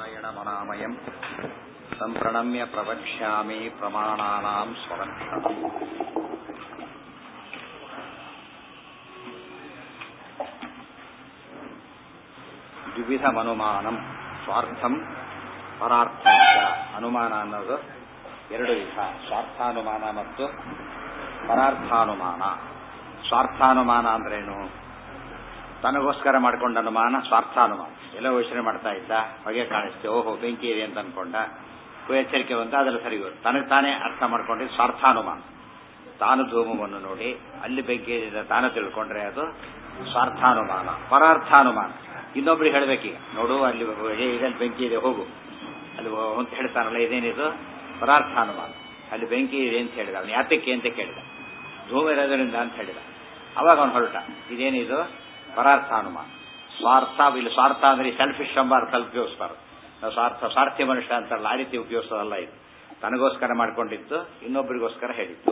नारायणमनामयम् सम्प्रणम्य प्रवक्ष्यामि प्रमाणानाम् स्वरक्षणम् ದ್ವಿವಿಧಮನುಮಾನಂ ಸ್ವಾರ್ಥಂ ಪರಾರ್ಥಂಚ ಅನುಮಾನ ಅನ್ನೋದು ಎರಡು ವಿಧ ಸ್ವಾರ್ಥಾನುಮಾನ ಮತ್ತು ಪರಾರ್ಥಾನುಮಾನ ಸ್ವಾರ್ಥಾನುಮಾನ ಅಂದ್ರೇನು ತನಗೋಸ್ಕರ ಮಾಡ್ಕೊಂಡ ಅನುಮಾನ ಸ್ವಾರ್ಥಾನುಮಾನ ಎಲ್ಲ ಯೋಚನೆ ಮಾಡ್ತಾ ಇದ್ದ ಹೊಗೆ ಕಾಣಿಸ್ತೆ ಓಹೋ ಬೆಂಕಿ ಇದೆ ಅಂತ ಅನ್ಕೊಂಡ ಎಚ್ಚರಿಕೆ ಬಂತ ಅದರ ಸರಿ ತನಗೆ ತಾನೇ ಅರ್ಥ ಮಾಡ್ಕೊಂಡಿದ್ದು ಸ್ವಾರ್ಥಾನುಮಾನ ತಾನು ಧೂಮವನ್ನು ನೋಡಿ ಅಲ್ಲಿ ಬೆಂಕಿ ಇದೆ ತಾನು ತಿಳ್ಕೊಂಡ್ರೆ ಅದು ಸ್ವಾರ್ಥಾನುಮಾನ ಪರಾರ್ಥಾನುಮಾನ ಇನ್ನೊಬ್ರಿಗೆ ಹೇಳ್ಬೇಕೀಗ ನೋಡು ಅಲ್ಲಿ ಇದಲ್ಲಿ ಬೆಂಕಿ ಇದೆ ಹೋಗು ಅಲ್ಲಿ ಅಂತ ಹೇಳ್ತಾನಲ್ಲ ಇದೇನಿದು ಪದಾರ್ಥಾನುಮಾನ ಅಲ್ಲಿ ಬೆಂಕಿ ಇದೆ ಅಂತ ಹೇಳಿದ ಅವನು ಯಾತಕ್ಕೆ ಅಂತ ಕೇಳಿದ ಧೂಮ ಇರೋದ್ರಿಂದ ಅಂತ ಹೇಳಿದ ಅವಾಗ ಅವನು ಹೊರಟ ಇದೇನಿದು ಪರಾರ್ಥಾನುಮಾನ ಸ್ವಾರ್ಥ ಇಲ್ಲಿ ಸ್ವಾರ್ಥ ಅಂದ್ರೆ ಸೆಲ್ಫಿಶ್ ಎಂಬ ಅರ್ಥ ಉಪಯೋಗಿಸ್ಬಾರ್ದು ನಾವು ಸ್ವಾರ್ಥ ಸ್ವಾರ್ಥಿ ಮನುಷ್ಯ ಅಂತಾರಲ್ಲ ಆ ರೀತಿ ಉಪಯೋಗಿಸೋದಲ್ಲ ಇದು ತನಗೋಸ್ಕರ ಮಾಡ್ಕೊಂಡಿದ್ದು ಇನ್ನೊಬ್ಬರಿಗೋಸ್ಕರ ಹೇಳಿದ್ದು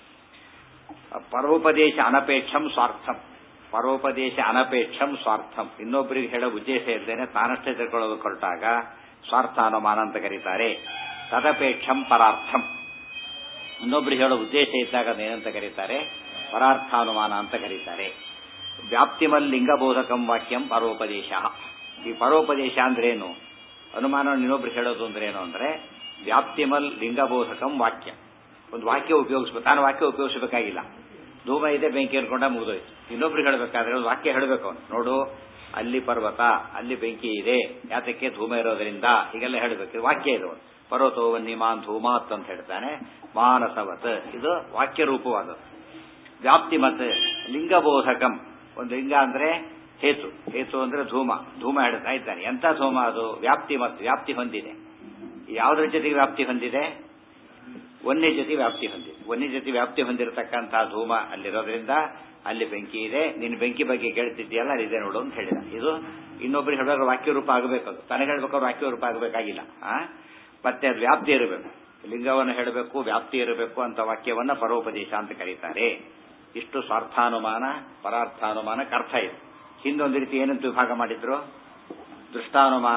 ಪರೋಪದೇಶ ಅನಪೇಕ್ಷಂ ಸ್ವಾರ್ಥಂ ಪರೋಪದೇಶ ಅನಪೇಕ್ಷಂ ಸ್ವಾರ್ಥಂ ಇನ್ನೊಬ್ಬರಿಗೆ ಹೇಳೋ ಉದ್ದೇಶ ಇಲ್ಲದೇನೆ ತಾನಷ್ಟೇ ತಿಳ್ಕೊಳ್ಳೋದು ಹೊರಟಾಗ ಸ್ವಾರ್ಥಾನುಮಾನ ಅಂತ ಕರೀತಾರೆ ತದಪೇಕ್ಷಂ ಪರಾರ್ಥಂ ಇನ್ನೊಬ್ರಿಗೆ ಹೇಳೋ ಉದ್ದೇಶ ಇದ್ದಾಗ ಅದೇನಂತ ಕರೀತಾರೆ ಪರಾರ್ಥಾನುಮಾನ ಅಂತ ಕರೀತಾರೆ ವ್ಯಾಪ್ತಿಮಲ್ ಲಿಂಗಬೋಧಕಂ ವಾಕ್ಯಂ ಪರೋಪದೇಶ ಈ ಪರೋಪದೇಶ ಅಂದ್ರೇನು ಅನುಮಾನ ಇನ್ನೊಬ್ರಿಗೆ ಹೇಳೋದು ಅಂದ್ರೇನು ಅಂದ್ರೆ ವ್ಯಾಪ್ತಿಮಲ್ ಲಿಂಗಬೋಧಕಂ ವಾಕ್ಯ ಒಂದು ವಾಕ್ಯ ಉಪಯೋಗಿಸ್ಬೇಕು ತಾನು ವಾಕ್ಯ ಉಪಯೋಗಿಸಬೇಕಾಗಿಲ್ಲ ಧೂಮ ಇದೆ ಬೆಂಕಿ ಅನ್ಕೊಂಡ ಮುಗಿದೋಯ್ತು ಇನ್ನೊಬ್ರಿಗೆ ಹೇಳಬೇಕಾದ್ರೆ ಒಂದು ವಾಕ್ಯ ಹೇಳಬೇಕು ಅವನು ನೋಡು ಅಲ್ಲಿ ಪರ್ವತ ಅಲ್ಲಿ ಬೆಂಕಿ ಇದೆ ಯಾತಕ್ಕೆ ಧೂಮ ಇರೋದ್ರಿಂದ ಹೀಗೆಲ್ಲ ಹೇಳಬೇಕು ವಾಕ್ಯ ಇದು ಪರ್ವತೋವನ್ನಿಮಾನ್ ಧೂಮಾತ್ ಅಂತ ಹೇಳ್ತಾನೆ ಮಾನಸವತ್ ಇದು ವಾಕ್ಯ ರೂಪವಾದದ್ದು ವ್ಯಾಪ್ತಿ ಮತ್ ಲಿಂಗಬೋಧಕಂ ಒಂದು ಲಿಂಗ ಅಂದ್ರೆ ಹೇತು ಹೇತು ಅಂದ್ರೆ ಧೂಮ ಧೂಮ ಹೇಳ್ತಾ ಇದ್ದಾನೆ ಎಂತ ಧೂಮ ಅದು ವ್ಯಾಪ್ತಿ ಮತ್ತು ವ್ಯಾಪ್ತಿ ಹೊಂದಿದೆ ಯಾವುದರ ಜೊತೆಗೆ ವ್ಯಾಪ್ತಿ ಹೊಂದಿದೆ ವನ್ಯ ಜೊತೆ ವ್ಯಾಪ್ತಿ ಹೊಂದಿದೆ ವನ್ಯ ಜೊತೆ ವ್ಯಾಪ್ತಿ ಹೊಂದಿರತಕ್ಕಂತಹ ಧೂಮ ಅಲ್ಲಿರೋದ್ರಿಂದ ಅಲ್ಲಿ ಬೆಂಕಿ ಇದೆ ನಿನ್ನ ಬೆಂಕಿ ಬಗ್ಗೆ ಕೇಳ್ತಿದ್ದೀಯಲ್ಲ ಅಲ್ಲಿದೆ ನೋಡು ಅಂತ ಹೇಳಿದ ಇದು ಇನ್ನೊಬ್ರಿಗೆ ಹೇಳೋರು ವಾಕ್ಯ ರೂಪ ಆಗಬೇಕು ಅದು ತನಗೆ ಹೇಳ್ಬೇಕಾದ್ರೆ ವಾಕ್ಯ ರೂಪ ಆಗಬೇಕಾಗಿಲ್ಲ ಆ ಮತ್ತೆ ಅದು ವ್ಯಾಪ್ತಿ ಇರಬೇಕು ಲಿಂಗವನ್ನು ಹೇಳಬೇಕು ವ್ಯಾಪ್ತಿ ಇರಬೇಕು ಅಂತ ವಾಕ್ಯವನ್ನ ಪರೋಪದೇಶ ಅಂತ ಕರೀತಾರೆ ಇಷ್ಟು ಸ್ವಾರ್ಥಾನುಮಾನ ಪರಾರ್ಥಾನುಮಾನಕ್ಕೆ ಅರ್ಥ ಇದೆ ಹಿಂದೊಂದು ರೀತಿ ಏನಂತ ವಿಭಾಗ ಮಾಡಿದ್ರು ದೃಷ್ಟಾನುಮಾನ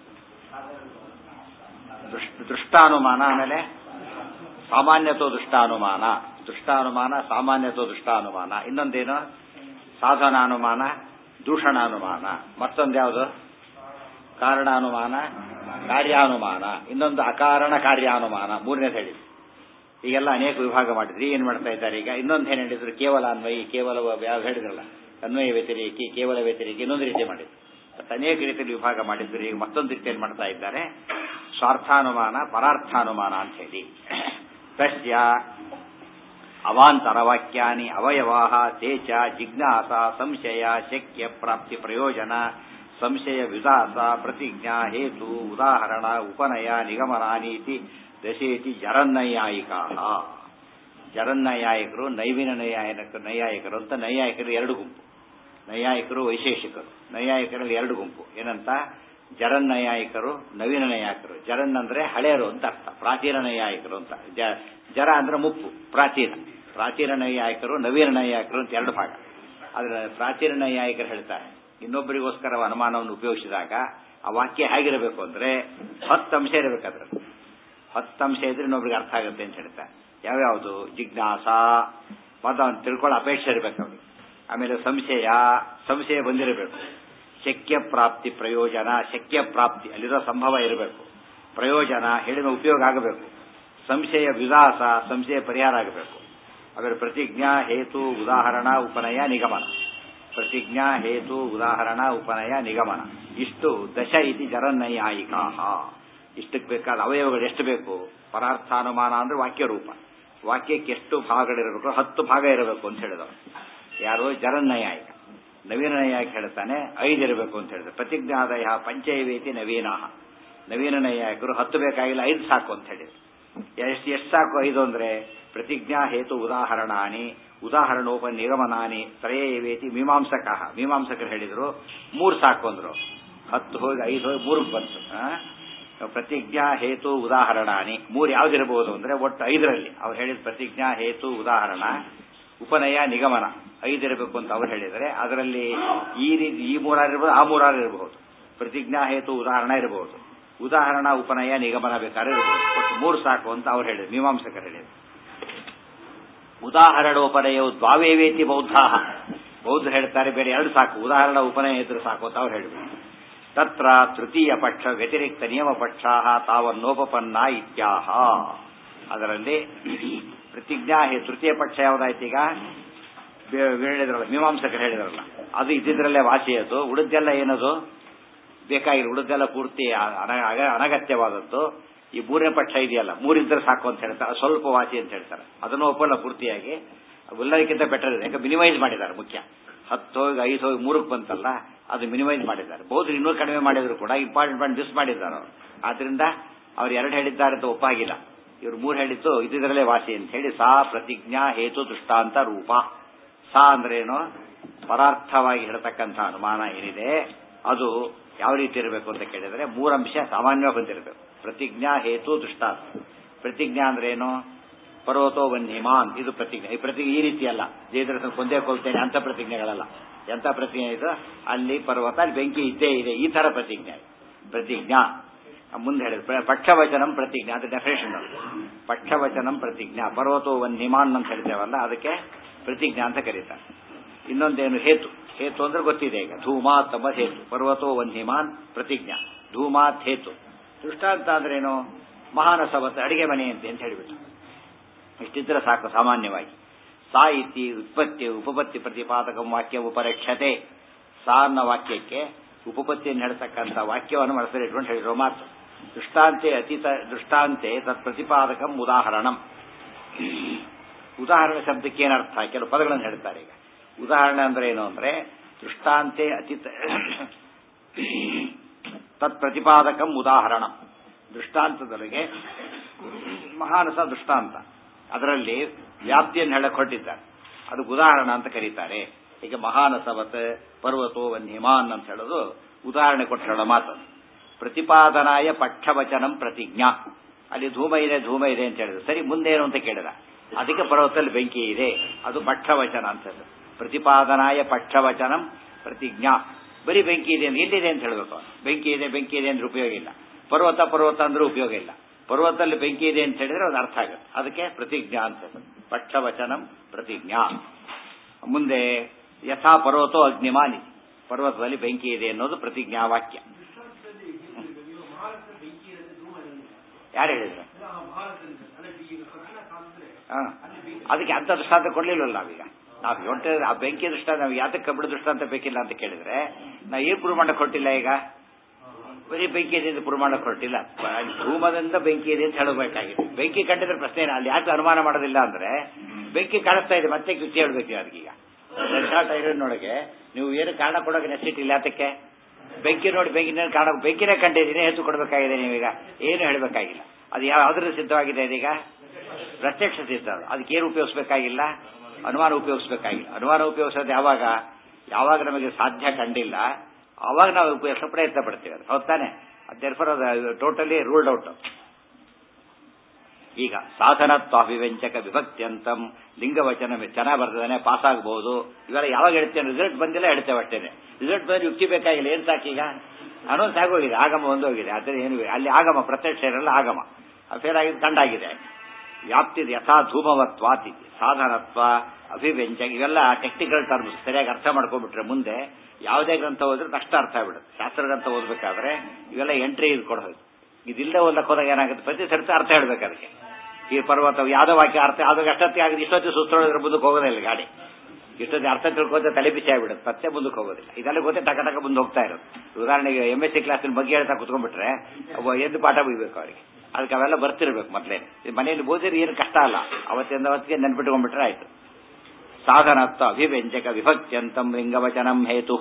ದೃಷ್ಟಾನುಮಾನ ಆಮೇಲೆ ಸಾಮಾನ್ಯತೋ ದೃಷ್ಟಾನುಮಾನ ದೃಷ್ಟಾನುಮಾನ ಸಾಮಾನ್ಯತೋ ದೃಷ್ಟಾನುಮಾನ ಇನ್ನೊಂದೇನು ಸಾಧನಾನುಮಾನ ದೂಷಣಾನುಮಾನ ಮತ್ತೊಂದು ಯಾವುದು ಕಾರಣಾನುಮಾನ ಕಾರ್ಯಾನುಮಾನ ಇನ್ನೊಂದು ಅಕಾರಣ ಕಾರ್ಯಾನುಮಾನ ಮೂರನೇದು ಹೇಳಿ ಈಗೆಲ್ಲ ಅನೇಕ ವಿಭಾಗ ಮಾಡಿದ್ರಿ ಏನ್ ಮಾಡ್ತಾ ಇದ್ದಾರೆ ಈಗ ಇನ್ನೊಂದು ಏನ್ ಹೇಳಿದ್ರು ಕೇವಲ ಅನ್ವಯಿ ಕೇವಲ ಯಾವ್ದು ಹೇಳಿದ್ರಲ್ಲ ಅನ್ವಯ ವ್ಯತಿರೇಕಿ ಕೇವಲ ವ್ಯತಿರೇಕಿ ಇನ್ನೊಂದು ರೀತಿ ಮಾಡಿದ್ರು ಮತ್ತೆ ಅನೇಕ ರೀತಿಯಲ್ಲಿ ವಿಭಾಗ ಮಾಡಿದ್ರು ಈಗ ಮತ್ತೊಂದು ರೀತಿಯಲ್ಲಿ ಮಾಡ್ತಾ ಇದ್ದಾರೆ ಸ್ವಾರ್ಥಾನುಮಾನ ಪರಾರ್ಥಾನುಮಾನ ಅಂತ ಹೇಳಿ ತಸ್ಯ ಅವಾಂತರ ವಾಕ್ಯಾನಿ ಅವಯವಾಹ ತೇಚ ಜಿಜ್ಞಾಸ ಸಂಶಯ ಶಕ್ಯ ಪ್ರಾಪ್ತಿ ಪ್ರಯೋಜನ ಸಂಶಯ ವಿದಾಸ ಪ್ರತಿಜ್ಞಾ ಹೇತು ಉದಾಹರಣ ಉಪನಯ ನಿಗಮನಾನೀತಿ ದಶೇತಿ ಜರನ್ನೈಯಾಯಿಕಾ ಜರನ್ನೈಯಾಯಿಕರು ನೈವಿನ ನೈಯಾಯಕ ನೈಯಾಯಿಕರು ಅಂತ ನೈಯಾಯಿಕರು ಎರಡು ಗುಂಪು ನೈಯಾಯಿಕರು ವೈಶೇಷಿಕರು ನೈಯಾಯಿಕರಲ್ಲಿ ಎರಡು ಗುಂಪು ಏನಂತ ಜರನ್ ನೈಯಾಯಿಕರು ನವೀನ ನೈಯಾಯಿಕರು ಜರನ್ ಅಂದ್ರೆ ಹಳೆಯರು ಅಂತ ಅರ್ಥ ಪ್ರಾಚೀನ ನೈಯಾಯಿಕರು ಅಂತ ಜರ ಅಂದ್ರೆ ಮುಪ್ಪು ಪ್ರಾಚೀನ ಪ್ರಾಚೀನ ನೈಯಾಯಿಕರು ನವೀನ ನೈಯಾಯಿಕರು ಅಂತ ಎರಡು ಭಾಗ ಆದ್ರೆ ಪ್ರಾಚೀನ ನೈಯಾಯಿಕರು ಹೇಳ್ತಾರೆ ಇನ್ನೊಬ್ಬರಿಗೋಸ್ಕರ ಅನುಮಾನವನ್ನು ಉಪಯೋಗಿಸಿದಾಗ ಆ ವಾಕ್ಯ ಹೇಗಿರಬೇಕು ಅಂದ್ರೆ ಹತ್ತು ಅಂಶ ಇರಬೇಕಾದ್ರೆ ಹತ್ತು ಅಂಶ ಇದ್ರೆ ಇನ್ನೊಬ್ರಿಗೆ ಅರ್ಥ ಆಗುತ್ತೆ ಅಂತ ಹೇಳ್ತಾರೆ ಯಾವ್ಯಾವುದು ಜಿಜ್ಞಾಸ ಮತ ತಿಳ್ಕೊಳ್ಳೋ ಅಪೇಕ್ಷೆ ಇರಬೇಕು ಅವ್ರಿಗೆ ಆಮೇಲೆ ಸಂಶಯ ಸಂಶಯ ಬಂದಿರಬೇಕು ಶಕ್ಯ ಪ್ರಾಪ್ತಿ ಪ್ರಯೋಜನ ಶಕ್ಯ ಪ್ರಾಪ್ತಿ ಅಲ್ಲಿರೋ ಸಂಭವ ಇರಬೇಕು ಪ್ರಯೋಜನ ಹೇಳಿದ ಉಪಯೋಗ ಆಗಬೇಕು ಸಂಶಯ ವಿಲಾಸ ಸಂಶಯ ಪರಿಹಾರ ಆಗಬೇಕು ಆಮೇಲೆ ಪ್ರತಿಜ್ಞಾ ಹೇತು ಉದಾಹರಣ ಉಪನಯ ನಿಗಮನ ಪ್ರತಿಜ್ಞಾ ಹೇತು ಉದಾಹರಣ ಉಪನಯ ನಿಗಮನ ಇಷ್ಟು ದಶ ಇತಿ ಜರನ್ನೈಯಾಯಿಕಾ ಇಷ್ಟಕ್ಕೆ ಬೇಕಾದ ಅವಯವಗಳು ಎಷ್ಟು ಬೇಕು ಪರಾರ್ಥಾನುಮಾನ ಅಂದ್ರೆ ವಾಕ್ಯ ರೂಪ ವಾಕ್ಯಕ್ಕೆ ಎಷ್ಟು ಭಾಗಗಳಿರಬೇಕು ಹತ್ತು ಭಾಗ ಇರಬೇಕು ಅಂತ ಹೇಳಿದವರು ಯಾರು ಜರನ್ನಯಾಯಿಕ ನವೀನ ನೈಯಾಯಿಕ ಹೇಳ್ತಾನೆ ಐದು ಇರಬೇಕು ಅಂತ ಹೇಳಿದ್ರೆ ಪ್ರತಿಜ್ಞಾದಯ ಪಂಚೈವೇತಿ ನವೀನಾಹ ನವೀನ ನೈಯಾಯಿಕರು ಹತ್ತು ಬೇಕಾಗಿಲ್ಲ ಐದು ಸಾಕು ಅಂತ ಹೇಳಿದ್ರು ಎಷ್ಟು ಎಷ್ಟು ಸಾಕು ಐದು ಅಂದ್ರೆ ಪ್ರತಿಜ್ಞಾ ಹೇತು ಉದಾಹರಣಾನಿ ಉದಾಹರಣೋಪ ನಿಗಮನಾನಿ ತ್ರಯವೇತಿ ಮೀಮಾಂಸಕ ಮೀಮಾಂಸಕರು ಹೇಳಿದ್ರು ಮೂರು ಸಾಕು ಅಂದ್ರು ಹತ್ತು ಹೋಗಿ ಐದು ಹೋಗಿ ಮೂರಕ್ಕೆ ಬಂತು ಪ್ರತಿಜ್ಞಾ ಹೇತು ಉದಾಹರಣಾನಿ ಮೂರು ಯಾವ್ದಿರಬಹುದು ಅಂದ್ರೆ ಒಟ್ಟು ಐದರಲ್ಲಿ ಅವ್ರು ಹೇಳಿದ ಪ್ರತಿಜ್ಞಾ ಹೇತು ಉದಾಹರಣ ಉಪನಯ ನಿಗಮನ ಐದಿರಬೇಕು ಅಂತ ಅವ್ರು ಹೇಳಿದರೆ ಅದರಲ್ಲಿ ಈ ರೀತಿ ಈ ಮೂರಾರು ಇರಬಹುದು ಆ ಮೂರಾರು ಇರಬಹುದು ಪ್ರತಿಜ್ಞಾ ಹೇತು ಉದಾಹರಣೆ ಇರಬಹುದು ಉದಾಹರಣಾ ಉಪನಯ ನಿಗಮನ ಬೇಕಾದ್ರೆ ಇರ್ಬೋದು ಒಟ್ಟು ಮೂರು ಸಾಕು ಅಂತ ಅವ್ರು ಹೇಳಿದ್ರು ಮೀಮಾಂಸಕರು ಹೇಳಿದ್ರು ಉದಾಹರಣೋಪನಯವು ದ್ವಾವೇವೇತಿ ಬೌದ್ಧ ಬೌದ್ಧ ಹೇಳ್ತಾರೆ ಬೇರೆ ಎರಡು ಸಾಕು ಉದಾಹರಣ ಉಪನಯ ಇದ್ರೆ ಸಾಕು ಅಂತ ಅವ್ರು ಹೇಳಿದ್ರು ತತ್ರ ತೃತೀಯ ಪಕ್ಷ ವ್ಯತಿರಿಕ್ತ ನಿಯಮ ಪಕ್ಷ ತಾವನ್ನೋಪಪನ್ನ ಇತ್ಯಾಹ ಅದರಲ್ಲಿ ಪ್ರತಿಜ್ಞಾ ಹೇ- ತೃತೀಯ ಪಕ್ಷ ಯಾವುದಾಯ್ತು ಈಗ ಬೇ- ಹೇಳಿದ್ರಲ್ಲ ಮೀಮಾಂಸಕರು ಹೇಳಿದ್ರಲ್ಲ ಅದು ಇದ್ದಿದ್ರಲ್ಲೇ ವಾಸಿ ಅದು ಉಳಿದೆಲ್ಲ ಏನದು ಬೇಕಾಗಿಲ್ಲ ಉಳಿದೆಲ್ಲ ಪೂರ್ತಿ ಅನ- ಅಗ- ಅನಗತ್ಯವಾದದ್ದು ಈ ಮೂರನೇ ಪಕ್ಷ ಇದೆಯಲ್ಲ ಮೂರಿದ್ರೆ ಸಾಕು ಅಂತ ಹೇಳ್ತಾರೆ ಸ್ವಲ್ಪ ವಾಸಿ ಅಂತ ಹೇಳ್ತಾರೆ ಅದನ್ನು ಒಪ್ಪಲ್ಲ ಪೂರ್ತಿಯಾಗಿ ಎಲ್ಲದಕ್ಕಿಂತ ಬೆಟರ್ ಇದೆ ಯಾಕೆ ಮಿನಿಮೈಸ್ ಮಾಡಿದ್ದಾರೆ ಮುಖ್ಯ ಹತ್ತು ಹೋಗಿ ಐದು ಹೋಗಿ ಮೂರಕ್ಕೆ ಬಂತಲ್ಲ ಅದು ಮಿನಿಮೈಸ್ ಮಾಡಿದ್ದಾರೆ ಬೌದ್ಧರು ಇನ್ನೂ ಕಡಿಮೆ ಮಾಡಿದ್ರು ಕೂಡ ಇಂಪಾರ್ಟೆಂಟ್ ಪಾಯಿಂಟ್ ಮಿಸ್ ಮಾಡಿದ್ದಾರೆ ಅವರು ಆದ್ರಿಂದ ಅವ್ರು ಎರಡು ಹೇಳಿದ್ದಾರೆ ಅಂತ ಒಪ್ಪಾಗಿಲ್ಲ ಇವ್ರು ಮೂರು ಹೇಳಿದ್ದು ಇದ್ದಿದ್ರಲ್ಲೇ ವಾಸಿ ಅಂತ ಹೇಳಿ ಸಾ ಪ್ರತಿಜ್ಞಾ ಹೇತು ದೃಷ್ಟಾಂತ ರೂಪ ಸಾ ಅಂದ್ರೇನು ಪರಾರ್ಥವಾಗಿ ಹೇಳ್ತಕ್ಕಂಥ ಅನುಮಾನ ಏನಿದೆ ಅದು ಯಾವ ರೀತಿ ಇರಬೇಕು ಅಂತ ಕೇಳಿದ್ರೆ ಮೂರಂಶ ಸಾಮಾನ್ಯವಾಗಿ ಬಂದಿರಬೇಕು ಪ್ರತಿಜ್ಞಾ ಹೇತು ದೃಷ್ಟಾಂತ ಪ್ರತಿಜ್ಞಾ ಅಂದ್ರೇನು ಪರ್ವತೋ ವನ್ಯಮಾನ್ ಇದು ಪ್ರತಿಜ್ಞೆ ಈ ಪ್ರತಿಜ್ಞೆ ಈ ರೀತಿ ಅಲ್ಲ ಜಯದ್ರಸನ್ ಕೊಂದೇ ಕೊಲ್ತೇನೆ ಅಂತ ಪ್ರತಿಜ್ಞೆಗಳಲ್ಲ ಎಂತ ಪ್ರತಿಜ್ಞೆ ಇದು ಅಲ್ಲಿ ಪರ್ವತ ಅಲ್ಲಿ ಬೆಂಕಿ ಇದ್ದೇ ಇದೆ ಈ ತರ ಪ್ರತಿಜ್ಞೆ ಪ್ರತಿಜ್ಞಾ ಮುಂದೆ ಹೇಳಿದ್ರು ಪಕ್ಷವಚನಂ ಪ್ರತಿಜ್ಞಾ ಅದು ಡೆಫಿನೇಷನ್ ಪಕ್ಷವಚನಂ ಪ್ರತಿಜ್ಞಾ ಪರ್ವತೋ ವನ್ಯಮಾನ್ ಅಂತ ಹೇಳ್ತೇವಲ್ಲ ಅದಕ್ಕೆ ಪ್ರತಿಜ್ಞಾ ಅಂತ ಕರೀತಾರೆ ಇನ್ನೊಂದೇನು ಹೇತು ಹೇತು ಅಂದ್ರೆ ಗೊತ್ತಿದೆ ಈಗ ಧೂಮಾತ್ ಎಂಬ ಹೇತು ಪರ್ವತೋ ವನ್ಯಮಾನ್ ಪ್ರತಿಜ್ಞಾ ಧೂಮಾತ್ ಹೇತು ದೃಷ್ಟಾಂತ ಅಂದ್ರೇನು ಮಹಾನಸವತ್ ಅಡಿಗೆ ಮನೆ ಅಂತೆ ಅಂತ ಹೇಳಿಬಿಟ್ಟು ಇಷ್ಟಿದ್ರೆ ಸಾಕು ಸಾಮಾನ್ಯವಾಗಿ ಸಾ ಇತಿ ಉತ್ಪತ್ತಿ ಉಪಪತ್ತಿ ಪ್ರತಿಪಾದಕ ವಾಕ್ಯ ಉಪರಕ್ಷತೆ ಸಾ ಅನ್ನೋ ವಾಕ್ಯಕ್ಕೆ ಉಪಪತ್ತಿಯನ್ನು ಹೇಳ್ತಕ್ಕಂಥ ವಾಕ್ಯವನ್ನು ಮನಸ್ಸಲ್ಲಿ ಇಟ್ಕೊಂಡು ಹೇಳಿರೋ ಮಾತು ದೃಷ್ಟಾಂತೆ ಅತೀತ ದೃಷ್ಟಾಂತೆ ತತ್ ಪ್ರತಿಪಾದಕಂ ಉದಾಹರಣಂ ಉದಾಹರಣೆ ಶಬ್ದಕ್ಕೆ ಏನರ್ಥ ಕೆಲವು ಪದಗಳನ್ನು ಹೇಳ್ತಾರೆ ಈಗ ಉದಾಹರಣೆ ಅಂದ್ರೆ ಏನು ಅಂದ್ರೆ ದೃಷ್ಟಾಂತೆ ಅತೀತ ತತ್ ಪ್ರತಿಪಾದಕಂ ಉದಾಹರಣ ದೃಷ್ಟಾಂತದೊಳಗೆ ಮಹಾನಸ ದೃಷ್ಟಾಂತ ಅದರಲ್ಲಿ ವ್ಯಾಪ್ತಿಯನ್ನು ಹೇಳಕ್ ಹೊರಟಿದ್ದಾರೆ ಅದು ಉದಾಹರಣ ಅಂತ ಕರೀತಾರೆ ಈಗ ಮಹಾನಸವತ್ ಪರ್ವತೋ ವನ್ಯಮಾನ್ ಅಂತ ಹೇಳೋದು ಉದಾಹರಣೆ ಕೊಟ್ಟು ಹೇಳೋ ಮಾತು ಪ್ರತಿಪಾದನಾಯ ಪಕ್ಷವಚನಂ ಪ್ರತಿಜ್ಞಾ ಅಲ್ಲಿ ಧೂಮ ಇದೆ ಧೂಮ ಇದೆ ಅಂತ ಹೇಳಿದ್ರು ಸರಿ ಮುಂದೇನು ಅಂತ ಕೇಳಿದ ಅದಕ್ಕೆ ಪರ್ವತದಲ್ಲಿ ಬೆಂಕಿ ಇದೆ ಅದು ಪಕ್ಷವಚನ ಅಂತ ಹೇಳಿದ್ರು. ಪ್ರತಿಪಾದನಾಯ ಪಕ್ಷವಚನಂ ಪ್ರತಿಜ್ಞಾ ಬರೀ ಬೆಂಕಿ ಇದೆ ಅಂದ್ರೆ ಎಲ್ಲಿದೆ ಅಂತ ಹೇಳಬೇಕು ಬೆಂಕಿ ಇದೆ ಬೆಂಕಿ ಇದೆ ಅಂದ್ರೆ ಉಪಯೋಗ ಇಲ್ಲ ಪರ್ವತ ಪರ್ವತ ಅಂದ್ರೆ ಉಪಯೋಗ ಇಲ್ಲ ಪರ್ವತದಲ್ಲಿ ಬೆಂಕಿ ಇದೆ ಅಂತ ಹೇಳಿದ್ರೆ ಅದು ಅರ್ಥ ಆಗುತ್ತೆ ಅದಕ್ಕೆ ಪ್ರತಿಜ್ಞಾ ಅಂತ ಹೇಳೋದು. ಪಕ್ಷವಚನಂ ಪ್ರತಿಜ್ಞಾ ಮುಂದೆ ಯಥಾ ಪರ್ವತೋ ಅಗ್ನಿಮಾನಿ ಪರ್ವತದಲ್ಲಿ ಬೆಂಕಿ ಇದೆ ಅನ್ನೋದು ಪ್ರತಿಜ್ಞಾ ವಾಕ್ಯ ಯಾರು ಹೇಳಿದ್ರು ಹಾ. ಅದಕ್ಕೆ ಅಂತ ದೃಷ್ಟಾಂತ ಕೊಡ್ಲಿಲ್ವಲ್ಲ ನಾವೀಗ ನಾವು ಹೊಟ್ಟೆ ಆ ಬೆಂಕಿ ದೃಷ್ಟಾಂತ ನಾವು ಯಾತಕ್ಕೆ ಕಬ್ಬಿಣ ದೃಷ್ಟಾಂತ ಬೇಕಿಲ್ಲ ಅಂತ ಕೇಳಿದ್ರೆ ನಾವು ಏನ್ ಪ್ರೂವ್ ಮಾಡಕ್ ಕೊಟ್ಟಿಲ್ಲ ಈಗ ಬರೀ ಬೆಂಕಿ ಇದೆ ಅಂತ ಪ್ರೂವ್ ಮಾಡಕ್ ಹೊರಟಿಲ್ಲ ಧೂಮದಿಂದ ಬೆಂಕಿ ಇದೆ ಅಂತ ಹೇಳಬೇಕಾಗಿದೆ ಬೆಂಕಿ ಕಂಡಿದ್ರೆ ಪ್ರಶ್ನೆ ಏನು ಅಲ್ಲಿ ಯಾಕೆ ಅನುಮಾನ ಮಾಡೋದಿಲ್ಲ ಅಂದ್ರೆ ಬೆಂಕಿ ಕಾಣಿಸ್ತಾ ಇದೆ ಮತ್ತೆ ಕಿಚ್ಚಿ ಹೇಳ್ಬೇಕು ಅದಕ್ಕೀಗ ರೆಸಾರ್ಟ್ ಐರನ್ನೊಳಗೆ ನೀವು ಏನು ಕಾರಣ ಕೊಡೋಕೆ ನೆಸಿಟಿ ಇಲ್ಲ ಅದಕ್ಕೆ ಬೆಂಕಿ ನೋಡಿ ಬೆಂಕಿ ಕಾರಣ ಬೆಂಕಿನೇ ಕಂಡಿದ್ದೀನಿ ಹೆಚ್ಚು ಕೊಡಬೇಕಾಗಿದೆ ನೀವೀಗ ಏನು ಹೇಳಬೇಕಾಗಿಲ್ಲ ಅದು ಯಾವ ಯಾವ್ದ್ರಲ್ಲಿ ಸಿದ್ಧವಾಗಿದೆ ಇದೀಗ ಪ್ರತ್ಯಕ್ಷ ಸಿದ್ಧ ಅದು. ಅದಕ್ಕೆ ಏನು ಉಪಯೋಗಿಸಬೇಕಾಗಿಲ್ಲ ಅನುಮಾನ ಉಪಯೋಗಿಸಬೇಕಾಗಿಲ್ಲ ಅನುಮಾನ ಉಪಯೋಗಿಸೋದು ಯಾವಾಗ ಯಾವಾಗ ನಮಗೆ ಸಾಧ್ಯ ಕಂಡಿಲ್ಲ ಅವಾಗ ನಾವು ಉಪಯೋಗಿಸೋ ಪ್ರಯತ್ನ ಪಡ್ತೀವಿ ಅದು ಹೌದ್ ತಾನೆ ದೇರ್ಫರ್ ಅದು ಟೋಟಲಿ ರೂಲ್ಡ್ ಔಟ್ ಈಗ ಸಾಧನತ್ವ ಅಭಿವ್ಯಂಜಕ ವಿಭಕ್ತ್ಯಂತಂ ಲಿಂಗವಚನ ಚೆನ್ನಾಗಿ ಬರ್ತದಾನೆ ಪಾಸ್ ಆಗಬಹುದು ಇವೆಲ್ಲ ಯಾವಾಗ ಹೇಳ್ತೇನೆ ರಿಸಲ್ಟ್ ಬಂದಿಲ್ಲ ಹೇಳ್ತೇವೆ ಅಷ್ಟೇನೆ ರಿಸಲ್ಟ್ ಬಂದ್ರೆ ಯುಕ್ತಿ ಬೇಕಾಗಿಲ್ಲ ಏನ್ ಸಾಕೀಗ ಅನ್ನೋದು ಸಾಗೋಗಿದೆ ಆಗಮ ಒಂದೋಗಿದೆ ಆದರೆ ಏನು ಅಲ್ಲಿ ಆಗಮ ಪ್ರತ್ಯಕ್ಷ ಇರಲ್ಲ ಆಗಮ ಫೇರ್ ಆಗಿದ್ದು ಕಂಡಾಗಿದೆ ವ್ಯಾಪ್ತಿ ಯಥಾ ಧೂಮವತ್ವಾತಿ ಸಾಧನತ್ವ ಅಭಿವ್ಯಂಜಕ ಇವೆಲ್ಲ ಟೆಕ್ನಿಕಲ್ ಟರ್ಮ್ಸ್ ಸರಿಯಾಗಿ ಅರ್ಥ ಮಾಡ್ಕೊಂಡ್ಬಿಟ್ರೆ ಮುಂದೆ ಯಾವುದೇ ಗ್ರಂಥ ಓದಿದ್ರೆ ತಕ್ಷಣ ಅರ್ಥ ಆಗ್ಬಿಡುತ್ತೆ ಶಾಸ್ತ್ರ ಗ್ರಂಥ ಓದಬೇಕಾದ್ರೆ ಇವೆಲ್ಲ ಎಂಟ್ರಿ ಇದು ಕೊಡೋದು ಇದಿಲ್ಲದೆ ಓದಕ್ಕೆ ಹೋದಾಗ ಏನಾಗುತ್ತೆ ಪ್ರತಿ ಸರ್ತಿ ಅರ್ಥ ಹೇಳ್ಬೇಕು ಅದಕ್ಕೆ ಈ ಪರ್ವತ ಯಾವ್ದೋ ವಾಕ್ಯ ಅರ್ಥ ಅದು ಅಷ್ಟೊತ್ತಿಗೆ ಆಗಿದೆ ಇಷ್ಟೊತ್ತಿ ಸುತ್ತೋಳಿದ್ರೆ ಮುಂದಕ್ಕೆ ಹೋಗೋದೇ ಇಲ್ಲ ಗಾಡಿ ಇಷ್ಟೊತ್ತಿ ಅರ್ಥ ತಿಳ್ಕೋತೆ ತಲೆ ಬಿಸಿ ಆಗ್ಬಿಡುತ್ತೆ ಮತ್ತೆ ಮುಂದಕ್ಕೆ ಹೋಗೋದಿಲ್ಲ ಇದೆಲ್ಲ ಗೊತ್ತೇ ಟಕ ಟಕ ಮುಂದೆ ಹೋಗ್ತಾ ಇರೋದು ಉದಾಹರಣೆಗೆ ಎಂ ಎಸ್ ಸಿ ಕ್ಲಾಸಿನ ಬಗ್ಗೆ ಹೇಳ್ತಾ ಕುತ್ಕೊಂಡ್ಬಿಟ್ರೆ ಒಬ್ಬ ಎದ್ದು ಪಾಠ ಬೀಳ್ಬೇಕು ಅವರಿಗೆ ಅದಕ್ಕೆ ಅವೆಲ್ಲ ಬರ್ತಿರ್ಬೇಕು ಮೊದಲೇ ಮನೆಯಲ್ಲಿ ಓದಿದ್ರೆ ಏನು ಕಷ್ಟ ಅಲ್ಲ ಅವತ್ತಿಂದ ಅವತ್ತಿಗೆ ನೆನ್ಪಿಟ್ಕೊಂಡ್ಬಿಟ್ರೆ ಆಯ್ತು ಸಾಧನತ್ವ ಅಭಿವ್ಯಂಜಕ ವಿಭಕ್ತ್ಯಂತಂ ಲಿಂಗವಚನಂ ಹೇತು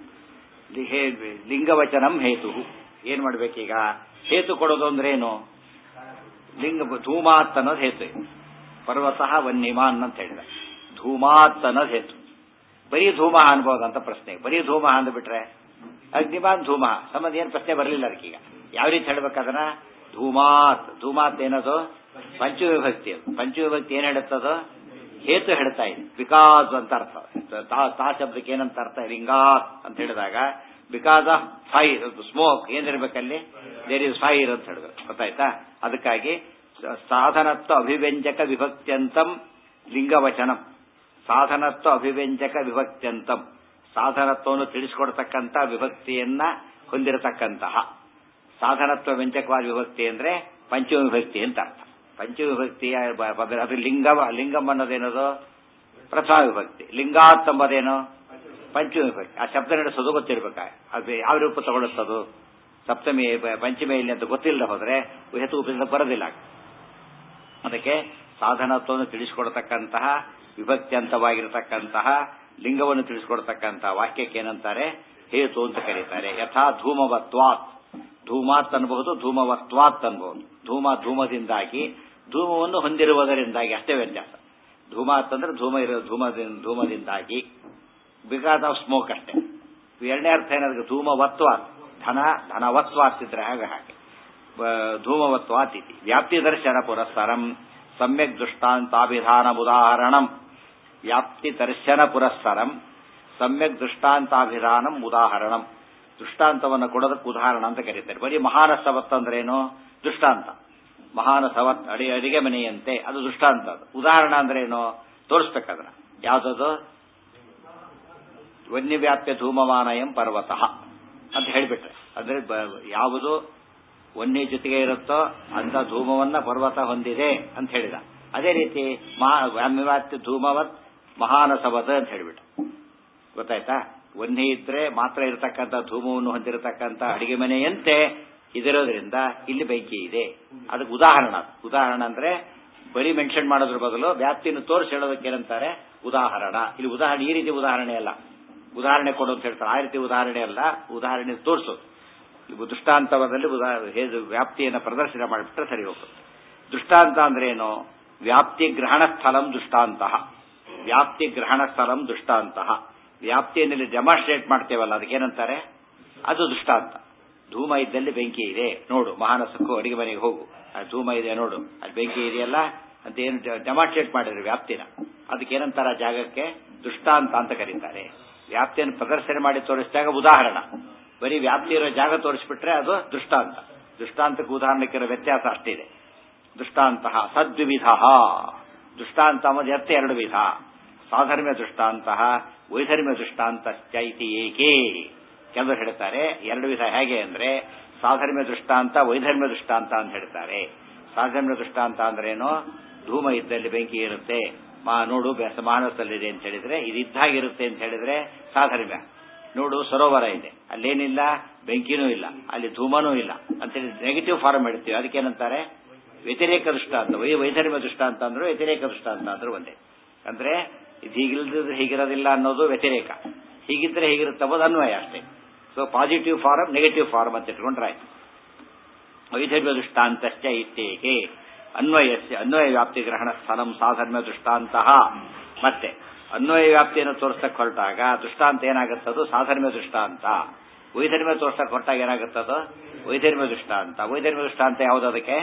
ಲಿಂಗವಚನಂ ಹೇತು ಏನ್ ಮಾಡ್ಬೇಕೀಗ ಹೇತು ಕೊಡೋದು ಅಂದ್ರೆ ಏನು ಲಿಂಗ ಧೂಮಾತ್ ಅನ್ನೋದು ಹೇತು ಇದು. ಪರ್ವತಃ ವನ್ಯಮಾನ್ ಅಂತ ಹೇಳಿದ ಧೂಮಾತ್ ಅನ್ನೋದು ಹೇತು ಬರೀ ಧೂಮ ಅನ್ಬೋದು ಅಂತ ಪ್ರಶ್ನೆ ಬರೀ ಧೂಮ ಅಂದ್ಬಿಟ್ರೆ ಅಗ್ನಿಮಾನ್ ಧೂಮ ಸಂಬಂಧ ಏನ್ ಪ್ರಶ್ನೆ ಬರಲಿಲ್ಲ ಅದಕ್ಕೀಗ ಯಾವ ರೀತಿ ಹೇಳ್ಬೇಕದನ್ನ ಧೂಮಾತ್ ಧೂಮಾತ್ ಏನದು ಪಂಚವಿಭಕ್ತಿ ಅದು ಪಂಚವಿಭಕ್ತಿ ಏನ್ ಹೇಳುತ್ತದೋ ಹೇತು ಹೇಳ್ತಾ ಇದೆ ವಿಕಾಸ್ ಅಂತ ಅರ್ಥ ತಾ- ತಾ ಶಬ್ದಕ್ಕೆ ಏನಂತ ಅರ್ಥ ಲಿಂಗಾತ್ ಅಂತ ಹೇಳಿದಾಗ ಬಿಕಾಸ್ ಆಫ್ ಫೈರ್ ಸ್ಮೋಕ್ ಏನಿರ್ಬೇಕಲ್ಲಿ ದೇರ್ ಇಸ್ ಫೈರ್ ಅಂತ ಹೇಳ್ಬೇಕು ಗೊತ್ತಾಯ್ತಾ ಅದಕ್ಕಾಗಿ ಸಾಧನತ್ವ ಅಭಿವ್ಯಂಜಕ ವಿಭಕ್ತ್ಯಂತಂ ಲಿಂಗವಚನಂ ಸಾಧನತ್ವ ಅಭಿವ್ಯಂಜಕ ವಿಭಕ್ತ್ಯಂತಂ ಸಾಧನತ್ವವನ್ನು ತಿಳಿಸಿಕೊಡ್ತಕ್ಕಂಥ ವಿಭಕ್ತಿಯನ್ನ ಹೊಂದಿರತಕ್ಕಂತಹ ಸಾಧನತ್ವ ವ್ಯಂಜಕವಾದ ವಿಭಕ್ತಿ ಅಂದ್ರೆ ಪಂಚಮ ವಿಭಕ್ತಿ ಅಂತ ಅರ್ಥ ಪಂಚಮ ವಿಭಕ್ತಿಯ ಬ- ಬ- ಅದು ಲಿಂಗವ ಲಿಂಗಂ ಅನ್ನೋದೇನದು ಪ್ರಥಮ ವಿಭಕ್ತಿ ಲಿಂಗಾತ್ ಎಂಬುದೇನು ಪಂಚಮ ವಿಭಕ್ತಿ ಆ ಶಬ್ದ ನಡೆಸೋದು ಗೊತ್ತಿರ್ಬೇಕ ಅದು ಯಾವ ರೂಪ ತಗೊಳುತ್ತದು ಸಪ್ತಮಿ ಬ- ಪಂಚಮಿಯಲ್ಲಿ ಅಂತ ಗೊತ್ತಿಲ್ಲದೆ ಹೋದ್ರೆ ಹೆತು ಉಪಯೋಗ ಬರೋದಿಲ್ಲ ಅದಕ್ಕೆ ಸಾಧನತ್ವವನ್ನು ತಿಳಿಸಿಕೊಡ್ತಕ್ಕಂತಹ ವಿಭಕ್ತ್ಯಂತವಾಗಿರತಕ್ಕಂತಹ ಲಿಂಗವನ್ನು ತಿಳಿಸಿಕೊಡ್ತಕ್ಕಂತಹ ವಾಕ್ಯಕ್ಕೆ ಏನಂತಾರೆ ಹೇತು ಅಂತ ಕರೀತಾರೆ ಯಥಾ ಧೂಮವತ್ವಾತ್ ಧೂಮಾತ್ ಅನ್ಬಹುದು ಧೂಮವತ್ವಾತ್ ಅನ್ಬಹುದು ಧೂಮ ಧೂಮದಿಂದಾಗಿ ಧೂಮವನ್ನು ಹೊಂದಿರುವುದರಿಂದಾಗಿ ಅಷ್ಟೇ ವ್ಯತ್ಯಾಸ ಧೂಮಾತ್ ಅಂದ್ರೆ ಧೂಮ ಇರೋ ಧೂಮದಿಂದ ಧೂಮದಿಂದಾಗಿ ಬಿಕಾಸ್ ಆಫ್ ಸ್ಮೋಕ್ ಅಷ್ಟೇ ಎರಡನೇ ಅರ್ಥ ಏನಾದ್ರೆ ಧೂಮವತ್ವಾತ್ ಧನ ಧನವತ್ವಾತ್ ಇದ್ರೆ ಹಾಗೆ ಹಾಗೆ ಬ- ಧೂಮವತ್ವಾತ್ ಇತಿ ವ್ಯಾಪ್ತಿ ದರ್ಶನ ಪುರಸ್ಸರಂ ಸಮ್ಯಕ್ ದೃಷ್ಟಾಂತಾಭಿಧಾನ ಉದಾಹರಣಂ ವ್ಯಾಪ್ತಿ ದರ್ಶನ ಪುರಸ್ಸರಂ ಸಮ್ಯಕ್ ದೃಷ್ಟಾಂತಾಭಿಧಾನಂ ಉದಾಹರಣಂ ದೃಷ್ಟಾಂತವನ್ನು ಕೊಡೋದಕ್ಕೆ ಉದಾಹರಣ ಅಂತ ಕರೀತಾರೆ ಬರೀ ಮಹಾನಸವತ್ ಅಂದ್ರೇನು ದೃಷ್ಟಾಂತ ಮಹಾನಸವತ್ ಅಡಿ ಅಡಿಗೆ ಮನೆಯಂತೆ ಅದು ದೃಷ್ಟಾಂತ ಅದು ಉದಾಹರಣ ಅಂದ್ರೇನು ತೋರಿಸ್ಬೇಕದನ್ನ ಯಾವ್ದದು ವನ್ಯವ್ಯಾಪ್ಯ ಧೂಮಮಾನಯಂ ಪರ್ವತಃ ಅಂತ ಹೇಳಿಬಿಟ್ರೆ ಅಂದ್ರೆ ಬ- ಯಾವುದು ವನ್ಯ ಜೊತೆಗೆ ಇರುತ್ತೋ ಅಂತ ಧೂಮವನ್ನ ಪರ್ವತ ಹೊಂದಿದೆ ಅಂತ ಹೇಳಿದ ಅದೇ ರೀತಿ ಮಹಾ ವ್ಯಾಮ್ಯವ್ಯಾಪ್ತಿ ಧೂಮವತ್ ಮಹಾನಸವತ್ ಅಂತ ಹೇಳಿಬಿಟ್ಟ ಗೊತ್ತಾಯ್ತಾ ವನ್ಯ ಇದ್ರೆ ಮಾತ್ರ ಇರತಕ್ಕಂಥ ಧೂಮವನ್ನು ಹೊಂದಿರತಕ್ಕಂಥ ಅಡಿಗೆ ಮನೆಯಂತೆ ಇದಿರೋದ್ರಿಂದ ಇಲ್ಲಿ ಬೆಂಕಿ ಇದೆ ಅದಕ್ಕೆ ಉದಾಹರಣ ಅದು. ಉದಾಹರಣ ಅಂದ್ರೆ ಬರೀ ಮೆನ್ಷನ್ ಮಾಡೋದ್ರ ಬದಲು ವ್ಯಾಪ್ತಿಯನ್ನು ತೋರಿಸಿ ಹೇಳೋದಕ್ಕೆ ಏನಂತಾರೆ ಉದಾಹರಣ ಇಲ್ಲಿ ಉದಾಹರಣೆ ಈ ರೀತಿ ಉದಾಹರಣೆ ಅಲ್ಲ ಉದಾಹರಣೆ ಕೊಡು ಅಂತ ಹೇಳ್ತಾರೆ ಆ ರೀತಿ ಉದಾಹರಣೆ ಅಲ್ಲ ಉದಾಹರಣೆ ತೋರಿಸೋದು ಇವು ದೃಷ್ಟಾಂತವದಲ್ಲಿ ಉದಾ- ಹೇಗೆ ವ್ಯಾಪ್ತಿಯನ್ನು ಪ್ರದರ್ಶನ ಮಾಡಿಬಿಟ್ರೆ ಸರಿ ಹೋಗುತ್ತೆ ದೃಷ್ಟಾಂತ ಅಂದ್ರೆ ಏನು ವ್ಯಾಪ್ತಿ ಗ್ರಹಣ ಸ್ಥಳಂ ದೃಷ್ಟಾಂತ ವ್ಯಾಪ್ತಿ ಗ್ರಹಣ ಸ್ಥಳಂ ದೃಷ್ಟಾಂತ ವ್ಯಾಪ್ತಿಯಲ್ಲಿ ಡೆಮಾನ್ಸ್ಟ್ರೇಟ್ ಮಾಡ್ತೇವಲ್ಲ ಅದಕ್ಕೇನಂತಾರೆ ಅದು ದೃಷ್ಟಾಂತ ಧೂಮ ಇದ್ದಲ್ಲಿ ಬೆಂಕಿ ಇದೆ ನೋಡು ಮಹಾನಸಕ್ಕೂ ಅಡಿಗೆ ಮನೆಗೆ ಹೋಗು ಆ ಧೂಮ ಇದೆ ನೋಡು ಅಲ್ಲಿ ಬೆಂಕಿ ಇದೆಯಲ್ಲ ಅಂತ ಏನು ಡೆಮಾನ್ಸ್ಟ್ರೇಟ್ ಮಾಡಿದ್ರು ವ್ಯಾಪ್ತಿನ ಅದಕ್ಕೇನಂತಾರ ಆ ಜಾಗಕ್ಕೆ ದೃಷ್ಟಾಂತ ಅಂತ ಕರೀತಾರೆ ವ್ಯಾಪ್ತಿಯನ್ನು ಪ್ರದರ್ಶನ ಮಾಡಿ ತೋರಿಸಿದಾಗ ಉದಾಹರಣ ಬರೀ ವ್ಯಾಪ್ತಿ ಇರೋ ಜಾಗ ತೋರಿಸ್ಬಿಟ್ರೆ ಅದು ದೃಷ್ಟಾಂತ ದೃಷ್ಟಾಂತಕ್ಕೆ ಉದಾಹರಣಕ್ಕಿರೋ ವ್ಯತ್ಯಾಸ ಅಷ್ಟಿದೆ ದೃಷ್ಟಾಂತ ಸದ್ವಿಧ ದೃಷ್ಟಾಂತ ಅನ್ನೋದು ಎತ್ತ ಎರಡು ವಿಧ ಸಾಧರ್ಮ್ಯ ದೃಷ್ಟಾಂತ ವೈಧರ್ಮ್ಯ ದೃಷ್ಟಾಂತ ಚೈತಿ ಏಕೆ ಕೆಲವರು ಹೇಳ್ತಾರೆ ಎರಡು ವಿಧ ಹೇಗೆ ಅಂದ್ರೆ ಸಾಧರ್ಮ್ಯ ದೃಷ್ಟಾಂತ ವೈಧರ್ಮ್ಯ ದೃಷ್ಟಾಂತ ಅಂತ ಹೇಳ್ತಾರೆ ಸಾಧರ್ಮ್ಯ ದೃಷ್ಟಾಂತ ಅಂದ್ರೇನು ಧೂಮ ಇದ್ದಲ್ಲಿ ಬೆಂಕಿ ಇರುತ್ತೆ ಮಾ ನೋಡು ಬೆಸ ಮಾನಸದಲ್ಲಿದೆ ಅಂತ ಹೇಳಿದ್ರೆ ಇದು ಇದ್ದಾಗಿರುತ್ತೆ ಅಂತ ಹೇಳಿದ್ರೆ ಸಾಧರ್ಮ್ಯ ನೋಡು ಸರೋವರ ಇದೆ ಅಲ್ಲೇನಿಲ್ಲ ಬೆಂಕಿನೂ ಇಲ್ಲ ಅಲ್ಲಿ ಧೂಮನೂ ಇಲ್ಲ ಅಂತೇಳಿ ನೆಗೆಟಿವ್ ಫಾರ್ಮ್ ಹೇಳ್ತೀವಿ ಅದಕ್ಕೇನಂತಾರೆ ವ್ಯತಿರೇಕ ದೃಷ್ಟಾಂತ ವೈ ವೈಧರ್ಮ್ಯ ದೃಷ್ಟಾಂತ ಅಂದ್ರು ವ್ಯತಿರೇಕ ದೃಷ್ಟಾಂತ ಅಂದ್ರು ಒಂದೇ ಅಂದ್ರೆ ಇದು ಹೀಗಿಲ್ದಿದ್ರೆ ಹೀಗಿರೋದಿಲ್ಲ ಅನ್ನೋದು ವ್ಯತಿರೇಕ ಹೀಗಿದ್ರೆ ಹೀಗಿರುತ್ತಬೋದು ಅನ್ವಯ ಅಷ್ಟೇ so positive form negative form ಅಂತ ಇಟ್ಕೊಂಡ್ರೆ ಆಯ್ತು ವೈಧರ್ಮ್ಯ ದೃಷ್ಟಾಂತಶ್ಚ ಇತ್ಯೇಕೆ ಅನ್ವಯಸ್ಯ ಅನ್ವಯ ವ್ಯಾಪ್ತಿ ಗ್ರಹಣ ಸ್ಥಾನಂ ಸಾಧರ್ಮ್ಯ ದೃಷ್ಟಾಂತ ಮತ್ತೆ ಅನ್ವಯ ವ್ಯಾಪ್ತಿಯನ್ನು ತೋರಿಸಕ್ಕೆ ಹೊರಟಾಗ ದೃಷ್ಟಾಂತ ಏನಾಗುತ್ತದು ಸಾಧರ್ಮ್ಯ ದೃಷ್ಟಾಂತ ವೈಧರ್ಮ್ಯ ತೋರ್ಸಕ್ಕೆ ಹೊರಟಾಗ ಏನಾಗುತ್ತದು ವೈಧರ್ಮ್ಯ ದೃಷ್ಟಾಂತ ವೈಧರ್ಮ್ಯ ದೃಷ್ಟಾಂತ ಯಾವುದು ಅದಕ್ಕೆ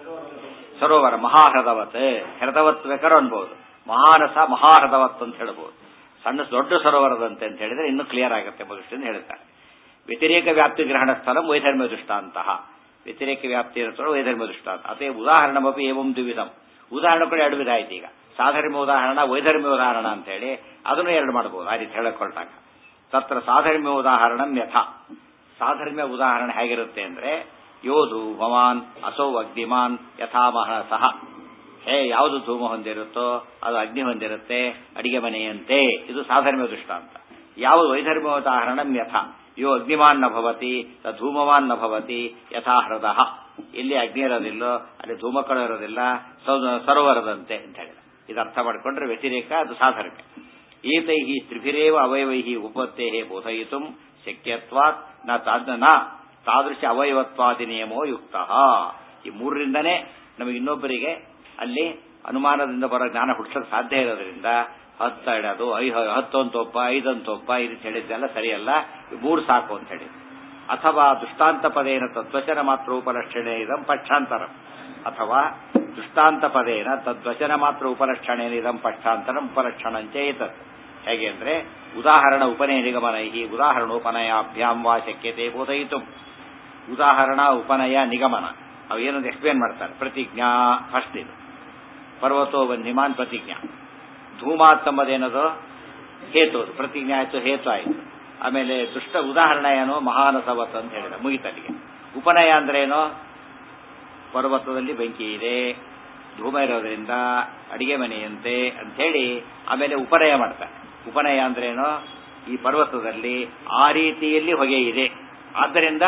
ಸರೋವರ ಮಹಾಹೃದವತ್ ಹೃದವತ್ ಬೇಕಾದ್ರೂ ಅನ್ಬಹುದು ಮಹಾರಸ ಮಹಾಹೃದವತ್ ಅಂತ ಹೇಳ್ಬೋದು ಸಣ್ಣ ದೊಡ್ಡ ಸರೋವರದಂತೆ ಅಂತ ಹೇಳಿದ್ರೆ ಇನ್ನೂ ಕ್ಲಿಯರ್ ಆಗುತ್ತೆ ಎಂಬ ದೃಷ್ಟಿಯಿಂದ ಹೇಳ್ತಾರೆ ವ್ಯತಿರೇಕ ವ್ಯಾಪ್ತಿ ಗ್ರಹಣ ಸ್ಥಳ ವೈಧರ್ಮ್ಯ ದೃಷ್ಟಾಂತ ವ್ಯತಿರೇಕ ವ್ಯಾಪ್ತಿ ಇರುತ್ತೋ ವೈಧರ್ಮ್ಯ ದೃಷ್ಟಾಂತ ಅದೇ ಉದಾಹರಣಮಪಿ ಏವಂ ದ್ವಿವಿಧಂ ಉದಾಹರಣೆ ಕೂಡ ಎರಡು ವಿಧ ಆಯ್ತು ಈಗ ಸಾಧರ್ಮ್ಯ ಉದಾಹರಣ ವೈಧರ್ಮ್ಯ ಉದಾಹರಣ ಅಂತ ಹೇಳಿ ಅದನ್ನು ಎರಡು ಮಾಡಬಹುದು ಆ ರೀತಿ ಹೇಳಕ್ ಹೊರಟಾಗ ತತ್ರ ಸಾಧರ್ಮ್ಯ ಉದಾಹರಣ ಯಥ ಸಾಧರ್ಮ್ಯ ಉದಾಹರಣೆ ಹೇಗಿರುತ್ತೆ ಅಂದ್ರೆ ಯೋಧು ಭವಾನ್ ಅಸೌ ಅಗ್ನಿಮಾನ್ ಯಥಾಮಹ ಸಹ ಹೇ ಯಾವುದು ಧೂಮ ಹೊಂದಿರುತ್ತೋ ಅದು ಅಗ್ನಿ ಹೊಂದಿರುತ್ತೆ ಅಡಿಗೆ ಮನೆಯಂತೆ ಇದು ಸಾಧರ್ಮ್ಯ ದೃಷ್ಟಾಂತ ಯಾವುದು ವೈಧರ್ಮ್ಯ ಉದಾಹರಣ ಯಥ ಯೋ ಅಗ್ನಿಮಾನ್ ನ ಭವತಿ ಸ ಧೂಮವಾನ್ ನ ಭವತಿ ಯಥಾ ಹೃದ ಎಲ್ಲಿ ಅಗ್ನಿ ಇರೋದಿಲ್ಲೋ ಅಲ್ಲಿ ಧೂಮಕಳು ಇರೋದಿಲ್ಲ ಸೌ- ಸರೋವರದಂತೆ ಅಂತ ಹೇಳಿದ ಇದು ಅರ್ಥ ಮಾಡಿಕೊಂಡ್ರೆ ವ್ಯತಿರೇಕ ಅದು ಸಾಧರ್ಮ್ಯ ಏತೈ ತ್ರಿಭಿರೇವ ಅವಯವೈ ಉಪತ್ತೇ ಬೋಧಯಿತು ಶಕ್ಯತ್ವಾತ್ ನ ತಾದ್ ನ ತಾದೃಶ ಅವಯವತ್ವಾದಿ ನಿಯಮೋ ಯುಕ್ತ ಈ ಮೂರರಿಂದನೇ ನಮಗೆ ಇನ್ನೊಬ್ಬರಿಗೆ ಅಲ್ಲಿ ಅನುಮಾನದಿಂದ ಬರೋ ಜ್ಞಾನ ಹುಟ್ಟಿಸೋಕೆ ಸಾಧ್ಯ ಇರೋದ್ರಿಂದ ಹತ್ತು ಇಡೋದು ಐ ಹತ್ತೊಂದು ಐದಂತೊಬ್ಬ ಈ ರೀತಿ ಹೇಳಿದ್ದೆಲ್ಲ ಸರಿಯಲ್ಲ ಈ ಮೂರು ಸಾಕು ಅಂತ ಹೇಳಿ ಅಥವಾ ದೃಷ್ಟಾಂತ ಪದೇನ ತದ್ವಚನ ಮಾತ್ರ ಉಪಲಕ್ಷಣೆ ಇದಂ ಪಕ್ಷಾಂತರಂ ಅಥವಾ ದೃಷ್ಟಾಂತ ಪದೇನ ತದ್ವಚನ ಮಾತ್ರ ಉಪಲಕ್ಷಣೆ ಇದಂ ಪಕ್ಷಾಂತರಂ ಉಪಲಕ್ಷಣಂಚ ಏತತ್ ಹೇಗೆ ಅಂದ್ರೆ ಉದಾಹರಣ ಉಪನಯ ನಿಗಮನೈ ಉದಾಹರಣೋಪನಯಾಭ್ಯಾಂ ವಾ ಶಕ್ಯತೆ ಬೋಧಯಿತು ಉದಾಹರಣ ಉಪನಯ ನಿಗಮನ ಅವು ಏನಂತ ಎಕ್ಸ್ಪ್ಲೇನ್ ಮಾಡ್ತಾರೆ ಪ್ರತಿಜ್ಞಾ ಫಸ್ಟ್ ಇದು ಪರ್ವತೋ ಬಂಧಿಮಾನ್ ಪ್ರತಿಜ್ಞಾ ಧೂಮಾತ್ ತಮ್ಮದೇನದು ಹೇತು ಅದು. ಪ್ರತಿಜ್ಞೆ ಆಯ್ತು ಹೇತು ಆಯ್ತು ಆಮೇಲೆ ದುಷ್ಟ ಉದಾಹರಣೆ ಏನು ಮಹಾನಸವತ್ ಅಂತ ಹೇಳಿದ ಮುಗಿತಲ್ಲಿಗೆ ಉಪನಯ ಅಂದ್ರೆ ಏನು ಪರ್ವತದಲ್ಲಿ ಬೆಂಕಿ ಇದೆ ಧೂಮ ಇರೋದ್ರಿಂದ ಅಡಿಗೆ ಮನೆಯಂತೆ ಅಂತ ಹೇಳಿ ಆಮೇಲೆ ಉಪನಯ ಮಾಡ್ತಾರೆ ಉಪನಯ ಅಂದ್ರೇನು ಈ ಪರ್ವತದಲ್ಲಿ ಆ ರೀತಿಯಲ್ಲಿ ಹೊಗೆ ಇದೆ ಆದ್ದರಿಂದ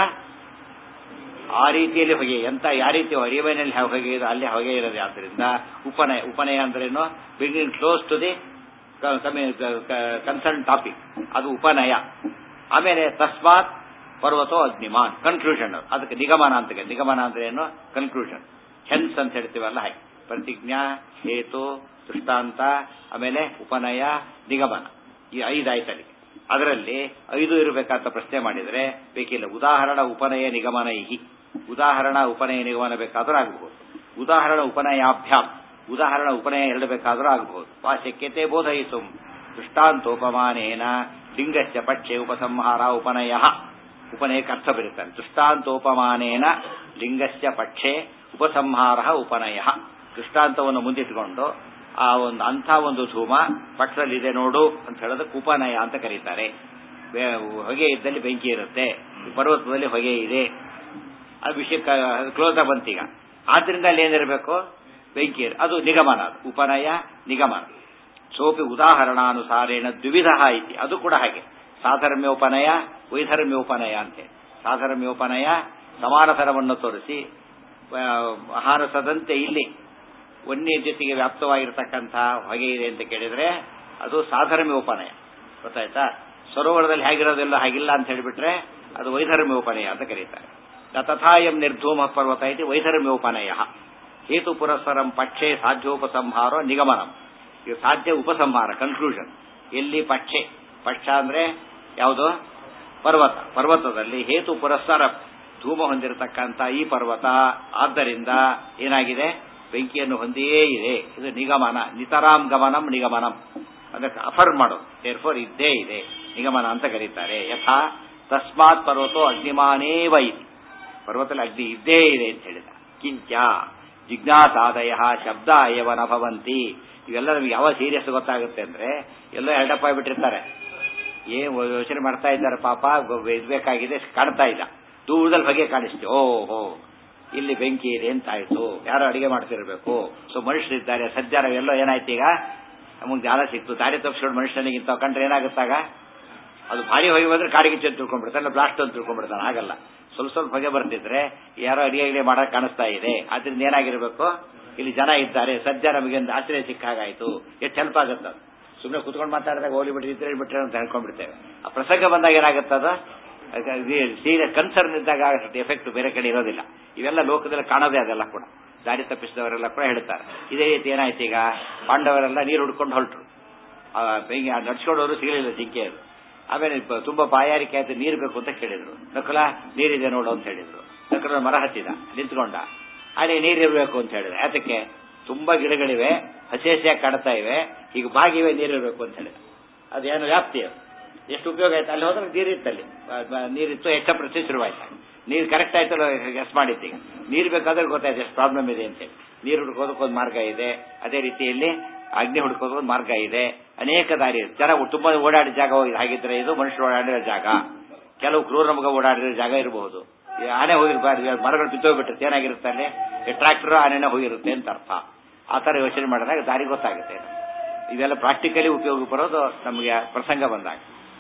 ಆ ರೀತಿಯಲ್ಲಿ ಹೊಗೆ ಎಂತ ಯಾವ ರೀತಿ ಅರಿವಿನಲ್ಲಿ ಹೊಗೆ ಇದೆ ಅಲ್ಲಿ ಹೊಗೆ ಇರೋದು ಆದ್ದರಿಂದ ಉಪನಯ ಉಪನಯ ಅಂದ್ರೇನು begin close to the concern topic ಅದು ಉಪನಯ ಆಮೇಲೆ ತಸ್ಮಾತ್ ಪರ್ವತೋ ಅಗ್ನಿಮಾನ್ ಕನ್ಕ್ಲೂಷನ್ ಅದಕ್ಕೆ ನಿಗಮನ ಅಂತ ನಿಗಮನ ಅಂದ್ರೆ ಏನು ಕನ್ಕ್ಲೂಷನ್ ಹೆನ್ಸ್ ಅಂತ ಹೇಳ್ತೀವಲ್ಲ ಹಾಗೆ ಪ್ರತಿಜ್ಞಾ ಹೇತು ದೃಷ್ಟಾಂತ ಆಮೇಲೆ ಉಪನಯ ನಿಗಮನ ಈ ಐದು ಆಯ್ತಲ್ಲಿ ಅದರಲ್ಲಿ ಐದು ಇರಬೇಕಂತ ಪ್ರಶ್ನೆ ಮಾಡಿದರೆ ಬೇಕಿಲ್ಲ ಉದಾಹರಣ ಉಪನಯ ನಿಗಮನ ಇಹಿ ಉದಾಹರಣ ಉಪನಯ ನಿಗಮನ ಬೇಕಾದರೂ ಆಗಬಹುದು ಉದಾಹರಣ ಉಪನಯಾಭ್ಯಾಮ್ ಉದಾಹರಣ ಉಪನಯ ಎರಡು ಬೇಕಾದರೂ ಆಗಬಹುದು ವಾ ಶಕ್ಯತೆ ಬೋಧಯಿತು ದೃಷ್ಟಾಂತೋಪಮಾನೇನ ಲಿಂಗಶ್ಚ ಪಕ್ಷೆ ಉಪಸಂಹಾರ ಉಪನಯ ಉಪನಯಕ್ಕೆ ಅರ್ಥ ಬರುತ್ತಾನೆ ದೃಷ್ಟಾಂತೋಪಮಾನೇನ ಲಿಂಗಶ್ಚ ಪಕ್ಷೆ ಉಪಸಂಹಾರ ಉಪನಯ ದೃಷ್ಟಾಂತವನ್ನು ಮುಂದಿಟ್ಟುಕೊಂಡು ಆ ಒಂದು ಅಂಥ ಒಂದು ಧೂಮ ಪಕ್ಷದಲ್ಲಿದೆ ನೋಡು ಅಂತ ಹೇಳೋದಕ್ಕೆ ಉಪನಯ ಅಂತ ಕರೀತಾರೆ ಬೆ- ಹೊಗೆ ಇದ್ದಲ್ಲಿ ಬೆಂಕಿ ಇರುತ್ತೆ ಈ ಪರ್ವತದಲ್ಲಿ ಹೊಗೆ ಇದೆ ಅದು ವಿಷಯ ಕ್ಲೋಸ್ ಆಗಿ ಬಂತೀಗ ಆದ್ರಿಂದ ಅಲ್ಲಿ ಏನಿರಬೇಕು ಬೆಂಕಿ ಇರ- ಅದು ನಿಗಮನ ಅದು ಉಪನಯ ನಿಗಮನ ಸೋಪಿ ಉದಾಹರಣಾನುಸಾರೇಣ ದ್ವಿವಿಧ ಇತಿ ಅದು ಕೂಡ ಹಾಗೆ ಸಾಧರ್ಮ್ಯೋಪನಯ ವೈಧರ್ಮ್ಯೋಪನಯ ಅಂತೆ ಸಾಧರ್ಮ್ಯೋಪನಯ ಸಮಾನತರವನ್ನು ತೋರಿಸಿ ಆ, ಹಾರಸದಂತೆ ಇಲ್ಲಿ ವನ್ಯ ಜೊತೆಗೆ ವ್ಯಾಪ್ತವಾಗಿರ್ತಕ್ಕಂಥ ಹೊಗೆ ಇದೆ ಅಂತ ಕೇಳಿದ್ರೆ ಅದು ಸಾಧರ್ಮ್ಯೋಪನಯ ಗೊತ್ತಾಯ್ತಾ ಸರೋವರದಲ್ಲಿ ಹೇಗಿರೋದೆಲ್ಲ ಹಾಗಿಲ್ಲ ಅಂತ ಹೇಳಿಬಿಟ್ರೆ ಅದು ವೈಧರ್ಮ್ಯೋಪನಯ ಅಂತ ಕರೀತಾರೆ ನ ತಥಾಯಂ ನಿರ್ಧೂಮ ಪರ್ವತ ಇತಿ ವೈಧರ್ಮ್ಯೋಪನಯ ಹೇತು ಪುರಸ್ಸರಂ ಪಕ್ಷೆ ಸಾಧ್ಯೋಪಸಂಹಾರೋ ನಿಗಮನಂ ಇದು ಸಾಧ್ಯ ಉಪಸಂಹಾರ ಕನ್ಕ್ಲೂಷನ್ ಎಲ್ಲಿ ಪಕ್ಷೆ ಪಕ್ಷ ಅಂದ್ರೆ ಯಾವುದು ಪರ್ವತ ಪರ್ವತದಲ್ಲಿ ಹೇತು ಪುರಸ್ಸರ ಧೂಮ ಹೊಂದಿರತಕ್ಕಂಥ ಈ ಪರ್ವತ ಆದ್ದರಿಂದ ಏನಾಗಿದೆ ಬೆಂಕಿಯನ್ನು ಹೊಂದಿಯೇ ಇದೆ ಇದು ನಿಗಮನ ನಿತರಾಂ ಗಮನಂ ನಿಗಮನಂ ಅದಕ್ಕೆ ಅಫರ್ ಮಾಡೋದು ದೇರ್ಫೋರ್ ಇದ್ದೇ ಇದೆ ನಿಗಮನ ಅಂತ ಕರೀತಾರೆ ಯಥಾ ತಸ್ಮಾತ್ ಪರ್ವತೋ ಅಗ್ನಿಮಾನೇವ ಇದೆ ಪರ್ವತದಲ್ಲಿ ಅಗ್ನಿ ಇದ್ದೇ ಇದೆ ಅಂತ ಹೇಳಿದ ಕಿಂಚ ಜಿಜ್ಞಾಸಾದಯ ಶಬ್ದ ಅಯವನ ಭವಂತಿ ಇವೆಲ್ಲ ನಮಗೆ ಯಾವ ಸೀರಿಯಸ್ ಗೊತ್ತಾಗುತ್ತೆ ಅಂದ್ರೆ ಎಲ್ಲೋ ಎರಡಪ್ಪ ಬಿಟ್ಟಿರ್ತಾರೆ ಏನ್ ಯೋಚನೆ ಮಾಡ್ತಾ ಇದ್ದಾರೆ ಪಾಪ ಗೊ- ಇದ್ಬೇಕಾಗಿದೆ ಕಾಣ್ತಾ ಇಲ್ಲ ದೂರದಲ್ಲಿ ಹೊಗೆ ಕಾಣಿಸ್ತು ಓಹೋ ಇಲ್ಲಿ ಬೆಂಕಿ ಇದೆ ಅಂತ ಆಯ್ತು ಯಾರೋ ಅಡಿಗೆ ಮಾಡ್ತಿರ್ಬೇಕು ಸೊ ಮನುಷ್ಯರಿದ್ದಾರೆ ಸದ್ಯ ನಾವೆಲ್ಲೋ ಏನಾಯ್ತು ಈಗ ನಮಗೆ ಜ್ಞಾನ ಸಿಕ್ತು ದಾರಿ ತಪ್ಪಿಸ್ಕೊಂಡು ಮನುಷ್ಯನಿಗೆ ಇಂಥ ಕಂಡ್ರೆ ಏನಾಗುತ್ತಾಗ ಅದು ಭಾರಿ ಹೊಗೆ ಬಂದ್ರೆ ಕಾಡಿಗೆ ಚೆಂದು ತಿಳ್ಕೊಂಡ್ಬಿಡ್ತಾನೆ ಬ್ಲಾಸ್ಟ್ ಅಂತ ತಿಳ್ಕೊಂಡ್ಬಿಡ್ತಾನೆ ಆಗಲ್ಲ ಸ್ವಲ್ಪ ಸ್ವಲ್ಪ ಹೊಗೆ ಬರ್ತಿದ್ರೆ ಯಾರೋ ಅಡಿಗೆ ಗಿಡಿಗೆ ಮಾಡಕ್ ಕಾಣಿಸ್ತಾ ಇದೆ ಆದ್ರಿಂದ ಏನಾಗಿರ್ಬೇಕು ಇಲ್ಲಿ ಜನ ಇದ್ದಾರೆ ಸದ್ಯ ನಮಗೆ ಒಂದು ಆಶ್ರಯ ಸಿಕ್ಕ ಹಾಗಾಯ್ತು ಎಷ್ಟು ಹೆಲ್ಪ್ ಆಗುತ್ತೆ ಅದು ಸುಮ್ಮನೆ ಕುತ್ಕೊಂಡು ಮಾತಾಡಿದಾಗ ಹೋಲಿ ಬಿಟ್ರೆ ಇದ್ರೆ ಬಿಟ್ರೆ ಅಂತ ಹೇಳ್ಕೊಂಡ್ಬಿಡ್ತೇವೆ ಆ ಪ್ರಸಂಗ ಬಂದಾಗ ಏನಾಗುತ್ತದ ಸೀರಿಯಸ್ ಕನ್ಸರ್ನ್ ಇದ್ದಾಗ ಎಫೆಕ್ಟ್ ಬೇರೆ ಕಡೆ ಇರೋದಿಲ್ಲ ಇವೆಲ್ಲ ಲೋಕದಲ್ಲಿ ಕಾಣೋದೇ ಅದೆಲ್ಲ ಕೂಡ ದಾರಿ ತಪ್ಪಿಸಿದವರೆಲ್ಲ ಕೂಡ ಹೇಳ್ತಾರೆ ಇದೇ ರೀತಿ ಏನಾಯ್ತು ಈಗ ಪಾಂಡವರೆಲ್ಲ ನೀರು ಹುಡ್ಕೊಂಡು ಹೊರಟ್ರು ಬೆಂಕಿ ನಡ್ಸ್ಕೊಂಡವರು ಸಿಗಲಿಲ್ಲ ಜಿಂಕೆ ಅದು ಆಮೇಲೆ ಬ- ತುಂಬಾ ಬಾಯಾರಿಕೆ ಆಯ್ತು ನೀರು ಬೇಕು ಅಂತ ಕೇಳಿದ್ರು ನಕಲ ನೀರಿದೆ ನೋಡು ಅಂತ ಹೇಳಿದ್ರು ನಕಲ ಮರ ಹತ್ತಿದ ನಿಂತ್ಕೊಂಡ ಅಲ್ಲಿ ನೀರಿರ್ಬೇಕು ಅಂತ ಹೇಳಿದ್ರೆ ಯಾತಕ್ಕೆ ತುಂಬಾ ಗಿಡಗಳಿವೆ ಹಸಿ ಹಸಿಯಾಗಿ ಕಾಣ್ತಾ ಇವೆ ಈಗ ಬಾಗಿವೆ ನೀರಿರ್ಬೇಕು ಅಂತ ಹೇಳಿದ ಅದೇನು ವ್ಯಾಪ್ತಿ ಅದು ಎಷ್ಟು ಉಪಯೋಗ ಆಯ್ತು ಅಲ್ಲಿ ಹೋದ್ರೆ ನೀರಿತ್ತಲ್ಲಿ ಬ- ಬ- ನೀರಿತ್ತು ಹೆಚ್ಚ ಪ್ರತಿ ಶುರುವಾಯ್ತು ನೀರು ಕರೆಕ್ಟ್ ಆಯ್ತಲ್ಲ ಗೆಸ್ ಮಾಡಿತ್ತು ಈಗ ನೀರು ಬೇಕಾದ್ರೆ ಗೊತ್ತಾಯ್ತು ಎಷ್ಟು ಪ್ರಾಬ್ಲಮ್ ಇದೆ ಅಂತೇಳಿ ನೀರು ಹುಡ್ಕೋದಕ್ಕೊಂದು ಮಾರ್ಗ ಇದೆ ಅದೇ ರೀತಿಯಲ್ಲಿ ಅಗ್ನಿ ಹುಡ್ಕೋದಕ್ಕೊಂದು ಮಾರ್ಗ ಇದೆ ಅನೇಕ ದಾರಿ ಇದೆ ಜನ ತುಂಬಾ ಓಡಾಡಿದ ಜಾಗ ಹೋಗಿದೆ ಹಾಗಿದ್ರೆ ಇದು ಮನುಷ್ಯರು ಓಡಾಡಿರೋ ಜಾಗ ಕೆಲವು ಕ್ರೂರ ಮಗ ಓಡಾಡಿರೋ ಜಾಗ ಇರಬಹುದು ಈ ಆನೆ ಹೋಗಿರ್ಬಾರ್ದು ಮರಗಳು ಬಿದ್ದೋಗ್ಬಿಟ್ಟಿರುತ್ತೆ ಏನಾಗಿರುತ್ತೆ ಅಲ್ಲಿ ಟ್ರಾಕ್ಟರ್ ಆನೆನ ಹೋಗಿರುತ್ತೆ ಅಂತ ಅರ್ಥ ಆ ತರ ಯೋಚನೆ ಮಾಡಿದಾಗ ದಾರಿ ಗೊತ್ತಾಗುತ್ತೆ ಇವೆಲ್ಲ ಪ್ರಾಕ್ಟಿಕಲಿ ಉಪಯೋಗ ಬರೋದು ನಮಗೆ ಪ್ರಸಂಗ ಬಂದಾಗ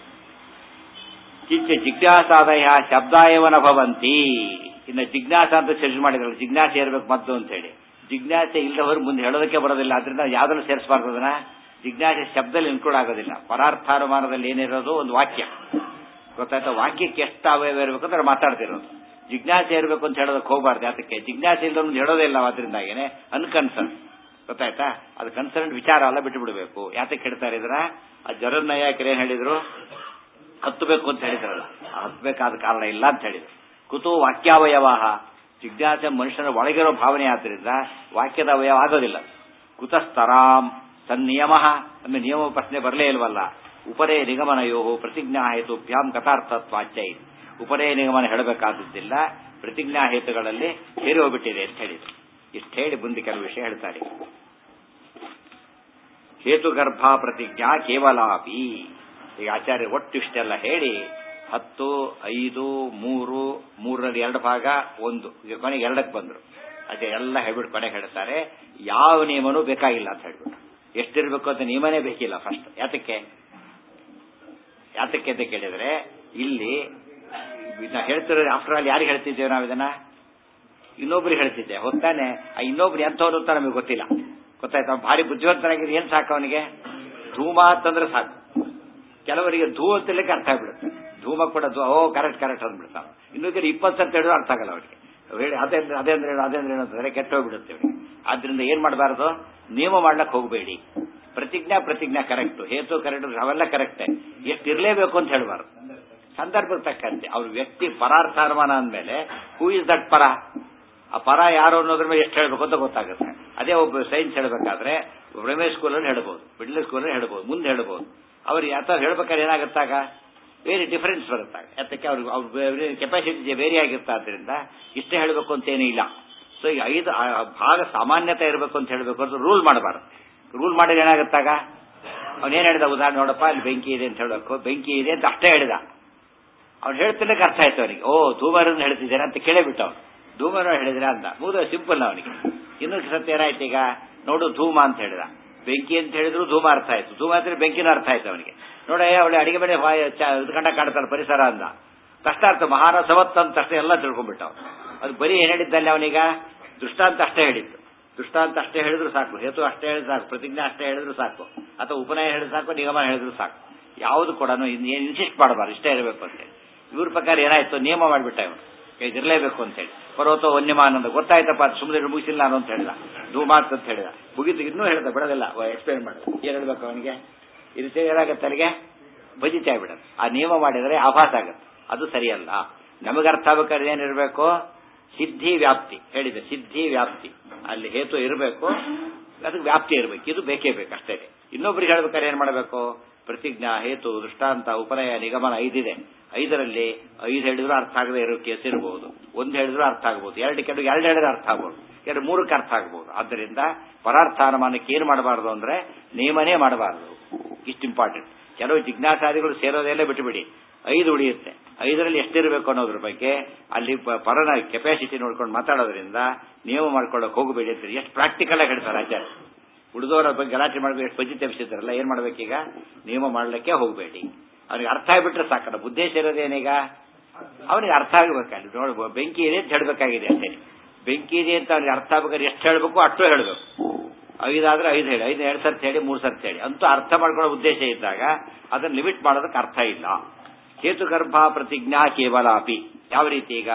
ಕಿಚ್ಚ ಜಿಜ್ಞಾಸಾದಯ ಶಬ್ದಾಯವನ ಭವಂತಿ ಇನ್ನು ಜಿಜ್ಞಾಸ ಅಂತ ಸರ್ಚ್ ಮಾಡಿದ್ರಲ್ಲ ಜಿಜ್ಞಾಸೆ ಇರಬೇಕು ಮದ್ದು ಅಂತ ಹೇಳಿ ಜಿಜ್ಞಾಸೆ ಇಲ್ಲದವರು ಮುಂದೆ ಹೇಳೋದಕ್ಕೆ ಬರೋದಿಲ್ಲ ಆದ್ರಿಂದ ಯಾವ್ದ್ರಲ್ಲಿ ಸೇರಿಸಬಾರ್ದು ಅದನ್ನ ಜಿಜ್ಞಾಸೆ ಶಬ್ದದಲ್ಲಿ ಇನ್ಕ್ಲೂಡ್ ಆಗೋದಿಲ್ಲ ಪರಾರ್ಥಾನುಮಾನದಲ್ಲಿ ಏನಿರೋದು ಒಂದು ವಾಕ್ಯ ಗೊತ್ತಾಯ್ತಾ ವಾಕ್ಯಕ್ಕೆ ಎಷ್ಟು ಅವಯವ ಇರಬೇಕು ಅಂದ್ರೆ ಮಾತಾಡ್ತಿರೋದು ಜಿಜ್ಞಾಸೆ ಇರಬೇಕು ಅಂತ ಹೇಳೋದಕ್ಕೆ ಹೋಗಬಾರ್ದು ಯಾತಕ್ಕೆ ಜಿಜ್ಞಾಸೆ ಇಲ್ಲದ ಒಂದು ಹೇಳೋದೇ ಇಲ್ಲ ಅದರಿಂದಾಗೇನೆ ಅನ್ಕನ್ಸರ್ನ್ ಗೊತ್ತಾಯ್ತಾ ಅದು ಕನ್ಸರ್ನ್ ವಿಚಾರ ಅಲ್ಲ ಬಿಟ್ಟು ಬಿಡಬೇಕು ಯಾತಕ್ಕೆ ಹೇಳ್ತಾರೆ ಇದ್ರ ಆ ಜರನ್ ನಾಯಕರು ಏನ್ ಹೇಳಿದ್ರು ಹತ್ತಬೇಕು ಅಂತ ಹೇಳಿದ್ರಲ್ಲ ಆ ಹತ್ತಬೇಕಾದ ಕಾರಣ ಇಲ್ಲ ಅಂತ ಹೇಳಿದ್ರು ಕುತು ವಾಕ್ಯಾವಯವಾಹ ಜಿಜ್ಞಾಸೆ ಮನುಷ್ಯನ ಒಳಗಿರೋ ಭಾವನೆ ಆದ್ರಿಂದ ವಾಕ್ಯದ ಅವಯವ ಆಗೋದಿಲ್ಲ ಕುತಸ್ತರಾಂ ತನ್ನಿಯಮ ಅಂದ್ರೆ ನಿಯಮ ಪ್ರಶ್ನೆ ಬರಲೇ ಇಲ್ವಲ್ಲ ಉಪರೇ ನಿಗಮನಯೋ ಪ್ರತಿಜ್ಞಾ ಹೇತುಭ್ಯಾಂ ಕಥಾರ್ಥತ್ವಾಚ್ಯ ಇದೆ ಉಪರೇ ನಿಗಮನ ಹೇಳಬೇಕಾದದ್ದಿಲ್ಲ ಪ್ರತಿಜ್ಞಾ ಹೇತುಗಳಲ್ಲಿ ಸೇರಿ ಹೋಗ್ಬಿಟ್ಟಿದೆ ಅಂತ ಹೇಳಿದ್ರು ಇಷ್ಟು ಹೇಳಿ ಮುಂದೆ ಕೆಲವು ವಿಷಯ ಹೇಳ್ತಾರೆ ಹೇತುಗರ್ಭ ಪ್ರತಿಜ್ಞಾ ಕೇವಲಾಪಿ ಈಗ ಆಚಾರ್ಯ ಒಟ್ಟು ಇಷ್ಟೆಲ್ಲ ಹೇಳಿ ಹತ್ತು ಐದು ಮೂರು ಮೂರರಲ್ಲಿ ಎರಡು ಭಾಗ ಒಂದು ಈಗ ಕೊನೆಗೆ ಎರಡಕ್ಕೆ ಬಂದರು ಅದೇ ಎಲ್ಲ ಹೇಳ್ಬಿಟ್ಟು ಕೊನೆಗೆ ಹೇಳ್ತಾರೆ ಯಾವ ನಿಯಮನೂ ಬೇಕಾಗಿಲ್ಲ ಅಂತ ಹೇಳ್ಬಿಟ್ಟು ಎಷ್ಟಿರ್ಬೇಕು ಅಂತ ನಿಯಮನೇ ಬೇಕಿಲ್ಲ ಫಸ್ಟ್ ಯಾತಕ್ಕೆ ಯಾತಕ್ಕೆ ಅಂತ ಕೇಳಿದ್ರೆ ಇಲ್ಲಿ ನಾವು ಹೇಳ್ತಿರೋ ಆಫ್ಟರ್ ಆಲ್ ಯಾರಿಗೆ ಹೇಳ್ತಿದ್ದೇವೆ ನಾವು ಇದನ್ನ ಇನ್ನೊಬ್ರಿಗೆ ಹೇಳ್ತಿದ್ದೆ ಹೊತ್ತಾನೆ ಆ ಇನ್ನೊಬ್ರು ಎಂಥವ್ರು ಅಂತ ನಮಗೆ ಗೊತ್ತಿಲ್ಲ ಗೊತ್ತಾಯ್ತು ಅವ್ನು ಭಾರಿ ಬುದ್ಧಿವಂತನಾಗಿದ್ರೆ ಏನ್ ಸಾಕು ಅವನಿಗೆ ಧೂಮ ಅಂತಂದ್ರೆ ಸಾಕು ಕೆಲವರಿಗೆ ಧೂ ಅಂತಲಿಕ್ಕೆ ಅರ್ಥ ಆಗ್ಬಿಡುತ್ತೆ ಧೂಮ ಕೂಡ ಧೂ ಓ ಕರೆಕ್ಟ್ ಕರೆಕ್ಟ್ ಅಂದ್ಬಿಡ್ತಾವ ಇನ್ನೊಂದು ಇಪ್ಪತ್ತು ಸರ್ತಿ ಹೇಳಿದ್ರು ಅರ್ಥ ಆಗಲ್ಲ ಅವನಿಗೆ ಹೇಳಿ ಅದೇ ಅದೇ ಅಂದ್ರೆ ಏನು ಅದೇ ಅಂದ್ರೆ ಏನು ಅಂತಂದ್ರೆ ಕೆಟ್ಟ ಹೋಗ್ಬಿಡುತ್ತೆ ಅವನಿಗೆ ಆದ್ರಿಂದ ಏನ್ ಮಾಡಬಾರ್ದು ನಿಯಮ ಮಾಡ್ಲಕ್ಕೆ ಹೋಗಬೇಡಿ ಪ್ರತಿಜ್ಞಾ ಪ್ರತಿಜ್ಞಾ ಕರೆಕ್ಟ್ ಹೇತು ಕರೆಕ್ಟ್ ಅವೆಲ್ಲ ಕರೆಕ್ಟೇ ಎಷ್ಟು ಇರಲೇಬೇಕು ಅಂತ ಹೇಳಬಾರ್ದು ಸಂದರ್ಭಕ್ಕೆ ತಕ್ಕಂತೆ ಅವ್ರ ವ್ಯಕ್ತಿ ಪರಾರ್ಥ ಅನುಮಾನ ಅಂದಮೇಲೆ ಹೂ ಇಸ್ ದಟ್ ಪರ ಆ ಪರ ಯಾರು ಅನ್ನೋದ್ರ ಮೇಲೆ ಎಷ್ಟು ಹೇಳ್ಬೇಕು ಅಂತ ಗೊತ್ತಾಗುತ್ತೆ ಅದೇ ಒಬ್ಬ ಸೈನ್ಸ್ ಹೇಳಬೇಕಾದ್ರೆ ಪ್ರೈಮರಿ ಸ್ಕೂಲಲ್ಲಿ ಹೇಳ್ಬೋದು ಮಿಡ್ಲ್ ಸ್ಕೂಲಲ್ಲಿ ಹೇಳ್ಬೋದು ಮುಂದೆ ಹೇಳ್ಬೋದು ಅವ್ರಿಗೆ ಅಥವಾ ಹೇಳ್ಬೇಕಾದ್ರೆ ಏನಾಗುತ್ತಾಗ ಬೇರೆ ಡಿಫರೆನ್ಸ್ ಬರುತ್ತಾಗ ಯಾತಕ್ಕೆ ಅವ್ರಿಗೆ ಅವ್ರ ಕೆಪಾಸಿಟಿ ಬೇರೆ ಆಗಿರ್ತಾ ಆದ್ರಿಂದ ಇಷ್ಟೇ ಹೇಳಬೇಕು ಅಂತೇನೂ ಇಲ್ಲ ಸೊ ಈಗ ಐದು ಆ ಭಾಗ ಸಾಮಾನ್ಯತೆ ಇರಬೇಕು ಅಂತ ಹೇಳಬೇಕು ಅಂತ ರೂಲ್ ಮಾಡಬಾರ್ದು ರೂಲ್ ಮಾಡಿದ್ರೆ ಏನಾಗುತ್ತಾಗ ಅವನೇನ್ ಹೇಳಿದ ಉದಾಹರಣೆ ನೋಡಪ್ಪ ಅಲ್ಲಿ ಬೆಂಕಿ ಇದೆ ಅಂತ ಹೇಳಬೇಕು ಬೆಂಕಿ ಇದೆ ಅಂತ ಅಷ್ಟೇ ಹೇಳಿದ ಅವ್ನು ಹೇಳ್ತಿಲ್ಲಕ್ಕೆ ಅರ್ಥ ಆಯ್ತು ಅವನಿಗೆ ಓ ಧೂಮರನ್ನು ಹೇಳ್ತಿದ್ದೇನೆ ಅಂತ ಕೇಳೇಬಿಟ್ಟು ಅವನು ಧೂಮರ ಹೇಳಿದ್ರೆ ಅಂತ ಮುಗಿದ ಸಿಂಪಲ್ ಅವನಿಗೆ ಇನ್ನೊಂದು ಸತ್ಯ ಏನಾಯ್ತು ಈಗ ನೋಡು ಧೂಮ ಅಂತ ಹೇಳಿದ ಬೆಂಕಿ ಅಂತ ಹೇಳಿದ್ರು ಧೂಮ ಅರ್ಥ ಆಯ್ತು ಧೂಮ ಅಂದ್ರೆ ಬೆಂಕಿನ ಅರ್ಥ ಆಯ್ತು ಅವನಿಗೆ ನೋಡ ಅವಳು ಅಡಿಗೆ ಮನೆ ಇದು ಗಂಟ ಕಾಡ್ತಾಳೆ ಪರಿಸರ ಅಂದ ತಷ್ಟ ಅರ್ಥ ಮಹಾರ ಸವತ್ ಅಂತ ತಕ್ಷಣ ಎಲ್ಲ ತಿಳ್ಕೊಂಡ್ಬಿಟ್ಟ ಅವನು ಅದು ಬರೀ ಏನ್ ಹೇಳಿದ್ದಲ್ಲಿ ಅವನೀಗ ದೃಷ್ಟಾಂತ ಅಷ್ಟೇ ಹೇಳಿದ್ದು ದೃಷ್ಟಾಂತ ಅಷ್ಟೇ ಹೇಳಿದ್ರು ಸಾಕು ಹೇತು ಅಷ್ಟೇ ಹೇಳಿದ್ರು ಸಾಕು ಪ್ರತಿಜ್ಞೆ ಅಷ್ಟೇ ಹೇಳಿದ್ರು ಸಾಕು ಅಥವಾ ಉಪನಯ ಹೇಳಿದ್ರು ಸಾಕು ನಿಗಮ ಹೇಳಿದ್ರು ಸಾಕು ಯಾವುದು ಕೂಡ ಇನ್ಸಿಸ್ಟ್ ಮಾಡಬಾರ್ದು ಇಷ್ಟೇ ಇರಬೇಕು ಅಂತೇಳಿ ಇವ್ರ ಪ್ರಕಾರ ಏನಾಯ್ತು ನಿಯಮ ಮಾಡಿಬಿಟ್ಟ ಇವನು ಇದಿರಲೇಬೇಕು ಅಂತೇಳಿ ಪರ್ವತ ವನ್ಯಮಾನಂದ ಗೊತ್ತಾಯ್ತಪ್ಪ ಸುಮ್ಮನೆ ಮುಗಿಸಿಲ್ಲ ನಾನು ಅಂತ ಹೇಳಿದ ಧೂಮಾತ್ ಅಂತ ಹೇಳಿದ ಮುಗಿತು ಇನ್ನೂ ಹೇಳಿದ ಬಿಡೋದಿಲ್ಲ ಎಕ್ಸ್ಪ್ಲೇನ್ ಮಾಡಿದ ಏನ್ ಹೇಳ್ಬೇಕು ಅವನಿಗೆ ಈ ರೀತಿ ಏನಾಗತ್ತೆ ಅಲ್ಲಿಗೆ ಭಜಿತ ಆಗ್ಬಿಡತ್ತೆ ಆ ನಿಯಮ ಮಾಡಿದರೆ ಆಭಾಸ ಆಗತ್ತೆ ಅದು ಸರಿಯಲ್ಲ ನಮಗೆ ಅರ್ಥ ಆಗ್ಬೇಕಾದ್ರೆ ಏನಿರಬೇಕು ಸಿದ್ಧಿ ವ್ಯಾಪ್ತಿ ಹೇಳಿದೆ ಸಿದ್ಧಿ ವ್ಯಾಪ್ತಿ ಅಲ್ಲಿ ಹೇತು ಇರಬೇಕು ಅದಕ್ಕೆ ವ್ಯಾಪ್ತಿ ಇರಬೇಕು ಇದು ಬೇಕೇ ಬೇಕು ಅಷ್ಟೇ ಇನ್ನೊಬ್ರಿಗೆ ಹೇಳ್ಬೇಕಾದ್ರೆ ಏನ್ ಮಾಡಬೇಕು ಪ್ರತಿಜ್ಞಾ ಹೇತು ದೃಷ್ಟಾಂತ ಉಪನಯ ನಿಗಮನ ಐದಿದೆ ಐದರಲ್ಲಿ ಐದು ಹೇಳಿದ್ರು ಅರ್ಥ ಆಗದೆ ಇರೋ ಕೇಸ್ ಇರಬಹುದು ಒಂದು ಹೇಳಿದ್ರು ಅರ್ಥ ಆಗಬಹುದು ಎರಡು ಕೆಲವು ಎರಡು ಹೇಳಿದ್ರೆ ಅರ್ಥ ಆಗಬಹುದು ಎರಡು ಮೂರಕ್ಕೆ ಅರ್ಥ ಆಗಬಹುದು ಆದ್ದರಿಂದ ಪರಾರ್ಥಾನುಮಾನಕ್ಕೆ ಏನು ಮಾಡಬಾರದು ಅಂದ್ರೆ ನಿಯಮನೇ ಮಾಡಬಾರದು ಇಷ್ಟು ಇಂಪಾರ್ಟೆಂಟ್ ಕೆಲವು ಜಿಜ್ಞಾಸಾದಿಗಳು ಸೇರೋದೆಲ್ಲ ಬಿಟ್ಟುಬಿಡಿ ಐದು ಉಳಿಯುತ್ತೆ ಐದರಲ್ಲಿ ಎಷ್ಟಿರಬೇಕು ಅನ್ನೋದ್ರ ಬಗ್ಗೆ ಅಲ್ಲಿ ಪರನ ಕೆಪಾಸಿಟಿ ನೋಡ್ಕೊಂಡು ಮಾತಾಡೋದ್ರಿಂದ ನಿಯಮ ಮಾಡ್ಕೊಳ್ಳೋಕೆ ಹೋಗಬೇಡಿ ಅಂತ ಎಷ್ಟು ಪ್ರಾಕ್ಟಿಕಲ್ ಆಗಿ ಹೇಳ್ತಾರೆ ಆಚಾರ್ಯ ಉಳಿದವರ ಬಗ್ಗೆ ಗಲಾಟೆ ಮಾಡಬೇಕು ಎಷ್ಟು ಬಜಿ ತೆಪ್ಸಿದ್ರಲ್ಲ ಏನ್ ಮಾಡ್ಬೇಕೀಗ ನಿಯಮ ಮಾಡ್ಲಿಕ್ಕೆ ಹೋಗಬೇಡಿ ಅವನಿಗೆ ಅರ್ಥ ಆಗಿಬಿಟ್ರೆ ಸಾಕಲ್ಲ ಉದ್ದೇಶ ಇರೋದೇನೀಗ ಅವನಿಗೆ ಅರ್ಥ ಆಗಬೇಕಲ್ಲಿ ನೋಡ್ಬೋ ಬೆಂಕಿ ಇದೆ ಅಂತ ಹೇಳ್ಬೇಕಾಗಿದೆ ಅಷ್ಟೇ ಬೆಂಕಿ ಇದೆ ಅಂತ ಅವ್ನಿಗೆ ಅರ್ಥ ಆಗ್ಬೇಕಾದ್ರೆ ಎಷ್ಟು ಹೇಳಬೇಕು ಅಷ್ಟು ಹೇಳಬೇಕು ಐದಾದ್ರೆ ಐದು ಹೇಳಿ ಐದು ಎರಡು ಸರ್ತಿ ಹೇಳಿ ಮೂರು ಸರ್ತಿ ಹೇಳಿ ಅಂತೂ ಅರ್ಥ ಮಾಡ್ಕೊಳ್ಳೋ ಉದ್ದೇಶ ಇದ್ದಾಗ ಅದನ್ನ ಲಿಮಿಟ್ ಮಾಡೋದಕ್ಕೆ ಅರ್ಥ ಇಲ್ಲ ಹೇತುಗರ್ಭ ಪ್ರತಿಜ್ಞಾ ಕೇವಲ ಅಪಿ ಯಾವ ರೀತಿ ಈಗ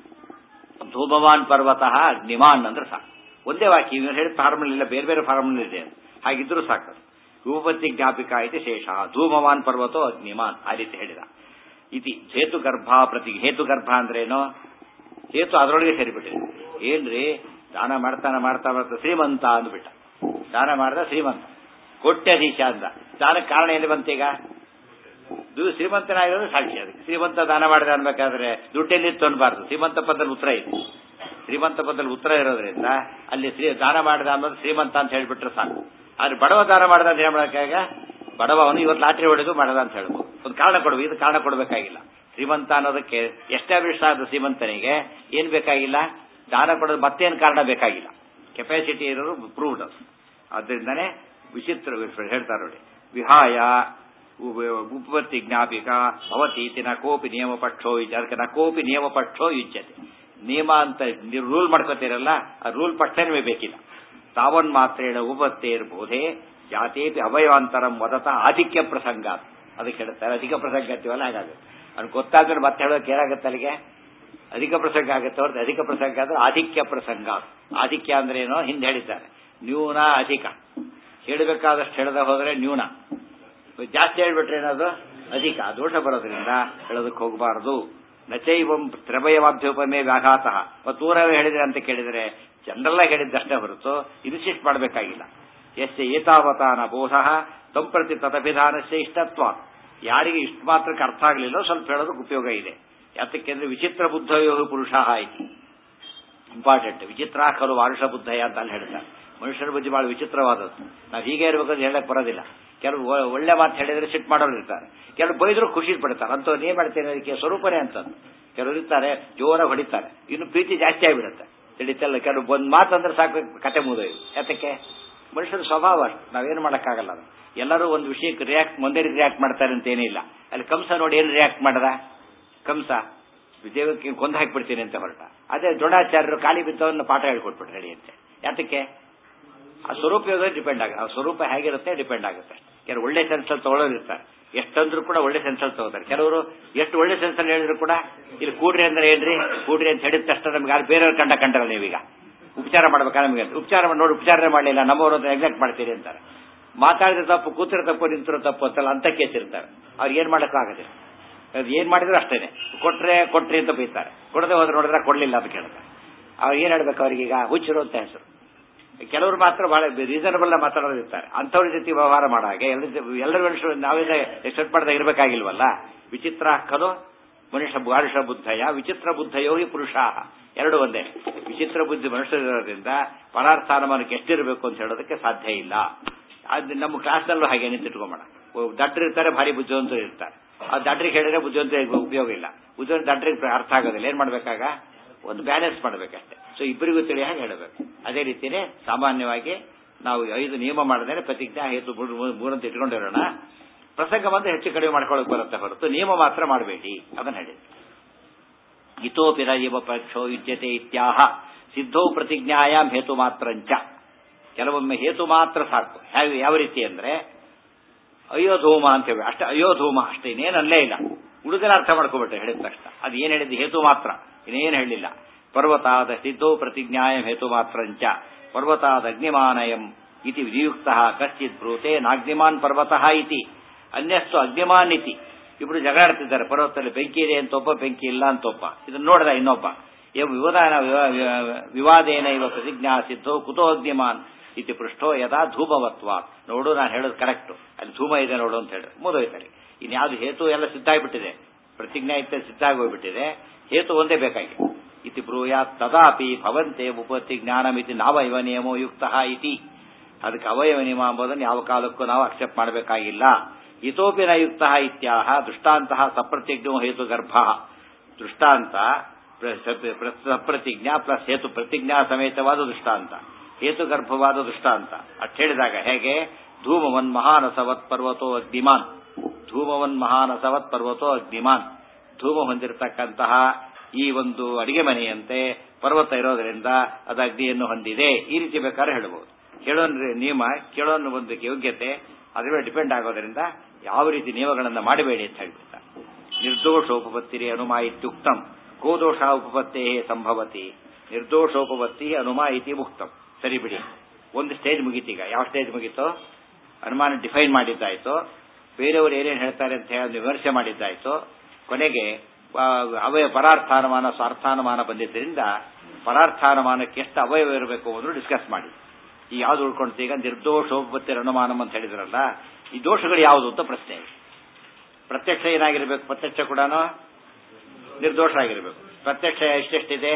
ಧೂಮವಾನ್ ಪರ್ವತಃ ಅಗ್ನಿಮಾನ್ ಅಂದ್ರೆ ಸಾಕು ಒಂದೇ ವಾಕ್ಯ ಇವ್ರು ಹೇಳಿದ ಫಾರ್ಮುಲ ಇಲ್ಲ ಬೇರೆ ಬೇರೆ ಫಾರ್ಮುಲ ಇದೆ ಹಾಗಿದ್ರು ಸಾಕು ರೂಪತಿ ಜ್ಞಾಪಿಕ ಐತಿ ಶೇಷ ಧೂಮವಾನ್ ಪರ್ವತೋ ಅಗ್ನಿಮಾನ್ ಆ ರೀತಿ ಹೇಳಿದ ಇತಿ ಹೇತುಗರ್ಭ ಪ್ರತಿ ಹೇತುಗರ್ಭ ಅಂದ್ರೇನು ಹೇತು ಅದರೊಳಗೆ ಸೇರಿಬಿಟ್ಟಿದೆ ಏನ್ರಿ ದಾನ ಮಾಡ್ತಾನ ಮಾಡ್ತಾ ಮಾಡ್ತಾ ಶ್ರೀಮಂತ ಅಂದ್ಬಿಟ್ಟ ದಾನ ಮಾಡ್ದ ಶ್ರೀಮಂತ ಕೋಟ್ಯಾಧೀಶ ಅಂದ ದಾನಕ್ಕೆ ಕಾರಣ ಎಲ್ಲಿ ಬಂತೀಗ ಇದು ಶ್ರೀಮಂತನಾಗಿರೋದು ಸಾಕ್ಷಿ ಅದಕ್ಕೆ ಶ್ರೀಮಂತ ದಾನ ಮಾಡಿದ ಅನ್ಬೇಕಾದ್ರೆ ದುಡ್ಡೆಲ್ಲಿತ್ತು ಅನ್ಬಾರ್ದು ಶ್ರೀಮಂತ ಪದದಲ್ಲಿ ಉತ್ತರ ಇದೆ ಶ್ರೀಮಂತ ಪದದಲ್ಲಿ ಉತ್ತರ ಇರೋದ್ರಿಂದ ಅಲ್ಲಿ ಶ್ರೀ ದಾನ ಮಾಡಿದ ಅನ್ನೋದು ಶ್ರೀಮಂತ ಅಂತ ಹೇಳ್ಬಿಟ್ರೆ ಸಾಕು ಆದ್ರೆ ಬಡವ ದಾನ ಮಾಡಿದ ಅಂತ ಏನ್ ಮಾಡಕ್ಕಾಗ ಬಡವ ಅವನು ಇವತ್ತು ಲಾಟ್ರಿ ಹೊಡೆದು ಮಾಡದ ಅಂತ ಹೇಳ್ಬೋದು ಒಂದು ಕಾರಣ ಕೊಡ್ಬೇಕು ಇದು ಕಾರಣ ಕೊಡಬೇಕಾಗಿಲ್ಲ ಶ್ರೀಮಂತ ಅನ್ನೋದಕ್ಕೆ ಎಸ್ಟಾಬ್ಲಿಷ್ ಆದ ಶ್ರೀಮಂತನಿಗೆ ಏನ್ ಬೇಕಾಗಿಲ್ಲ ದಾನ ಕೊಡೋದು ಮತ್ತೇನು ಕಾರಣ ಬೇಕಾಗಿಲ್ಲ ಕೆಪಾಸಿಟಿ ಇರೋರು ಪ್ರೂವ್ಡ್ ಆದ್ರಿಂದಾನೇ ವಿಚಿತ್ರ ಹೇಳ್ತಾರೆ ನೋಡಿ ವಿಹಾಯ ಉಪಪತ್ತಿ ಜ್ಞಾಪಿಕ ಭವತಿ ಇತಿ ನ ಕೋಪಿ ನಿಯಮ ಪಕ್ಷೋ ಅದಕ್ಕೆ ನ ಕೋಪಿ ನಿಯಮ ಪಕ್ಷೋ ಯುಜ್ಯತೆ ನಿಯಮ ಅಂತ ನೀವು ರೂಲ್ ಮಾಡ್ಕೋತೀರಲ್ಲ ಆ ರೂಲ್ ಪಕ್ಷ ನಿಮಗೆ ಬೇಕಿಲ್ಲ ತಾವನ್ ಮಾತ್ರೇಣ ಉಪತ್ತೇರ್ಬೋಧೆ ಜಾತೇಪಿ ಅವಯವಾಂತರಂ ವದತ ಆಧಿಕ್ಯ ಪ್ರಸಂಗ ಅದಕ್ಕೆ ಹೇಳ್ತಾರೆ ಅಧಿಕ ಪ್ರಸಂಗ ಅಂತೀವಲ್ಲ ಹಾಗಾಗುತ್ತೆ ಅವ್ನು ಗೊತ್ತಾದ್ರೆ ಮತ್ತೆ ಹೇಳೋಕೆ ಏನಾಗುತ್ತೆ ಅಲ್ಲಿಗೆ ಅಧಿಕ ಪ್ರಸಂಗ ಆಗುತ್ತೆ ಹೊರತು ಅಧಿಕ ಪ್ರಸಂಗ ಅಂದ್ರೆ ಆಧಿಕ್ಯ ಪ್ರಸಂಗ ಆಧಿಕ್ಯ ಅಂದ್ರೆ ಏನೋ ಹಿಂದೆ ಹೇಳಿದ್ದಾರೆ ನ್ಯೂನ ಅಧಿಕ ಹೇಳಬೇಕಾದಷ್ಟು ಹೇಳದ ಹೋದ್ರೆ ನ್ಯೂನ ಜಾಸ್ತಿ ಹೇಳ್ಬಿಟ್ರೆ ಏನದು ಅಧಿಕ ದೋಷ ಬರೋದ್ರಿಂದ ಹೇಳೋದಕ್ಕೆ ಹೋಗಬಾರದು ನಚೈವಂ ತ್ರಭಯವಾಭ್ಯುಪಮೇ ವ್ಯಾಘಾತ ಮತ್ತು ಊರವೇ ಹೇಳಿದ್ರೆ ಅಂತ ಕೇಳಿದರೆ ಜನರಲ್ಲ ಹೇಳಿದ್ದಷ್ಟೇ ಹೊರತು ಇನ್ಸಿಸ್ಟ್ ಮಾಡಬೇಕಾಗಿಲ್ಲ ಎಸ್ಯ ಏತಾವತಾನ ಬೋಧ ತಂಪ್ರತಿ ತದಭಿಧಾನಸ್ಯ ಇಷ್ಟತ್ವ ಯಾರಿಗೆ ಇಷ್ಟು ಮಾತ್ರಕ್ಕೆ ಅರ್ಥ ಆಗಲಿಲ್ಲ ಸ್ವಲ್ಪ ಹೇಳೋದಕ್ಕೆ ಉಪಯೋಗ ಇದೆ ಯಾತಕ್ಕೆಂದ್ರೆ ವಿಚಿತ್ರ ಬುದ್ಧಯೋ ಪುರುಷ ಆಯ್ತು ಇಂಪಾರ್ಟೆಂಟ್ ವಿಚಿತ್ರ ಖಲು ವಾರುಷ ಬುದ್ಧಯ ಅಂತ ಅಲ್ಲಿ ಹೇಳ್ತಾರೆ ಮನುಷ್ಯರ ಬುದ್ಧಿ ಬಹಳ ವಿಚಿತ್ರವಾದದ್ದು ನಾವು ಹೀಗೆ ಇರಬೇಕಂತ ಹೇಳಕ್ ಬರೋದಿಲ್ಲ ಕೆಲವು ಒಳ್ಳೆ ಮಾತು ಹೇಳಿದ್ರೆ ಸಿಟ್ಟು ಮಾಡೋರು ಇರ್ತಾರೆ ಕೆಲವು ಬೈದ್ರು ಖುಷಿ ಪಡ್ತಾರೆ ಅಂತ ಏನ್ ಮಾಡ್ತೇನೆ ಅದಕ್ಕೆ ಸ್ವರೂಪನೇ ಅಂತಂದು ಕೆಲವರು ಇರ್ತಾರೆ ಜೋರಾಗಿ ಹೊಡಿತಾರೆ ಇನ್ನು ಪ್ರೀತಿ ಜಾಸ್ತಿ ಆಗಿಬಿಡುತ್ತೆ ತಿಳಿತಲ್ಲ ಕೆಲವು ಒಂದ್ ಮಾತಂದ್ರೆ ಸಾಕು ಕತೆ ಮುಗಿದೋಯ್ತು ಯಾತಕ್ಕೆ ಮನುಷ್ಯನ ಸ್ವಭಾವ ಅಷ್ಟು ನಾವೇನು ಮಾಡೋಕ್ಕಾಗಲ್ಲ ಅದು ಎಲ್ಲರೂ ಒಂದು ವಿಷಯಕ್ಕೆ ರಿಯಾಕ್ಟ್ ಒಂದೇ ರೀತಿ ರಿಯಾಕ್ಟ್ ಮಾಡ್ತಾರೆ ಅಂತ ಏನಿಲ್ಲ ಅಲ್ಲಿ ಕಂಸ ನೋಡಿ ಏನು ರಿಯಾಕ್ಟ್ ಮಾಡದ ಕಂಸ ದೇವಕ್ಕೆ ಕೊಂದು ಹಾಕಿಬಿಡ್ತೀನಿ ಅಂತ ಹೊರಟ ಅದೇ ದ್ರೋಣಾಚಾರ್ಯರು ಖಾಲಿ ಬಿದ್ದವನ್ನು ಪಾಠ ಹೇಳ್ಕೊಟ್ಬಿಟ್ರು ನಡಿ ಅಂತೆ ಯಾತಕ್ಕೆ ಆ ಸ್ವರೂಪ ಡಿಪೆಂಡ್ ಆಗುತ್ತೆ ಆ ಸ್ವರೂಪ ಹೇಗಿರುತ್ತೆ ಡಿಪೆಂಡ್ ಆಗುತ್ತೆ ಕೆಲವು ಒಳ್ಳೆ ಸೆನ್ಸಲ್ಲಿ ತಗೊಳ್ಳೋರು ಇರ್ತಾರೆ ಎಷ್ಟಂದ್ರೂ ಕೂಡ ಒಳ್ಳೆ ಸೆನ್ಸಲ್ಲಿ ತಗೋತಾರೆ ಕೆಲವರು ಎಷ್ಟು ಒಳ್ಳೆ ಸೆನ್ಸಲ್ಲಿ ಹೇಳಿದ್ರು ಕೂಡ ಇಲ್ಲಿ ಕೂಡ್ರಿ ಅಂದ್ರೆ ಏನ್ರಿ ಕೂಡ್ರಿ ಅಂತ ಹೇಳಿದ ತಕ್ಷಣ ನಮ್ಗೆ ಯಾರು ಬೇರೆಯವ್ರು ಕಂಡ ಕಂಡಲ್ಲ ನೀವೀಗ ಉಪಚಾರ ಮಾಡ್ಬೇಕಾ ನಮಗೆ ಉಪಚಾರ ಮಾಡಿ ನೋಡಿ ಉಪಚಾರನೇ ಮಾಡಲಿಲ್ಲ ನಮ್ಮವರು ನೆಗ್ಲೆಕ್ಟ್ ಮಾಡ್ತೀರಿ ಅಂತಾರೆ ಮಾತಾಡಿದ್ರೆ ತಪ್ಪು ಕೂತಿರೋ ತಪ್ಪು ನಿಂತಿರೋ ತಪ್ಪು ಅಂತಲ್ಲ ಅಂತ ಕೇಸಿರ್ತಾರೆ ಅವ್ರಿಗೆ ಏನ್ ಮಾಡೋಕ್ಕಾಗದಿಲ್ಲ ಅದು ಏನ್ ಮಾಡಿದ್ರು ಅಷ್ಟೇನೆ ಕೊಟ್ರೆ ಕೊಟ್ರಿ ಅಂತ ಬೈತಾರೆ ಕೊಡದೆ ಹೋದ್ರೆ ನೋಡಿದ್ರೆ ಕೊಡ್ಲಿಲ್ಲ ಅಂತ ಕೇಳ್ತಾರೆ ಅವ್ರು ಏನ್ ಹೇಳ್ಬೇಕು ಅವ್ರಿಗೀಗ ಹುಚ್ಚರು ಅಂತ ಹೆಸರು ಕೆಲವರು ಮಾತ್ರ ಬಹಳ ರೀಸನಬಲ್ ಮಾತಾಡೋರು ಇರ್ತಾರೆ ಅಂಥವ್ರ ಜೊತೆ ವ್ಯವಹಾರ ಮಾಡೋ ಹಾಗೆ ಎಲ್ಲರ ಮನುಷ್ಯರು ನಾವೇನೇ ಎಕ್ಸೆಪ್ಟ್ ಮಾಡದೆ ಇರಬೇಕಾಗಿಲ್ವಲ್ಲ ವಿಚಿತ್ರ ಹಾಕೋದು ಮನುಷ್ಯ ಬಾರುಷ ಬುದ್ಧಯ ವಿಚಿತ್ರ ಬುದ್ಧಯೋಗಿ ಪುರುಷ ಎರಡು ಒಂದೇ ವಿಚಿತ್ರ ಬುದ್ಧಿ ಮನುಷ್ಯರಿರೋದ್ರಿಂದ ಪರಾರ್ಥಾನುಮಾನಕ್ಕೆ ಎಷ್ಟಿರಬೇಕು ಅಂತ ಹೇಳೋದಕ್ಕೆ ಸಾಧ್ಯ ಇಲ್ಲ ಅದು ನಮ್ಮ ಕ್ಲಾಸ್ನಲ್ಲೂ ಹಾಗೆ ನಿಂತಿಟ್ಕೊಂಬೋಣ ದಡ್ಡರು ಇರ್ತಾರೆ ಭಾರಿ ಬುದ್ಧಿವಂತರು ಇರ್ತಾರೆ ಆ ದಡ್ರಿಗೆ ಹೇಳಿದ್ರೆ ಬುದ್ಧಿವಂತ ಉಪಯೋಗ ಇಲ್ಲ ಬುದ್ಧಿವಂತ ದಡ್ರಿಗೆ ಅರ್ಥ ಆಗೋದಿಲ್ಲ ಏನ್ ಮಾಡ್ಬೇಕಾಗ ಒಂದು ಬ್ಯಾಲೆನ್ಸ್ ಮಾಡ್ಬೇಕಷ್ಟೇ ಸೊ ಇಬ್ಬರಿಗೂ ತಿಳಿ ಹಾಗೆ ಹೇಳಬೇಕು ಅದೇ ರೀತಿಯೇ ಸಾಮಾನ್ಯವಾಗಿ ನಾವು ಐದು ನಿಯಮ ಮಾಡಿದ್ರೆ ಪ್ರತಿಜ್ಞಾ ಹೇತು ಮೂರಂತ ಇಟ್ಕೊಂಡಿರೋಣ ಪ್ರಸಂಗ ಬಂದು ಹೆಚ್ಚು ಕಡಿಮೆ ಮಾಡ್ಕೊಳ್ಳೋಕೆ ಬರುತ್ತೆ ಹೊರತು ನಿಯಮ ಮಾತ್ರ ಮಾಡಬೇಡಿ ಅದನ್ನ ಹೇಳಿ ಇತೋಪಿರ ಇವ ಪಕ್ಷೋ ಯುಜ್ಯತೆ ಇತ್ಯಾಹ ಸಿದ್ಧೋ ಪ್ರತಿಜ್ಞಾಯಾಮ್ ಹೇತು ಮಾತ್ರಂಚ ಕೆಲವೊಮ್ಮೆ ಹೇತು ಮಾತ್ರ ಸಾಕು ಯಾವ ಯಾವ ರೀತಿ ಅಂದ್ರೆ ಅಯೋಧೂಮ ಅಂತ ಹೇಳಿ ಅಷ್ಟೇ ಅಯೋಧೂಮ ಅಷ್ಟೇ ಇನ್ನೇನಲ್ಲೇ ಇಲ್ಲ ಹುಡುಗರ ಅರ್ಥ ಮಾಡ್ಕೊಬಿಟ್ರೆ ಹೇಳಿದ ತಕ್ಷಣ ಅದು ಏನ್ ಹೇಳಿದ್ದು ಹೇತು ಮಾತ್ರ ಇನ್ನೇನು ಹೇಳಿಲ್ಲ ಪರ್ವತಾದ ಸಿದ್ಧೋ ಪ್ರತಿಜ್ಞಾಯಂ ಹೇತು ಮಾತ್ರಂಚ ಪರ್ವತಾದ ಅಗ್ನಿಮಾನಯಂ ಇತಿ ವಿಧಿಯುಕ್ತ ಕಶ್ಚಿತ್ ಬ್ರೂತೆ ನಾಗ್ನಿಮಾನ್ ಪರ್ವತಃ ಇತಿ ಅನ್ಯಸ್ತು ಅಗ್ನಿಮಾನ್ ಇತಿ ಇಬ್ರು ಜಗಾಡ್ತಿದ್ದಾರೆ ಪರ್ವತದಲ್ಲಿ ಬೆಂಕಿ ಇದೆ ಅಂತ ಒಬ್ಬ ಬೆಂಕಿ ಇಲ್ಲ ಅಂತ ಒಬ್ಬ ಇದನ್ನ ನೋಡಿದ ಇನ್ನೊಬ್ಬ ವಿವಾದಾನ ವಿವಾದೇನ ಇವ ಪ್ರತಿಜ್ಞಾ ಸಿದ್ಧೋ ಕುತೋ ಅಗ್ನಿಮಾನ್ ಇತಿ ಪೃಷ್ಠೋ ಯದಾ ಧೂಮವತ್ವ ನೋಡು ನಾನು ಹೇಳೋದು ಕರೆಕ್ಟ್ ಅಲ್ಲಿ ಧೂಮ ಇದೆ ನೋಡು ಅಂತ ಹೇಳಿ ಮುದೋಯ್ತಾರೆ ಇನ್ಯಾವುದು ಹೇತು ಎಲ್ಲ ಸಿದ್ಧ ಆಗಿಬಿಟ್ಟಿದೆ ಪ್ರತಿಜ್ಞಾ ಇತ್ತ ಸಿದ್ಧ ಆಗೋಗ್ಬಿಟ್ಟಿದೆ ಹೇತು ಒಂದೇ ಬೇಕಾಗಿ ಇತಿ ಬ್ರೂಯಾತ್ ತದಾಪಿ ಭವಂತೆ ಉಪತಿ ಜ್ಞಾನಮಿತಿ ನಾವಯವ ನಿಯಮೋ ಯುಕ್ತ ಇತಿ ಅದಕ್ಕೆ ಅವಯವ ನಿಯಮ ಎಂಬುದನ್ನು ಯಾವ ಕಾಲಕ್ಕೂ ನಾವು ಅಕ್ಸೆಪ್ಟ್ ಮಾಡಬೇಕಾಗಿಲ್ಲ ಇತೋಪಿ ನ ಯುಕ್ತ ಇತ್ಯಾಹ ದೃಷ್ಟಾಂತಹ ಸಪ್ರತಿಜ್ಞೋ ಹೇತು ಗರ್ಭ ದೃಷ್ಟಾಂತ ಸಪ್ರತಿಜ್ಞಾ ಪ್ಲಸ್ ಹೇತು ಪ್ರತಿಜ್ಞಾ ಸಮೇತವಾದ ದೃಷ್ಟಾಂತ ಹೇತು ಗರ್ಭವಾದ ದೃಷ್ಟಾಂತ ಅಟ್ ಹೇಳಿದಾಗ ಹೇಗೆ ಧೂಮವನ್ ಮಹಾನಸವತ್ ಪರ್ವತೋ ಅಗ್ನಿಮಾನ್ ಧೂಮವನ್ ಮಹಾನಸವತ್ ಪರ್ವತೋ ಅಗ್ನಿಮಾನ್ ಧೂಮ ಹೊಂದಿರತಕ್ಕಂತಹ ಈ ಒಂದು ಅಡಿಗೆ ಮನೆಯಂತೆ ಪರ್ವತ ಇರೋದರಿಂದ ಅದು ಅಗ್ನಿಯನ್ನು ಹೊಂದಿದೆ ಈ ರೀತಿ ಬೇಕಾದ್ರೆ ಹೇಳಬಹುದು ಕೇಳೋನ್ ನಿಯಮ ಕೇಳೋನ್ ಒಂದು ಯೋಗ್ಯತೆ ಅದ್ರ ಮೇಲೆ ಡಿಪೆಂಡ್ ಆಗೋದ್ರಿಂದ ಯಾವ ರೀತಿ ನಿಯಮಗಳನ್ನು ಮಾಡಬೇಡಿ ಅಂತ ಹೇಳ್ಬಿಡ್ತಾರೆ ನಿರ್ದೋಷೋಪಪತ್ತಿರಿ ಅನುಮಾ ಇತ್ಯುಕ್ತಂ ಗೋದೋಷ ಉಪಪತ್ತೇ ಸಂಭವತಿ ನಿರ್ದೋಷೋಪಪತ್ತಿ ಅನುಮಾ ಇತಿ ಮುಕ್ತಂ ಸರಿ ಬಿಡಿ ಒಂದು ಸ್ಟೇಜ್ ಮುಗೀತೀಗ ಯಾವ ಸ್ಟೇಜ್ ಮುಗೀತೋ ಅನುಮಾನ ಡಿಫೈನ್ ಮಾಡಿದ್ದಾಯ್ತು ಬೇರೆಯವರು ಏನೇನು ಹೇಳ್ತಾರೆ ಅಂತ ಹೇಳಿ ವಿಮರ್ಶೆ ಮಾಡಿದ್ದಾಯ್ತು ಕೊನೆಗೆ ಅವಯ ಪರಾರ್ಥಾನುಮಾನ ಸ್ವಾರ್ಥಾನುಮಾನ ಬಂದಿದ್ದರಿಂದ ಪರಾರ್ಥಾನುಮಾನಕ್ಕೆ ಎಷ್ಟು ಅವಯವ ಇರಬೇಕು ಅನ್ನೋದು ಡಿಸ್ಕಸ್ ಮಾಡಿ ಈ ಯಾವ್ದು ಉಳ್ಕೊಳ್ತೀವಿ ಈಗ ನಿರ್ದೋಷೋಪತ್ತಿರ ಅನುಮಾನಂ ಅಂತ ಹೇಳಿದ್ರಲ್ಲ ಈ ದೋಷಗಳು ಯಾವುದು ಅಂತ ಪ್ರಶ್ನೆ ಪ್ರತ್ಯಕ್ಷ ಏನಾಗಿರ್ಬೇಕು ಪ್ರತ್ಯಕ್ಷ ಕೂಡ ನಿರ್ದೋಷ ಆಗಿರ್ಬೇಕು ಪ್ರತ್ಯಕ್ಷ ಎಷ್ಟೆಷ್ಟಿದೆ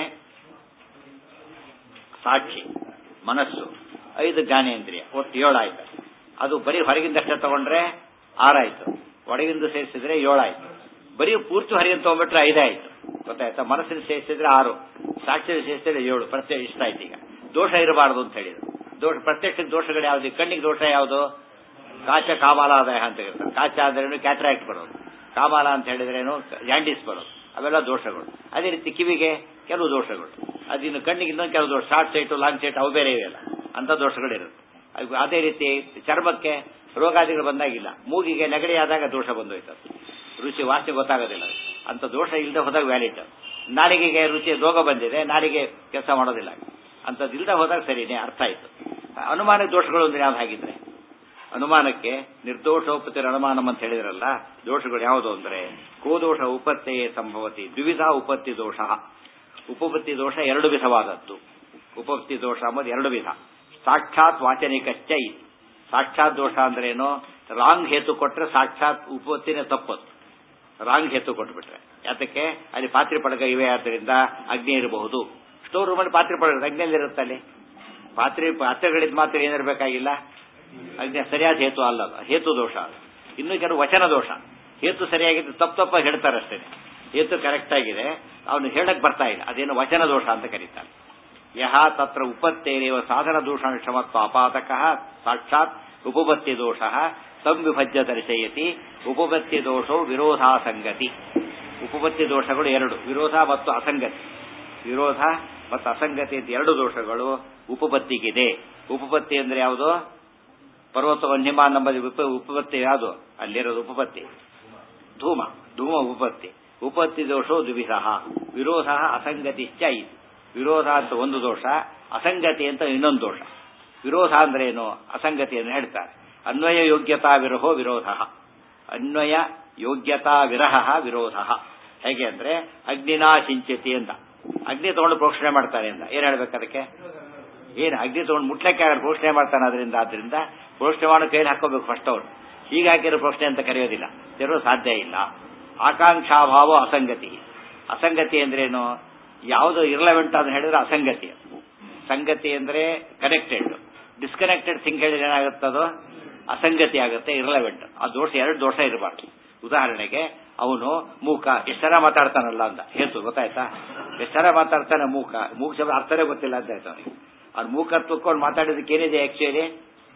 ಸಾಕ್ಷಿ ಮನಸ್ಸು ಐದು ಜ್ಞಾನೇಂದ್ರಿಯ ಒಟ್ಟು ಏಳಾಯ್ತು ಅದು ಬರೀ ಹೊರಗಿಂದಷ್ಟೇ ತಗೊಂಡ್ರೆ ಆರಾಯ್ತು ಒಳಗಿಂದ ಸೇರಿಸಿದ್ರೆ ಏಳಾಯ್ತು ಬರೀ ಪೂರ್ತಿ ಹೊರಗಿಂದ ತಗೊಂಡ್ಬಿಟ್ರೆ ಐದಾಯ್ತು ಗೊತ್ತಾಯ್ತಾ ಮನಸ್ಸಿನ ಸೇರಿಸಿದ್ರೆ ಆರು ಸಾಕ್ಷಿ ಸೇರಿಸಿದ್ರೆ ಏಳು ಪ್ರತ್ಯಕ್ಷ ಇಷ್ಟ ಆಯ್ತು ಈಗ ದೋಷ ಇರಬಾರದು ಅಂತ ಹೇಳಿದ್ರು ದೋಷ ಪ್ರತ್ಯಕ್ಷ ದೋಷಗಳು ಯಾವ್ದು ಕಣ್ಣಿಗೆ ದೋಷ ಯಾವುದು ಕಾಚ ಕಾಮಾಲಾದಾಯ ಅಂತ ಹೇಳ್ತಾರೆ ಕಾಚ ಆದ್ರೇನು ಕ್ಯಾಟ್ರಾಕ್ಟ್ ಬರೋದು ಕಾಮಾಲ ಅಂತ ಹೇಳಿದ್ರೇನು ಜಾಂಡೀಸ್ ಬರೋದು ಅವೆಲ್ಲ ದೋಷಗಳು ಅದೇ ರೀತಿ ಕಿವಿಗೆ ಕೆಲವು ದೋಷಗಳು ಅದಿನ್ನು ಕಣ್ಣಿಗೆ ಇನ್ನೊಂದು ಕೆಲವು ದೋಷ ಶಾರ್ಟ್ ಸೈಟು ಲಾಂಗ್ ಸೈಟ್ ಅವು ಬೇರೆ ಇವೆಲ್ಲ ಅಂತ ದೋಷಗಳಿರುತ್ತೆ ಅದೇ ರೀತಿ ಚರ್ಮಕ್ಕೆ ರೋಗಾದಿಗಳು ಬಂದಾಗಿಲ್ಲ ಮೂಗಿಗೆ ನೆಗಡಿ ಆದಾಗ ದೋಷ ಬಂದೋಯ್ತು ರುಚಿ ವಾಸನೆ ಗೊತ್ತಾಗೋದಿಲ್ಲ ಅಂತ ದೋಷ ಇಲ್ಲದೆ ಹೋದಾಗ ವ್ಯಾಲಿಡ್ ನಾಲಿಗೆಗೆ ರುಚಿ ರೋಗ ಬಂದಿದೆ ನಾಲಿಗೆ ಕೆಲಸ ಮಾಡೋದಿಲ್ಲ ಅಂತದ್ದು ಇಲ್ಲದೆ ಹೋದಾಗ ಸರಿನೇ ಅರ್ಥ ಆಯ್ತು ಅನುಮಾನ ದೋಷಗಳು ಅಂದ್ರೆ ಯಾವ್ದು ಹಾಗಿದ್ರೆ ಅನುಮಾನಕ್ಕೆ ನಿರ್ದೋಷೋಪತಿರ ಅನುಮಾನಂ ಅಂತ ಹೇಳಿದ್ರಲ್ಲ ದೋಷಗಳು ಯಾವುದು ಅಂದ್ರೆ ಕೋದೋಷ ಉಪತ್ತೆಯೇ ಸಂಭವತಿ ದ್ವಿವಿಧ ಉಪತ್ತಿ ದೋಷ ಉಪಪತ್ತಿ ದೋಷ ಎರಡು ವಿಧವಾದದ್ದು ಉಪಪತ್ತಿ ದೋಷ ಎಂಬುದು ಎರಡು ವಿಧ ಸಾಕ್ಷಾತ್ ವಾಚನಿಕಶ್ಚ ಇತಿ ಸಾಕ್ಷಾತ್ ದೋಷ ಅಂದ್ರೆ ಏನು ರಾಂಗ್ ಹೇತು ಕೊಟ್ರೆ ಸಾಕ್ಷಾತ್ ಉಪತ್ತಿನೇ ತಪ್ಪದು ರಾಂಗ್ ಹೇತು ಕೊಟ್ಬಿಟ್ರೆ ಯಾತಕ್ಕೆ ಅಲ್ಲಿ ಪಾತ್ರೆ ಪಡಗ ಇವೆ ಆದ್ದರಿಂದ ಅಗ್ನಿ ಇರಬಹುದು ಸ್ಟೋರ್ ರೂಮಲ್ಲಿ ಪಾತ್ರೆ ಪಡಗ ಅಗ್ನಿಯಲ್ಲಿ ಇರುತ್ತೆ ಅಲ್ಲಿ ಪಾತ್ರೆ ಪಾತ್ರೆಗಳಿದ್ ಮಾತ್ರ ಏನಿರಬೇಕಾಗಿಲ್ಲ ಅಗ್ನಿ ಸರಿಯಾದ ಹೇತು ಅಲ್ಲ ಅದು. ಹೇತು ದೋಷ ಅದು. ಇನ್ನು ಕೆಲವು ವಚನ ದೋಷ ಹೇತು ಸರಿಯಾಗಿದ್ದು ತಪ್ಪು ತಪ್ಪ ಹೇಳ್ತಾರೆ ಅಷ್ಟೇ ಹೇತು ಕರೆಕ್ಟ್ ಆಗಿದೆ ಅವನು ಹೇಳಕ್ ಬರ್ತಾ ಇಲ್ಲ ಅದೇನು ವಚನ ದೋಷ ಅಂತ ಕರೀತಾರೆ ಯಹ ತತ್ರ ಉಪತ್ತೇರೇವ ಸಾಧನ ದೂಷಣ ಕ್ಷಮತ್ವ ಅಪಾತಕ ಸಾಕ್ಷಾತ್ ಉಪಪತ್ತಿ ದೋಷ ತಂ ವಿಭಜ್ಯ ದರ್ಶಯತಿ ಉಪಪತ್ತಿ ದೋಷೋ ವಿರೋಧಾಸಂಗತಿ ಉಪಪತ್ತಿ ದೋಷಗಳು ಎರಡು ವಿರೋಧ ಮತ್ತು ಅಸಂಗತಿ ವಿರೋಧ ಮತ್ತು ಅಸಂಗತಿ ಅಂತ ಎರಡು ದೋಷಗಳು ಉಪಪತ್ತಿಗಿದೆ ಉಪಪತ್ತಿ ಅಂದ್ರೆ ಯಾವುದು ಪರ್ವತ ವನ್ಯಮ ನಮ್ಮಲ್ಲಿ ಉಪ ಉಪಪತ್ತಿ ಯಾವುದು ಅಲ್ಲಿರೋದು ಉಪಪತ್ತಿ ಧೂಮ ಧೂಮ ಉಪಪತ್ತಿ ಉಪಪತ್ತಿ ದೋಷೋ ದ್ವಿವಿಧ ವಿರೋಧ ಅಸಂಗತಿಶ್ಚ ಇದು ವಿರೋಧ ಅಂತ ಒಂದು ದೋಷ ಅಸಂಗತಿ ಅಂತ ಇನ್ನೊಂದು ದೋಷ ವಿರೋಧ ಅಂದ್ರೆ ಏನು ಅಸಂಗತಿಯನ್ನು ಹೇಳ್ತಾರೆ ಅನ್ವಯ ಯೋಗ್ಯತಾ ವಿರಹೋ ವಿರೋಧ ಅನ್ವಯ ಯೋಗ್ಯತಾ ವಿರಹ ವಿರೋಧ ಹೇಗೆ ಅಂದ್ರೆ ಅಗ್ನಿನಾ ಸಿಂಚತಿ ಅಂತ ಅಗ್ನಿ ತಗೊಂಡು ಪ್ರೋಕ್ಷಣೆ ಮಾಡ್ತಾನೆ ಅಂತ ಏನ್ ಹೇಳ್ಬೇಕು ಅದಕ್ಕೆ ಏನು ಅಗ್ನಿ ತಗೊಂಡು ಮುಟ್ಲಕ್ಕೆ ಆಗಲ್ಲ ಪ್ರೋಕ್ಷಣೆ ಮಾಡ್ತಾನೆ ಅದರಿಂದ ಆದ್ರಿಂದ ಪ್ರೋಕ್ಷಣೆ ಮಾಡೋ ಕೈಲಿ ಹಾಕೋಬೇಕು ಫಸ್ಟ್ ಅವ್ರು ಹೀಗೆ ಹಾಕಿರೋ ಪ್ರೋಕ್ಷಣೆ ಅಂತ ಕರೆಯೋದಿಲ್ಲ ತೆರೋ ಸಾಧ್ಯ ಇಲ್ಲ ಆಕಾಂಕ್ಷಾಭಾವ ಅಸಂಗತಿ ಅಸಂಗತಿ ಅಂದ್ರೇನು ಯಾವುದು ಇರ್ಲವೆಂಟ್ ಅಂತ ಹೇಳಿದ್ರೆ ಅಸಂಗತಿ ಸಂಗತಿ ಅಂದ್ರೆ ಕನೆಕ್ಟೆಡ್ ಡಿಸ್ಕನೆಕ್ಟೆಡ್ ಥಿಂಗ್ ಹೇಳಿದ್ರೆ ಏನಾಗುತ್ತದೋ ಅಸಂಗತಿ ಆಗುತ್ತೆ ಇರ್ಲವೆಂಟ್ ಆ ದೋಷ ಎರಡು ದೋಷ ಇರಬಾರ್ದು ಉದಾಹರಣೆಗೆ ಅವನು ಮೂಕ ಎಷ್ಟರ ಮಾತಾಡ್ತಾನಲ್ಲ ಅಂತ ಹೇತು ಗೊತ್ತಾಯ್ತಾ ಎಷ್ಟರ ಮಾತಾಡ್ತಾನೆ ಮೂಕ ಮೂಕ ಶಬ್ದ ಅರ್ಥನೇ ಗೊತ್ತಿಲ್ಲ ಅಂತ ಹೇಳ್ತಾನೆ ಅವ್ನು ಮೂಕತ್ವಕ್ಕೆ ಅವ್ನು ಮಾತಾಡಿದಕ್ಕೆ ಏನಿದೆ ಆಕ್ಚುಲಿ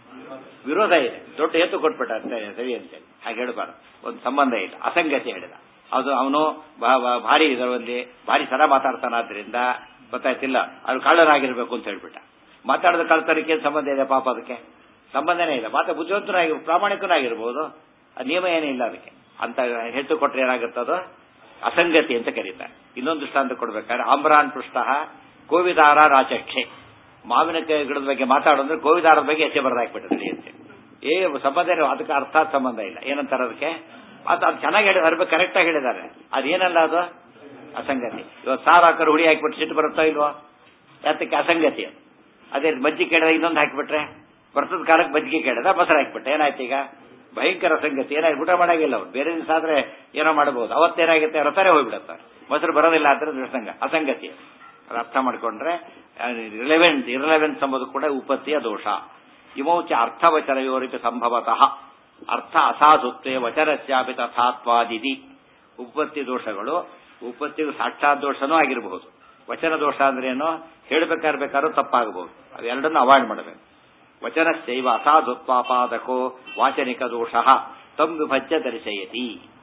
ವಿರೋಧ ಇದೆ ದೊಡ್ಡ ಹೇತು ಕೊಟ್ಬಿಟ್ಟ ಅಷ್ಟೇ ಸರಿ ಅಂತೇಳಿ ಹಾಗೆ ಹೇಳಬಾರ್ದು ಒಂದು ಸಂಬಂಧ ಇಲ್ಲ ಅಸಂಗತಿ ಹೇಳಿದ ಅದು ಅವನು ಭಾರಿ ಇದರಲ್ಲಿ ಭಾರಿ ಸರ ಮಾತಾಡ್ತಾನಾದ್ರಿಂದ ಗೊತ್ತಾಯ್ತಿಲ್ಲ ಅದು ಕಳ್ಳನಾಗಿರ್ಬೇಕು ಅಂತ ಹೇಳ್ಬಿಟ್ಟ ಮಾತಾಡದ ಕಳ್ತನಕ್ಕೆ ಏನ್ ಸಂಬಂಧ ಇದೆ ಪಾಪ ಅದಕ್ಕೆ ಸಂಬಂಧನೇ ಇಲ್ಲ ಮಾತ್ರ ಬುದ್ಧಿವಂತನಾಗಿ ಪ್ರಾಮಾಣಿಕನಾಗಿರ್ಬೋದು ಆ ನಿಯಮ ಏನೇ ಇಲ್ಲ ಅದಕ್ಕೆ ಅಂತ ಹೆಚ್ಚು ಕೊಟ್ರೆ ಏನಾಗುತ್ತದೋ ಅಸಂಗತಿ ಅಂತ ಕರೀತಾರೆ ಇನ್ನೊಂದು ದೃಷ್ಟಾಂತ ಕೊಡ್ಬೇಕಾದ್ರೆ ಆಮ್ರಾನ್ ಪೃಷ್ಠ ಕೋವಿದಾರ ರಾಚಕ್ಷೆ ಮಾವಿನಕಾಯಿ ಗಿಡದ ಬಗ್ಗೆ ಮಾತಾಡೋದ್ರೆ ಕೋವಿದಾರದ ಬಗ್ಗೆ ಎಚ್ಚೆ ಬರೆದಾಕ್ಬಿಟ್ಟಿದೆ ಅಂತ ಏ ಸಂಬಂಧ ಇಲ್ಲ ಅದಕ್ಕೆ ಅರ್ಥಾತ್ ಸಂಬಂಧ ಇಲ್ಲ ಏನಂತಾರೆ ಅದಕ್ಕೆ ಅದು ಅದು ಚೆನ್ನಾಗಿ ಹೇಳಿದ ಅದ್ರ ಬಗ್ಗೆ ಕರೆಕ್ಟ್ ಆಗಿ ಹೇಳಿದ್ದಾರೆ ಅದೇನಲ್ಲ ಅದು ಅಸಂಗತಿ ಇವತ್ತು ಸಾರು ಹಾಕೋರು ಹುಡಿ ಹಾಕಿಬಿಟ್ಟು ಸಿಟ್ಟು ಬರುತ್ತೋ ಇಲ್ವೋ ಯಾತಕ್ಕೆ ಅಸಂಗತಿ ಅದು ಅದೇ ಮಜ್ಜಿಗೆ ಕೇಳಿದ ಇನ್ನೊಂದು ಹಾಕಿಬಿಟ್ರೆ ಬರ್ತದ ಕಾಲಕ್ಕೆ ಮಜ್ಜಿಗೆ ಕೇಳಿದ ಮೊಸರು ಹಾಕಿಬಿಟ್ಟೆ ಏನಾಯ್ತು ಈಗ ಭಯಂಕರ ಸಂಗತಿ ಏನಾಗಿ ಊಟ ಮಾಡಾಗಿಲ್ಲ ಅವ್ರು ಬೇರೆ ದಿವಸ ಆದ್ರೆ ಏನೋ ಮಾಡಬಹುದು ಅವತ್ತೇನಾಗುತ್ತೆ ರಥನೇ ಹೋಗ್ಬಿಡುತ್ತಾರೆ ಮೊಸರು ಬರೋದಿಲ್ಲ ಅಂದ್ರೆ ದೃಷ್ಟಂಗ ಅಸಂಗತಿ ಅದು ಅರ್ಥ ಮಾಡ್ಕೊಂಡ್ರೆ ರಿಲೆವೆಂಟ್ ಇರಲೆವೆನ್ಸ್ ಎಂಬುದು ಕೂಡ ಉಪತ್ತಿಯ ದೋಷ ಇಮೌಚ ಅರ್ಥವಚನಯೋರಿಪಿ ಸಂಭವತಃ ಅರ್ಥ ಅಸಾಧುತ್ವೇ ವಚನಸ್ಯಾಪಿ ತಥಾತ್ವಾದಿತಿ ಉಪತ್ತಿ ದೋಷಗಳು ಉಪತ್ತಿಗೂ ಸಾಕ್ಷಾತ್ ದೋಷನೂ ಆಗಿರಬಹುದು ವಚನ ದೋಷ ಅಂದ್ರೇನು ಹೇಳ್ಬೇಕಾರ್ಬೇಕಾದ್ರೂ ತಪ್ಪಾಗಬಹುದು ಅವೆರಡನ್ನು ಅವಾಯ್ಡ್ ಮಾಡಬೇಕು ವಚನಸ್ಯೈವ ಅಸಾಧುತ್ವಾಪಾದಕೋ ವಾಚನಿಕ ದೋಷ ತಂ ವಿಭಜ್ಯ ದರ್ಶಯತಿ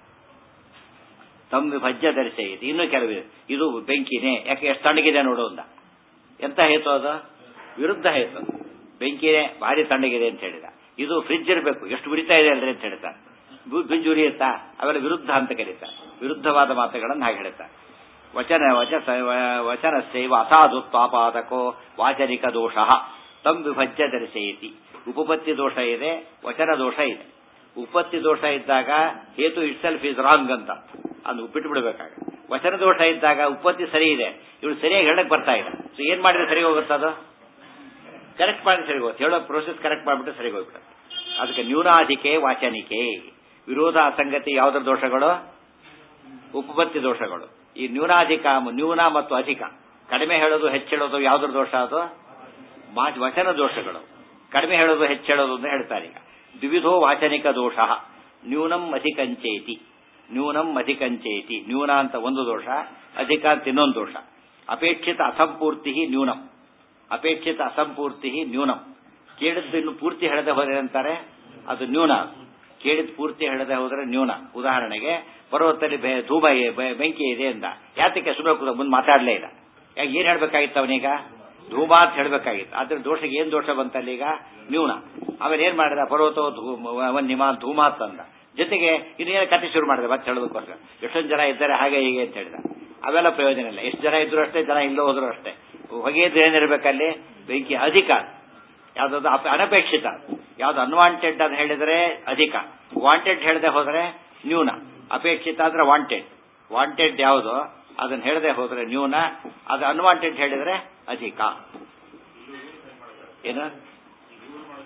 ತಂ ವಿಭಜ್ಯ ದರ್ಶಯತಿ ಇನ್ನು ಕೆಲವಿದೆ ಇದು ಬೆಂಕಿನೇ ಯಾಕೆ ಎಷ್ಟು ತಣ್ಣಗಿದೆ ನೋಡು ಅಂದ ಎಂತ ಹೇತು ಅದು ವಿರುದ್ಧ ಹೇತು ಬೆಂಕಿನೇ ಭಾರಿ ತಣ್ಣಗಿದೆ ಅಂತ ಹೇಳಿದ ಇದು ಫ್ರಿಜ್ ಇರಬೇಕು ಎಷ್ಟು ಉರಿತಾ ಇದೆ ಅಲ್ರಿ ಅಂತ ಹೇಳ್ತಾರೆ ಫ್ರಿಜ್ ಉರಿಯುತ್ತಾ ಅವೆಲ್ಲ ವಿರುದ್ಧ ಅಂತ ಕರೀತಾರೆ ವಿರುದ್ಧವಾದ ಮಾತುಗಳನ್ನು ಹಾಗೆ ಹೇಳ್ತಾರೆ ವಚನ ವಚ ವಚನಸ್ಯೈವ ಅಸಾಧುತ್ವಾಪಾದಕೋ ವಾಚನಿಕ ದೋಷ ತಂ ವಿಭಜ್ಯ ದರ್ಶಯತಿ ಉಪಪತ್ತಿ ದೋಷ ಇದೆ ವಚನ ದೋಷ ಇದೆ ಉಪತ್ತಿ ದೋಷ ಇದ್ದಾಗ ಹೇತು ಇಟ್ ಸೆಲ್ಫ್ ಇಸ್ ರಾಂಗ್ ಅಂತ ಅದು ಬಿಟ್ಟು ಬಿಡಬೇಕಾಗ ವಚನ ದೋಷ ಇದ್ದಾಗ ಉಪತ್ತಿ ಸರಿ ಇದೆ ಇವಳು ಸರಿಯಾಗಿ ಹೇಳಕ್ ಬರ್ತಾ ಇಲ್ಲ ಸೊ ಏನ್ ಮಾಡಿದ್ರೆ ಸರಿ ಹೋಗುತ್ತದು ಕರೆಕ್ಟ್ ಮಾಡಿದ್ರೆ ಸರಿ ಹೋಗುತ್ತೆ ಹೇಳೋ ಪ್ರೋಸೆಸ್ ಕರೆಕ್ಟ್ ಮಾಡಿಬಿಟ್ಟು ಸರಿ ಹೋಗ್ಬಿಡುತ್ತೆ ಅದಕ್ಕೆ ನ್ಯೂನಾಧಿಕೆ ವಾಚನಿಕೆ ವಿರೋಧ ಅಸಂಗತಿ ಯಾವುದ್ರ ದೋಷಗಳು ಉಪಪತ್ತಿ ದೋಷಗಳು ಈ ನ್ಯೂನಾಧಿಕ ನ್ಯೂನ ಮತ್ತು ಅಧಿಕ ಕಡಿಮೆ ಹೇಳೋದು ಹೆಚ್ಚೇಳೋದು ಯಾವುದ್ರ ದೋಷ ಅದು ವಚನ ದೋಷಗಳು ಕಡಿಮೆ ಹೇಳೋದು ಹೆಚ್ಚೇಳೋದು ಅಂತ ಹೇಳ್ತಾರೆ ಈಗ ದ್ವಿವಿಧೋ ವಾಚನಿಕ ದೋಷ ನ್ಯೂನಂ ಅಧಿಕಂಚೇತಿ ನ್ಯೂನಂ ಅಧಿಕಂಚೇತಿ ನ್ಯೂನ ಅಂತ ಒಂದು ದೋಷ ಅಧಿಕ ಅಂತ ಇನ್ನೊಂದು ದೋಷ ಅಪೇಕ್ಷಿತ ಅಸಂಪೂರ್ತಿ ನ್ಯೂನಂ ಅಪೇಕ್ಷಿತ ಅಸಂಪೂರ್ತಿ ನ್ಯೂನಂ ಕೇಳಿದ್ದು ಇನ್ನು ಪೂರ್ತಿ ಹೇಳದೆ ಹೋದ್ರೆ ಅಂತಾರೆ ಅದು ನ್ಯೂನ ಕೇಳಿದ್ ಪೂರ್ತಿ ಹೇಳದೆ ಹೋದ್ರೆ ನ್ಯೂನ ಉದಾಹರಣೆಗೆ ಪರ್ವತದಲ್ಲಿ ಧೂಮ ಬೆಂಕಿ ಇದೆ ಅಂತ ಯಾತಕ್ಕೆ ಸುಮ್ಮನೆ ಮುಂದೆ ಮಾತಾಡಲೇ ಇಲ್ಲ ಯಾಕೆ ಏನ್ ಹೇಳ್ಬೇಕಾಗಿತ್ತು ಅವನೀಗ ಧೂಮ ಅಂತ ಹೇಳ್ಬೇಕಾಗಿತ್ತು ಆದ್ರೆ ದೋಷಕ್ಕೆ ಏನ್ ದೋಷ ಬಂತಲ್ಲ ಈಗ ನ್ಯೂನ ಆಮೇಲೆ ಏನ್ ಮಾಡಿದ ಪರ್ವತ ವನ್ಯಮ ಧೂಮಾತ್ ಅಂದ ಜೊತೆಗೆ ಇನ್ನೇನು ಕತೆ ಶುರು ಮಾಡಿದೆ ಮತ್ತೆ ಹೇಳೋದಕ್ಕೋಸ್ಕರ ಎಷ್ಟೊಂದು ಜನ ಇದ್ದಾರೆ ಹಾಗೆ ಹೀಗೆ ಅಂತ ಹೇಳಿದ ಅವೆಲ್ಲ ಪ್ರಯೋಜನ ಇಲ್ಲ ಎಷ್ಟು ಜನ ಇದ್ರು ಅಷ್ಟೇ ಜನ ಇಲ್ಲೋ ಹೋದ್ರು ಅಷ್ಟೇ ಹೊಗೆ ಇದ್ರೆ ಏನಿರ್ಬೇಕಲ್ಲಿ ಬೆಂಕಿ ಅಧಿಕ ಯಾವ್ದಾದ್ರು ಅನಪೇಕ್ಷಿತ ಯಾವ್ದು ಅನ್ವಾಂಟೆಡ್ ಅಂತ ಹೇಳಿದ್ರೆ ಅಧಿಕ ವಾಂಟೆಡ್ ಹೇಳದೆ ಹೋದ್ರೆ ನ್ಯೂನ ಅಪೇಕ್ಷಿತ ಅಂದ್ರೆ ವಾಂಟೆಡ್ ವಾಂಟೆಡ್ ಯಾವುದು ಅದನ್ನ ಹೇಳದೆ ಹೋದ್ರೆ ನ್ಯೂನ ಅದು ಅನ್ವಾಂಟೆಡ್ ಹೇಳಿದ್ರೆ ಅಧಿಕ ಏನು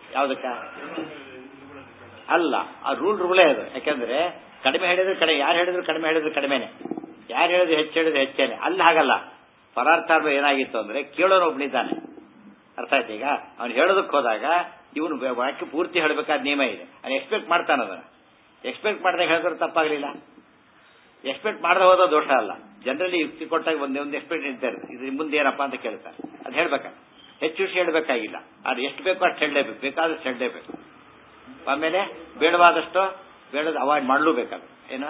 ಯಾವುದಕ್ಕ ಅಲ್ಲ ಆ ರೂಲ್ ರೂಲೇ ಅದು ಯಾಕಂದ್ರೆ ಕಡಿಮೆ ಹೇಳಿದ್ರೆ ಕಡಿಮೆ ಯಾರು ಹೇಳಿದ್ರು ಕಡಿಮೆ ಹೇಳಿದ್ರು ಕಡಿಮೆನೆ ಯಾರು ಹೇಳಿದ್ರು ಹೆಚ್ಚು ಹೇಳಿದ್ರು ಹೆಚ್ಚೇನೆ ಅಲ್ಲಿ ಹಾಗಲ್ಲ ಪರಾರ್ಥಾರ್ಥ ಏನಾಗಿತ್ತು ಅಂದ್ರೆ ಕೇಳೋನು ಒಬ್ಬನಿದ್ದಾನೆ ಅರ್ಥ ಆಯ್ತು ಈಗ ಅವ್ನು ಹೇಳೋದಕ್ಕೆ ಹೋದಾಗ ಇವನು ವಾಕ್ಯ ಪೂರ್ತಿ ಹೇಳಬೇಕಾದ ನಿಯಮ ಇದೆ ಅವ್ನು ಎಕ್ಸ್ಪೆಕ್ಟ್ ಮಾಡ್ತಾನ ಅದನ್ನ ಎಕ್ಸ್ಪೆಕ್ಟ್ ಮಾಡಿದಾಗ ಹೇಳಿದ್ರೆ ತಪ್ಪಾಗಲಿಲ್ಲ ಎಕ್ಸ್ಪೆಕ್ಟ್ ಮಾಡದೆ ಹೋದ ದೋಷ ಅಲ್ಲ ಜನರಲಿ ಯುಕ್ತಿ ಕೊಟ್ಟಾಗ ಒಂದೇ ಒಂದು ಎಕ್ಸ್ಪೆಕ್ಟ್ ಇರ್ತಾರೆ ಇದು ಮುಂದೆ ಏನಪ್ಪಾ ಅಂತ ಕೇಳ್ತಾರೆ ಅದು ಹೇಳ್ಬೇಕ ಹೆಚ್ಚು ವಿಷಯ ಹೇಳಬೇಕಾಗಿಲ್ಲ ಅದು ಎಷ್ಟು ಬೇಕೋ ಅಷ್ಟು ಹೇಳಲೇಬೇಕು ಬೇಕಾದಷ್ಟು ಹೇಳಲೇಬೇಕು ಆಮೇಲೆ ಬೇಡವಾದಷ್ಟು ಬೇಡದ ಅವಾಯ್ಡ್ ಮಾಡಲೂಬೇಕದು ಏನು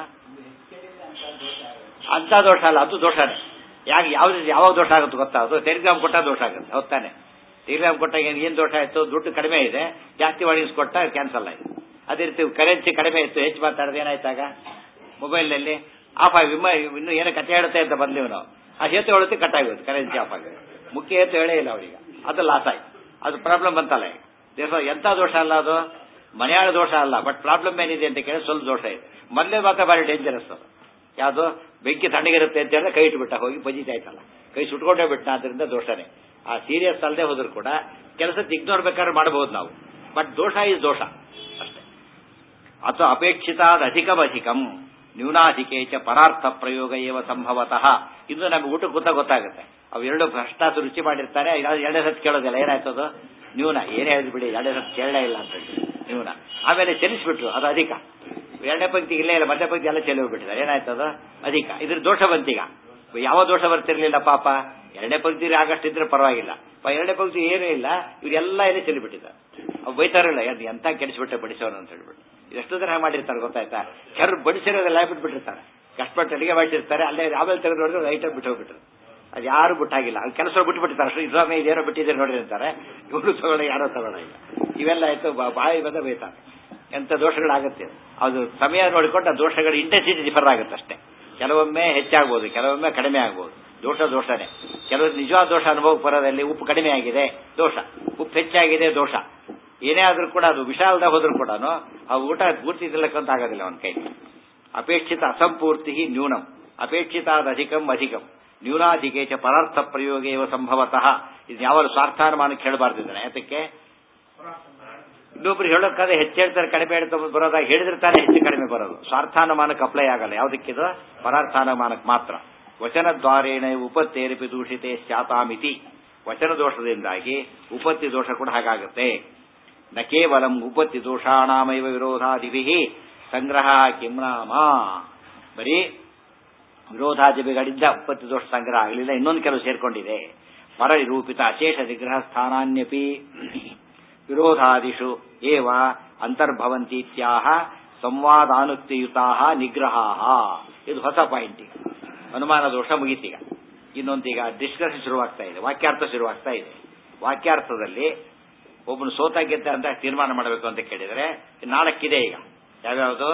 ಅಂತ ದೋಷ ಅಲ್ಲ ಅದು ದೋಷನೇ ಯಾಕೆ ಯಾವ್ದು ಯಾವಾಗ ದೋಷ ಆಗುತ್ತೆ ಗೊತ್ತಾ ಅದು ಟೆಲಿಗ್ರಾಮ್ ಕೊಟ್ಟ ದೋಷ ಆಗುತ್ತೆ ಹೌದಾನೆ ಟೆಲಿಗ್ರಾಮ್ ಕೊಟ್ಟಾಗ ಏನ್ ಏನ್ ದೋಷ ಆಯ್ತು ದುಡ್ಡು ಕಡಿಮೆ ಇದೆ ಜಾಸ್ತಿ ವಾಣಿಸ್ ಕೊಟ್ಟ ಕ್ಯಾನ್ಸಲ್ ಆಯ್ತು ಅದೇ ರೀತಿ ಕರೆನ್ಸಿ ಕಡಿಮೆ ಇತ್ತು ಹೆಚ್ಚು ಮಾತಾಡಿದ್ರೆ ಏನಾಯ್ತಾಗ ಮೊಬೈಲ್ನಲ್ಲಿ ಆಫ್ ಆಗಿ ವಿಮ ಇನ್ನು ಏನೋ ಕತೆ ಹೇಳುತ್ತೆ ಅಂತ ಬಂದೀವಿ ನಾವು ಆ ಹೇತು ಹೇಳುತ್ತೆ ಕಟ್ ಆಗೋದು ಕರೆನ್ಸಿ ಆಫ್ ಆಗಿದೆ ಮುಖ್ಯ ಹೇತು ಹೇಳೇ ಇಲ್ಲ ಅವರಿಗೆ ಅದು ಲಾಸ್ ಆಯ್ತು ಅದು ಪ್ರಾಬ್ಲಮ್ ಬಂತಲ್ಲ ಈಗ ದೇಶ ಎಂತ ದೋಷ ಅಲ್ಲ ಅದು ಮನೆಯಾಳ ದೋಷ ಅಲ್ಲ ಬಟ್ ಪ್ರಾಬ್ಲಮ್ ಏನಿದೆ ಅಂತ ಕೇಳಿ ಸ್ವಲ್ಪ ದೋಷ ಇದೆ ಮೊದಲೇ ಮಾತ್ರ ಭಾರಿ ಡೇಂಜರಸ್ ಅದು ಯಾವುದು ಬೆಂಕಿ ತಣ್ಣಗಿರುತ್ತೆ ಅಂತ ಹೇಳಿದ್ರೆ ಕೈ ಇಟ್ಬಿಟ್ಟ ಹೋಗಿ ಬಜಿತಾಯ್ತಲ್ಲ ಕೈ ಸುಟ್ಕೊಂಡೇ ಬಿಟ್ಟ ಅದರಿಂದ ದೋಷನೇ ಆ ಸೀರಿಯಸ್ ಅಲ್ಲದೆ ಹೋದ್ರು ಕೂಡ ಕೆಲಸಕ್ಕೆ ಇಗ್ನೋರ್ ಬೇಕಾದ್ರೆ ಮಾಡಬಹುದು ನಾವು ಬಟ್ ದೋಷ ಇಸ್ ದೋಷ ಅಷ್ಟೇ ಅಥವಾ ಅಪೇಕ್ಷಿತಾದ ಅಧಿಕಮಧಿಕಂ ನ್ಯೂನಾಧಿಕೆ ಚ ಪರಾರ್ಥ ಪ್ರಯೋಗ ಏವ ಸಂಭವತಃ ಇದು ನಮಗೆ ಊಟ ಗೊತ್ತ ಗೊತ್ತಾಗುತ್ತೆ ಅವು ಎರಡು ಭ್ರಷ್ಟಾಸು ರುಚಿ ಮಾಡಿರ್ತಾರೆ ಎರಡೇ ಸತ್ ಕೇಳೋದಿಲ್ಲ ಏನಾಯ್ತದು ನ್ಯೂನ ಏನೇ ಹೇಳಿದ್ ಬಿಡಿ ಎರಡೇ ಸತ್ ಕೇಳಲೇ ಇಲ್ಲ ಅಂತ ಹೇಳಿ ನ್ಯೂನ ಆಮೇಲೆ ಚಲಿಸ್ಬಿಟ್ರು ಅದು ಅಧಿಕ ಎರಡನೇ ಪಂಕ್ತಿ ಇಲ್ಲೇ ಇಲ್ಲ ಮಧ್ಯ ಪಂಕ್ತಿ ಎಲ್ಲ ಚೆಲ್ಲಿ ಹೋಗ್ಬಿಟ್ಟಿದ್ದಾರೆ ಏನಾಯ್ತದ ಅಧಿಕ ಇದ್ರ ದೋಷ ಬಂತೀಗ ಯಾವ ದೋಷ ಬರ್ತಿರ್ಲಿಲ್ಲ ಪಾಪ ಎರಡನೇ ಪಂಕ್ತಿ ಆಗಷ್ಟಿದ್ರೆ ಪರವಾಗಿಲ್ಲ ಎರಡನೇ ಪಂಕ್ತಿ ಏನೂ ಇಲ್ಲ ಇವರೆಲ್ಲ ಇಲ್ಲಿ ಚೆಲ್ಲಿಬಿಟ್ಟಿದ್ದಾರೆ ಅವು ಬೈತಾರಲ್ಲ ಎಂತ ಕೆಡಿಸ್ಬಿಟ್ಟೆ ಬಡಿಸೋನು ಅಂತ ಹೇಳ್ಬಿಟ್ಟು ಎಷ್ಟು ಜನ ಮಾಡಿರ್ತಾರೆ ಗೊತ್ತಾಯ್ತಾ ಕೆರು ಬಡಿಸಿರೋದೆಲ್ಲ ಬಿಟ್ಬಿಟ್ಟಿರ್ತಾರೆ ಕಷ್ಟಪಟ್ಟು ಅಡಿಗೆ ಮಾಡಿರ್ತಾರೆ ಅಲ್ಲೇ ಆಮೇಲೆ ತೆಗೆದು ನೋಡಿದ್ರೆ ಐಟಮ್ ಬಿಟ್ಟು ಹೋಗ್ಬಿಟ್ರು ಅದು ಯಾರು ಬಿಟ್ಟಾಗಿಲ್ಲ ಅದು ಕೆಲಸ ಬಿಟ್ಬಿಟ್ಟಿರ್ತಾರೆ ಅಷ್ಟು ಇಸ್ಲಾಮಿ ಇದೇನೋ ಬಿಟ್ಟಿದ್ದಾರೆ ನೋಡಿ ಅಂತಾರೆ ಇವರು ತಗೊಳ್ಳ ಯಾರೋ ತಗೊಳ್ಳ ಇಲ್ಲ ಇವೆಲ್ಲ ಆಯ್ತು ಬಾಯಿ ಬಂದ ಬೈತಾರೆ ಎಂತ ದೋಷಗಳಾಗುತ್ತೆ ಅದು ಸಮಯ ನೋಡಿಕೊಂಡು ಆ ದೋಷಗಳ ಇಂಟೆನ್ಸಿಟಿ ಡಿಫರ್ ಆಗುತ್ತೆ ಅಷ್ಟೇ ಕೆಲವೊಮ್ಮೆ ಹೆಚ್ಚಾಗ್ಬೋದು ಕೆಲವೊಮ್ಮೆ ಕಡಿಮೆ ಆಗ್ಬೋದು ದೋಷ ದೋಷನೇ ಕೆಲವು ನಿಜವಾದ ದೋಷ ಅನುಭವಕ್ಕೆ ಬರೋದಲ್ಲಿ ಉಪ್ಪು ಕಡಿಮೆ ಆಗಿದೆ ದೋಷ ಉಪ್ಪು ಹೆಚ್ಚಾಗಿದೆ ದೋಷ ಏನೇ ಆದ್ರೂ ಕೂಡ ಅದು ವಿಷ ಅಲ್ದ ಹೋದ್ರೂ ಕೂಡ ಆ ಊಟ ಪೂರ್ತಿ ತಿನ್ನಕ್ಕಂತ ಆಗೋದಿಲ್ಲ ಅವನ ಕೈ ಅಪೇಕ್ಷಿತ ಅಸಂಪೂರ್ತಿ ನ್ಯೂನಂ ಅಪೇಕ್ಷಿತಾದ ಅಧಿಕಂ ಅಧಿಕಂ ನ್ಯೂನಾಧಿಕೆ ಚ ಪರಾರ್ಥ ಪ್ರಯೋಗೇವ ಸಂಭವತಃ ಇದು ಯಾವಾಗ ಸ್ವಾರ್ಥಾನುಮಾನಕ್ಕೆ ಹೇಳಬಾರ್ದಿದ್ದಾನೆ ಯಾತಕ್ಕೆ ಇನ್ನೊಬ್ರು ಹೇಳೋಕ್ಕಾದ್ರೆ ಹೆಚ್ಚು ಹೇಳ್ತಾರೆ ಕಡಿಮೆ ಹೇಳ್ತಾ ಬರೋದಾಗ ಹೇಳಿದಿರ್ತಾನೆ ಹೆಚ್ಚು ಕಡಿಮೆ ಬರೋದು ಸ್ವಾರ್ಥಾನುಮಾನಕ್ಕೆ ಅಪ್ಲೈ ಆಗಲ್ಲ ಯಾವುದಕ್ಕಿದು ಪರಾರ್ಥಾನುಮಾನಕ್ಕೆ ಮಾತ್ರ ವಚನ ದ್ವಾರೇಣ ಉಪತ್ತೇರಿಪಿ ದೂಷಿತೆ ಸ್ಯಾತಾಮಿತಿ ವಚನ ದೋಷದಿಂದಾಗಿ ಉಪತ್ತಿ ದೋಷ ಕೂಡ ಹಾಗಾಗುತ್ತೆ ನ ಕೇವಲಂ ಉಪತ್ತಿ ದೋಷಾಣಾಮೈವ ವಿರೋಧಾದಿಭಿ ಸಂಗ್ರಹ ಕಿಮ್ನಾಮ ಬರೀ ವಿರೋಧಾದಿಗಳಿಂದ ಉಪತ್ತಿ ದೋಷ ಸಂಗ್ರಹ ಆಗಲಿಲ್ಲ ಇನ್ನೊಂದು ಕೆಲವು ಸೇರ್ಕೊಂಡಿದೆ ಪರನಿರೂಪಿತ ಅಶೇಷ ನಿಗ್ರಹ ಸ್ಥಾನಾನ್ಯಪಿ ವಿರೋಧಾದಿಷು ಏವ ಅಂತರ್ಭವಂತೀತ್ಯಾಹ ಸಂವಾದಾನುಕ್ತಿಯುತಾ ನಿಗ್ರಹ ಇದು ಹೊಸ ಪಾಯಿಂಟ್ ಈಗ ಅನುಮಾನ ದೋಷ ಮುಗೀತೀಗ ಇನ್ನೊಂದೀಗ ಡಿಸ್ಕಷನ್ ಶುರುವಾಗ್ತಾ ಇದೆ ವಾಕ್ಯಾರ್ಥ ಶುರುವಾಗ್ತಾ ಇದೆ ವಾಕ್ಯಾರ್ಥದಲ್ಲಿ ಒಬ್ಬನು ಸೋತ ಗೆದ್ದ ಅಂತ ತೀರ್ಮಾನ ಮಾಡಬೇಕು ಅಂತ ಕೇಳಿದ್ರೆ ನಾಲ್ಕಿದೆ ಈಗ ಯಾವ್ಯಾವುದು